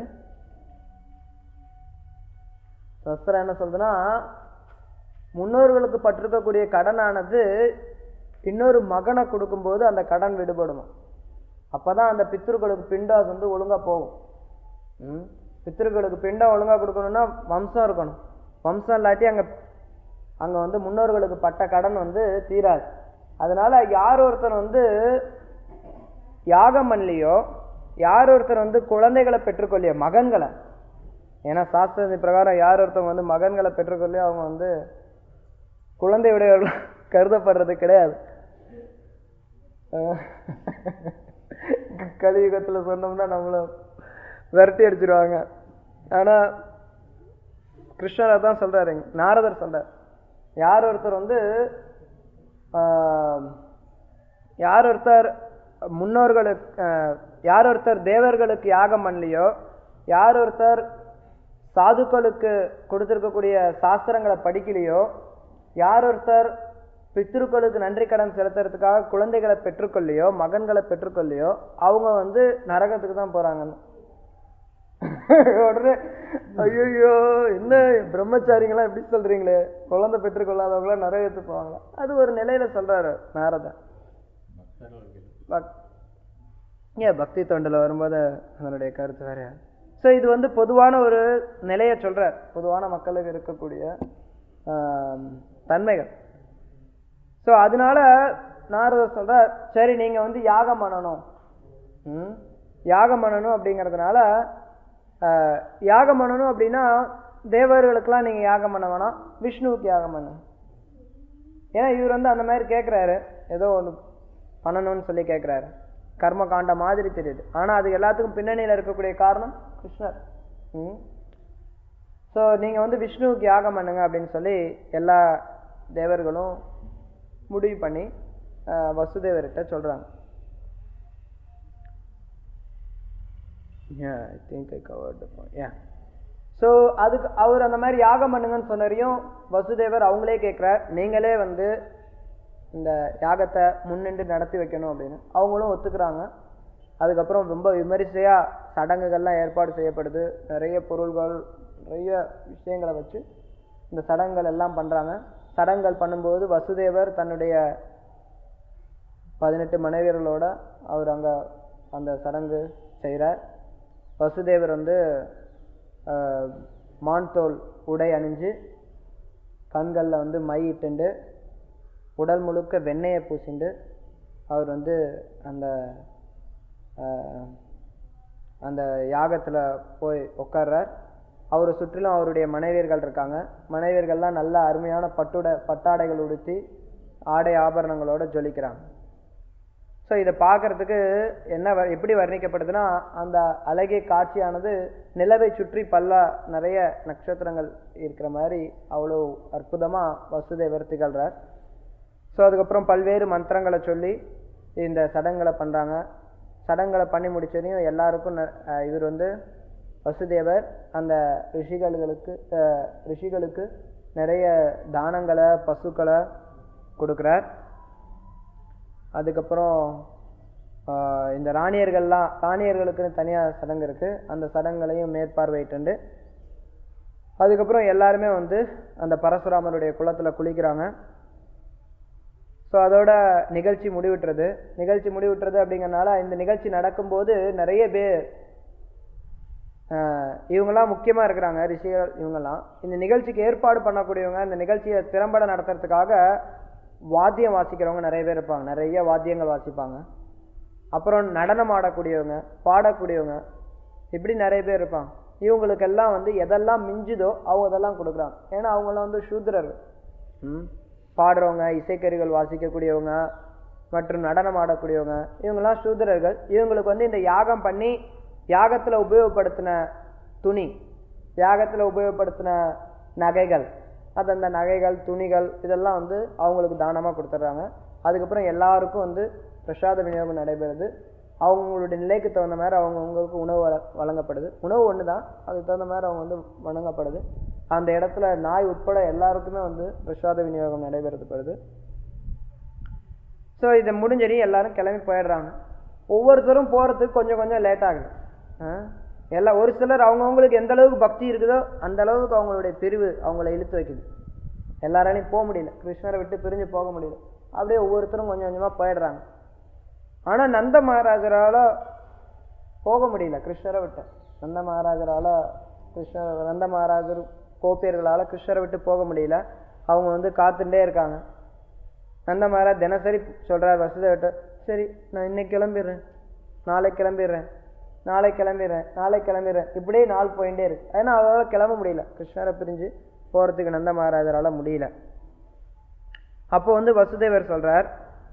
சஸ்திரம் என்ன சொல்றதுன்னா முன்னோர்களுக்கு பட்டிருக்கக்கூடிய கடனானது இன்னொரு மகனை கொடுக்கும்போது அந்த கடன் விடுபடும் அப்பதான் அந்த பித்ருக்களுக்கு பிண்டாஸ் வந்து ஒழுங்கா போகும் ம் பித்ருக்களுக்கு பிண்டம் ஒழுங்கா கொடுக்கணும்னா வம்சம் இருக்கணும் வம்சம் இல்லாட்டி அங்க அங்க வந்து முன்னோர்களுக்கு பட்ட கடன் வந்து தீராது அதனால யார் ஒருத்தர் வந்து யாகம் பண்ணலையோ யார் ஒருத்தர் வந்து குழந்தைகளை பெற்றுக்கொள்ளையோ மகன்களை ஏன்னா சாஸ்திரத்தின் பிரகாரம் யார் ஒருத்தவங்க வந்து மகன்களை பெற்றுக்கொள்ளையோ அவங்க வந்து குழந்தையுடையவர்கள் கருதப்படுறது கிடையாது அஹ் கலியுகத்துல சொன்னோம்னா நம்மள விரட்டி அடிச்சிருவாங்க ஆனா கிருஷ்ணர் தான் சொல்றாரு இங்க. நாரதர் சொல்றார் யார் ஒருத்தர் வந்து ஆஹ், யார் ஒருத்தர் முன்னோர்களுக்கு ஆஹ், யார் ஒருத்தர் தேவர்களுக்கு யாகம் பண்ணலையோ யார் ஒருத்தர் சாதுக்களுக்கு கொடுத்திருக்கக்கூடிய சாஸ்திரங்களை படிக்கலையோ யார் ஒருத்தர் பித்ருக்களுக்கு நன்றி கடன் செலுத்துறதுக்காக குழந்தைகளை பெற்றுக்கொள்ளையோ மகன்களை பெற்றுக்கொள்ளையோ அவங்க வந்து நரகத்துக்கு தான் போறாங்கன்னு உடனே ஐயோ என்ன பிரம்மச்சாரிங்களாம் எப்படி சொல்றீங்களே குழந்தை பெற்றுக்கொள்ளாதவங்களாம் நரகத்து போவாங்களா அது ஒரு நிலையில சொல்றாரு நாரதன் பக் ஏன் பக்தி தொண்டில் வரும்போது அதனுடைய கருத்து வேற ஸோ இது வந்து பொதுவான ஒரு நிலையை சொல்றார் பொதுவான மக்களுக்கு இருக்கக்கூடிய ஆம், தன்மைகள் ஸோ அதனால நாரதர் சொல்றார் சரி நீங்க வந்து யாகம் பண்ணணும் ம்? யாகம் பண்ணணும் அப்படிங்கிறதுனால ஆஹ், யாகம் பண்ணணும் அப்படின்னா தேவர்களுக்கெல்லாம் நீங்க யாகம் பண்ண வேணாம் விஷ்ணுவுக்கு யாகம் பண்ணுங்க ஏன்னா இவர் வந்து அந்த மாதிரி கேட்குறாரு ஏதோ ஒன்று பண்ணணும்னு சொல்லி கேட்குறாரு கர்ம காண்ட மாதிரி தெரியுது ஆனா அது எல்லாத்துக்கும் பின்னணியில இருக்கக்கூடிய காரணம் கிருஷ்ணர் ம் ஸோ நீங்க வந்து விஷ்ணுவுக்கு யாகம் பண்ணுங்க அப்படின்னு சொல்லி எல்லா தேவர்களும் முடிவு பண்ணி ஆஹ், வசுதேவர்கிட்ட சொல்றாங்க Yeah, I think I covered the point. Yeah. So அதுக்கு அவர் அந்த மாதிரி யாகம் பண்ணுங்கன்னு சொன்னரையும் வசுதேவர் அவங்களே கேட்குறார் நீங்களே வந்து இந்த யாகத்தை முன்னின்று நடத்தி வைக்கணும் அப்படின்னு அவங்களும் ஒத்துக்கிறாங்க அதுக்கப்புறம் ரொம்ப விமரிசையா சடங்குகள்லாம் ஏற்பாடு செய்யப்படுது நிறைய பொருள்கள் நிறைய விஷயங்களை வச்சு இந்த சடங்குகள் எல்லாம் பண்றாங்க சடங்குகள் பண்ணும்போது வசுதேவர் தன்னுடைய பதினெட்டு மனைவியர்களோட அவர் அங்க அந்த சடங்கு செய்கிறார் வசுதேவர் வந்து ஆஹ், மான் தோல் உடை அணிஞ்சு கண்களில் வந்து மை இட்டுண்டு உடல் முழுக்க வெண்ணெயை பூசிண்டு அவர் வந்து அந்த ஆஹ், அந்த யாகத்தில் போய் உட்கார்றார் அவரை சுற்றிலும் அவருடைய மனைவியர்கள் இருக்காங்க மனைவியர்கள்லாம் நல்ல அருமையான பட்டுட பட்டாடைகள் உடுத்தி ஆடை ஆபரணங்களோட ஜொலிக்கிறாங்க ஸோ இதை பார்க்கறதுக்கு என்ன வ- எப்படி வர்ணிக்கப்படுதுன்னா அந்த அழகிய காட்சியானது நிலவை சுற்றி பல்ல நிறைய நட்சத்திரங்கள் இருக்கிற மாதிரி அவ்வளோ அற்புதமாக வசுதேவர் திகழ்றார் ஸோ அதுக்கப்புறம் பல்வேறு மந்திரங்களை சொல்லி இந்த சடங்குகளை பண்ணுறாங்க சடங்குகளை பண்ணி முடிச்சதையும் எல்லாருக்கும் ந- அஹ் இவர் வந்து வசுதேவர் அந்த ரிஷிகளுக்கு அஹ் ரிஷிகளுக்கு நிறைய தானங்களை பசுக்களை கொடுக்குறார் அதுக்கப்புறம் ஆஹ் இந்த ராணியர்கள்லாம் ராணியர்களுக்குன்னு தனியாக சடங்கு இருக்கு அந்த சடங்குகளையும் மேற்பார்வையிட்டு அதுக்கப்புறம் எல்லாருமே வந்து அந்த பரசுராமருடைய குளத்துல குளிக்கிறாங்க ஸோ அதோட நிகழ்ச்சி முடிவுற்றது நிகழ்ச்சி முடிவுற்றது அப்படிங்கறனால இந்த நிகழ்ச்சி நடக்கும்போது நிறைய பேர் ஆஹ் இவங்கெல்லாம் முக்கியமா இருக்கிறாங்க ரிஷிகள் இவங்கெல்லாம் இந்த நிகழ்ச்சிக்கு ஏற்பாடு பண்ணக்கூடியவங்க இந்த நிகழ்ச்சியை திறம்பட நடத்துறதுக்காக வாத்தியம் வாசிக்கிறவங்க நிறைய பேர் இருப்பாங்க நிறைய வாத்தியங்கள் வாசிப்பாங்க அப்புறம் நடனம் ஆடக்கூடியவங்க பாடக்கூடியவங்க இப்படி நிறைய பேர் இருப்பாங்க இவங்களுக்கெல்லாம் வந்து எதெல்லாம் மிஞ்சுதோ அவங்க அதெல்லாம் கொடுக்குறாங்க ஏன்னா அவங்கெல்லாம் வந்து சூத்திரர்கள் ம் பாடுறவங்க இசைக்கருவிகள் வாசிக்கக்கூடியவங்க மற்றும் நடனம் ஆடக்கூடியவங்க இவங்கெல்லாம் சூத்திரர்கள் இவங்களுக்கு வந்து இந்த யாகம் பண்ணி யாகத்துல உபயோகப்படுத்தின துணி யாகத்துல உபயோகப்படுத்தின நகைகள் அது அந்த நகைகள் துணிகள் இதெல்லாம் வந்து அவங்களுக்கு தானமா கொடுத்துட்றாங்க அதுக்கப்புறம் எல்லாருக்கும் வந்து பிரசாத விநியோகம் நடைபெறுது அவங்களுடைய நிலைக்கு தகுந்த மாதிரி அவங்கவுங்களுக்கு உணவு வழ வழங்கப்படுது உணவு ஒன்று தான் அதுக்கு தகுந்த மாதிரி அவங்க வந்து வழங்கப்படுது அந்த இடத்துல நாய் உட்பட எல்லாருக்குமே வந்து பிரசாத விநியோகம் நடைபெறப்படுது ஸோ இதை முடிஞ்சடி எல்லாரும் கிளம்பி போயிடுறாங்க ஒவ்வொருத்தரும் போகிறதுக்கு கொஞ்சம் கொஞ்சம் லேட் ஆகுது ஆ? எல்லாம் ஒரு சிலர் அவங்கவுங்களுக்கு எந்த அளவுக்கு பக்தி இருக்குதோ அந்த அளவுக்கு அவங்களுடைய பிரிவு அவங்கள இழுத்து வைக்குது எல்லாராலையும் போக முடியல கிருஷ்ணரை விட்டு பிரிஞ்சு போக முடியல அப்படியே ஒவ்வொருத்தரும் கொஞ்சம் கொஞ்சமா போயிடுறாங்க ஆனா நந்த மகாராஜரால போக முடியல கிருஷ்ணரை விட்டு நந்த மகாராஜரால கிருஷ்ணர் நந்த மகாராஜர் கோபியர்களால கிருஷ்ணரை விட்டு போக முடியல அவங்க வந்து காத்துட்டே இருக்காங்க நந்த மகாராஜ் தினசரி சொல்றார் வசுதேவிட்ட சரி நான் இன்னைக்கு கிளம்பிடுறேன் நாளைக்கு கிளம்பிடுறேன் நாளைக்கு கிளம்பிடுறேன் நாளைக்கு கிளம்பிடுறேன் இப்படியே நாள் போயிட்டே இருக்கு ஏன்னா அவரால் கிளம்ப முடியல கிருஷ்ணரை பிரிஞ்சு போறதுக்கு நந்த மகாராஜரால முடியல அப்போ வந்து வசுதேவர் சொல்றார்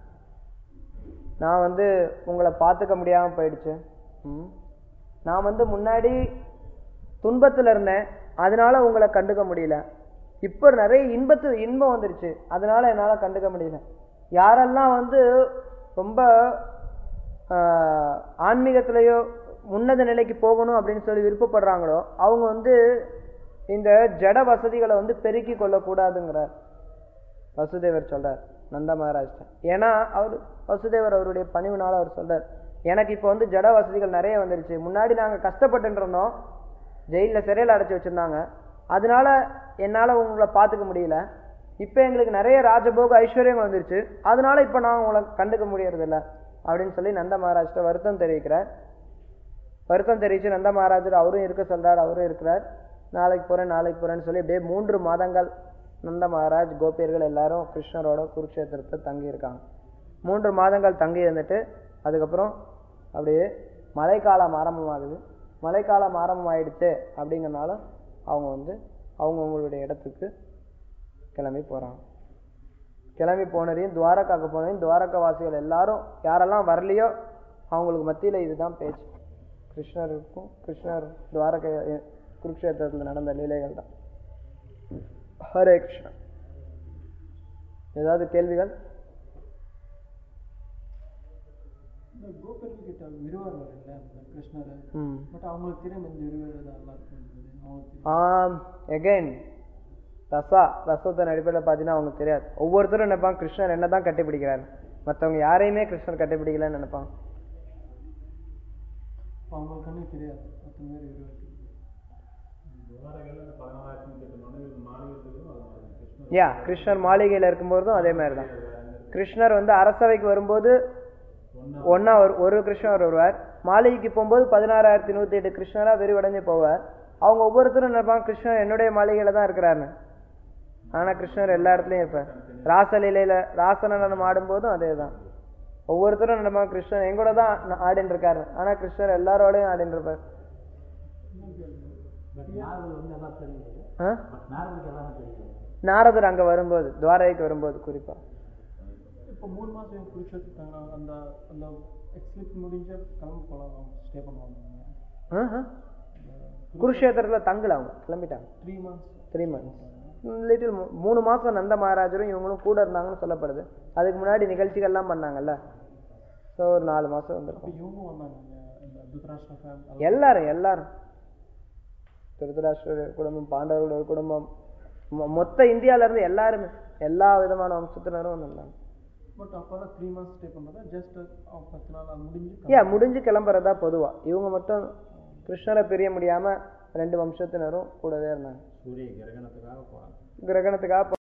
நான் வந்து உங்களை பார்த்துக்க முடியாம போயிடுச்சு ம். நான் வந்து முன்னாடி துன்பத்துல இருந்தேன் அதனால உங்களை கண்டுக்க முடியல இப்போ நிறைய இன்பத்து இன்பம் வந்துருச்சு அதனால என்னால கண்டுக்க முடியல யாரெல்லாம் வந்து ரொம்ப ஆஹ், ஆன்மீகத்திலேயோ உன்னத நிலைக்கு போகணும் அப்படின்னு சொல்லி விருப்பப்படுறாங்களோ அவங்க வந்து இந்த ஜட வசதிகளை வந்து பெருக்கி கொள்ளக்கூடாதுங்கிறார் வசுதேவர் சொல்றார் நந்த மகாராஜ் ஏன்னா அவர் வசுதேவர் அவருடைய பணிவுனால அவர் சொல்றார் எனக்கு இப்போ வந்து ஜட வசதிகள் நிறைய வந்துருச்சு முன்னாடி நாங்க கஷ்டப்பட்டு இருந்தோம் ஜெயிலில் சிறையில் அடைச்சி வச்சுருந்தாங்க அதனால என்னால் உங்களை பார்த்துக்க முடியல இப்போ எங்களுக்கு நிறைய ராஜபோக ஐஸ்வர்யங்கள் வந்துருச்சு அதனால இப்போ நான் உங்களை கண்டுக்க முடியறதில்ல அப்படின்னு சொல்லி நந்த மகாராஜ்கிட்ட வருத்தம் தெரிவிக்கிறார் வருத்தம் தெரிவித்து நந்த மகாராஜர் அவரும் இருக்க சொல்றார் அவரும் இருக்கிறார் நாளைக்கு போகிறேன் நாளைக்கு போகிறேன்னு சொல்லி அப்படியே மூன்று மாதங்கள் நந்த மகாராஜ் கோபியர்கள் எல்லாரும் கிருஷ்ணரோட குருக்ஷேத்திரத்தை தங்கியிருக்காங்க மூன்று மாதங்கள் தங்கி இருந்துட்டு அதுக்கப்புறம் அப்படியே மழைக்காலம் ஆரம்பமாகுது மழைக்காலம் ஆரம்பமாயிடுச்சு அப்படிங்கறனால அவங்க வந்து அவங்கவுங்களுடைய இடத்துக்கு கிளம்பி போகிறாங்க கிளம்பி போனதையும் துவாரகாக்கு போனதையும் துவாரகா வாசிகள் எல்லாரும் யாரெல்லாம் வரலையோ அவங்களுக்கு மத்தியில் இதுதான் பேச்சு கிருஷ்ணருக்கும் கிருஷ்ணர் துவாரக குருக்ஷேத்திரத்தில் நடந்த லீலைகள் தான் ஹரே கிருஷ்ணா ஏதாவது கேள்விகள் இந்த கோபர்கள் கிட்ட விருவார் வரல அந்த கிருஷ்ணர் ம் பட் அவங்களுக்கு தெரியும் இந்த விருவார் நல்லா இருக்குன்றது அவங்களுக்கு தெரியும் ஆம் எகைன் ரசா ரசத்தின் அடிப்படையில் பார்த்தீங்கன்னா அவங்க தெரியாது ஒவ்வொருத்தரும் நினைப்பாங்க கிருஷ்ணர் என்ன தான் கட்டிப்பிடிக்கிறாரு மற்றவங்க யாரையுமே கிருஷ்ணர் கட்டிப்பிடிக்கலன்னு நினைப்பாங்க அப்போ அவங்களுக்கு கண்ணு தெரியாது அத்தனை பேர் விருவார் யா கிருஷ்ணர் மாளிகையில் இருக்கும்போதும் அதே மாதிரி தான் கிருஷ்ணர் வந்து அரசவைக்கு வரும்போது ஒன்றா ஒரு ஒரு கிருஷ்ணர் வருவார் மாளிகைக்கு போகும்போது பதினாறாயிரத்தி நூற்றி எட்டு கிருஷ்ணராக விரிவடைஞ்சு போவார் அவங்க ஒவ்வொருத்தரும் நினைப்பாங்க கிருஷ்ணர் என்னுடைய மாளிகையில் தான் இருக்கிறாருன்னு ஆனால் கிருஷ்ணர் எல்லா இடத்துலையும் இருப்பார் ராசலீலையில் ராசநடனம் ஆடும்போதும் அதே தான் ஒவ்வொருத்தரும் நினைப்பாங்க கிருஷ்ணர் எங்கூட தான் ந- ஆடின்னு இருக்காரு ஆனால் கிருஷ்ணர் எல்லாரோடையும் ஆடின்னு இருப்பார் பட் நாரதர் வந்து எல்லாம் தெரியும் ஆ பட் நாரதருக்கு எல்லாமே தெரியும் நாரதர் அங்கே வரும்போது துவாரகைக்கு வரும்போது குறிப்பாக இப்போ மூணு மாதம் என் குருஷேத்திரம் அந்த அந்த எக்ஸ்லிப் முடிஞ்ச கிளம்பி போகலாம் ஸ்டே பண்ணுவாங்க ஆஹா. குருஷேத்திரத்தில் தங்கல அவங்க கிளம்பிட்டாங்க three months three months little மூணு மாதம் நந்த மகாராஜரும் இவங்களும் கூட இருந்தாங்கன்னு சொல்லப்படுது அதுக்கு முன்னாடி நிகழ்ச்சிகள்லாம் பண்ணாங்கல்ல ஸோ ஒரு நாலு மாதம் அப்போ வந்திருக்கும் இவங்க வந்தாங்க இந்த- இந்த துத்ராஷ்டிர ஃபேம் எல்லாரும் எல்லாரும் திருதராஷ்டிர குடும்பம் பாண்டவர்களோட குடும்பம் மொ- மொத்த இந்தியால இருந்து எல்லாருமே எல்லா விதமான வம்சத்தினரும் வந்திருந்தாங்க பட் அப்போல்லாம் த்ரீ மந்த்ஸ் ஸ்டே பண்ணுறதா ஜஸ்ட் பத்து நாள் அது முடிஞ்சு ஏன் முடிஞ்சு கிளம்புறதா பொதுவா இவங்க மட்டும் கிருஷ்ணரை பிரிய முடியாம ரெண்டு வம்சத்தினரும் கூடவே இருந்தாங்க சூரிய கிரகணத்துக்காக போகிறாங்க கிரகணத்துக்காக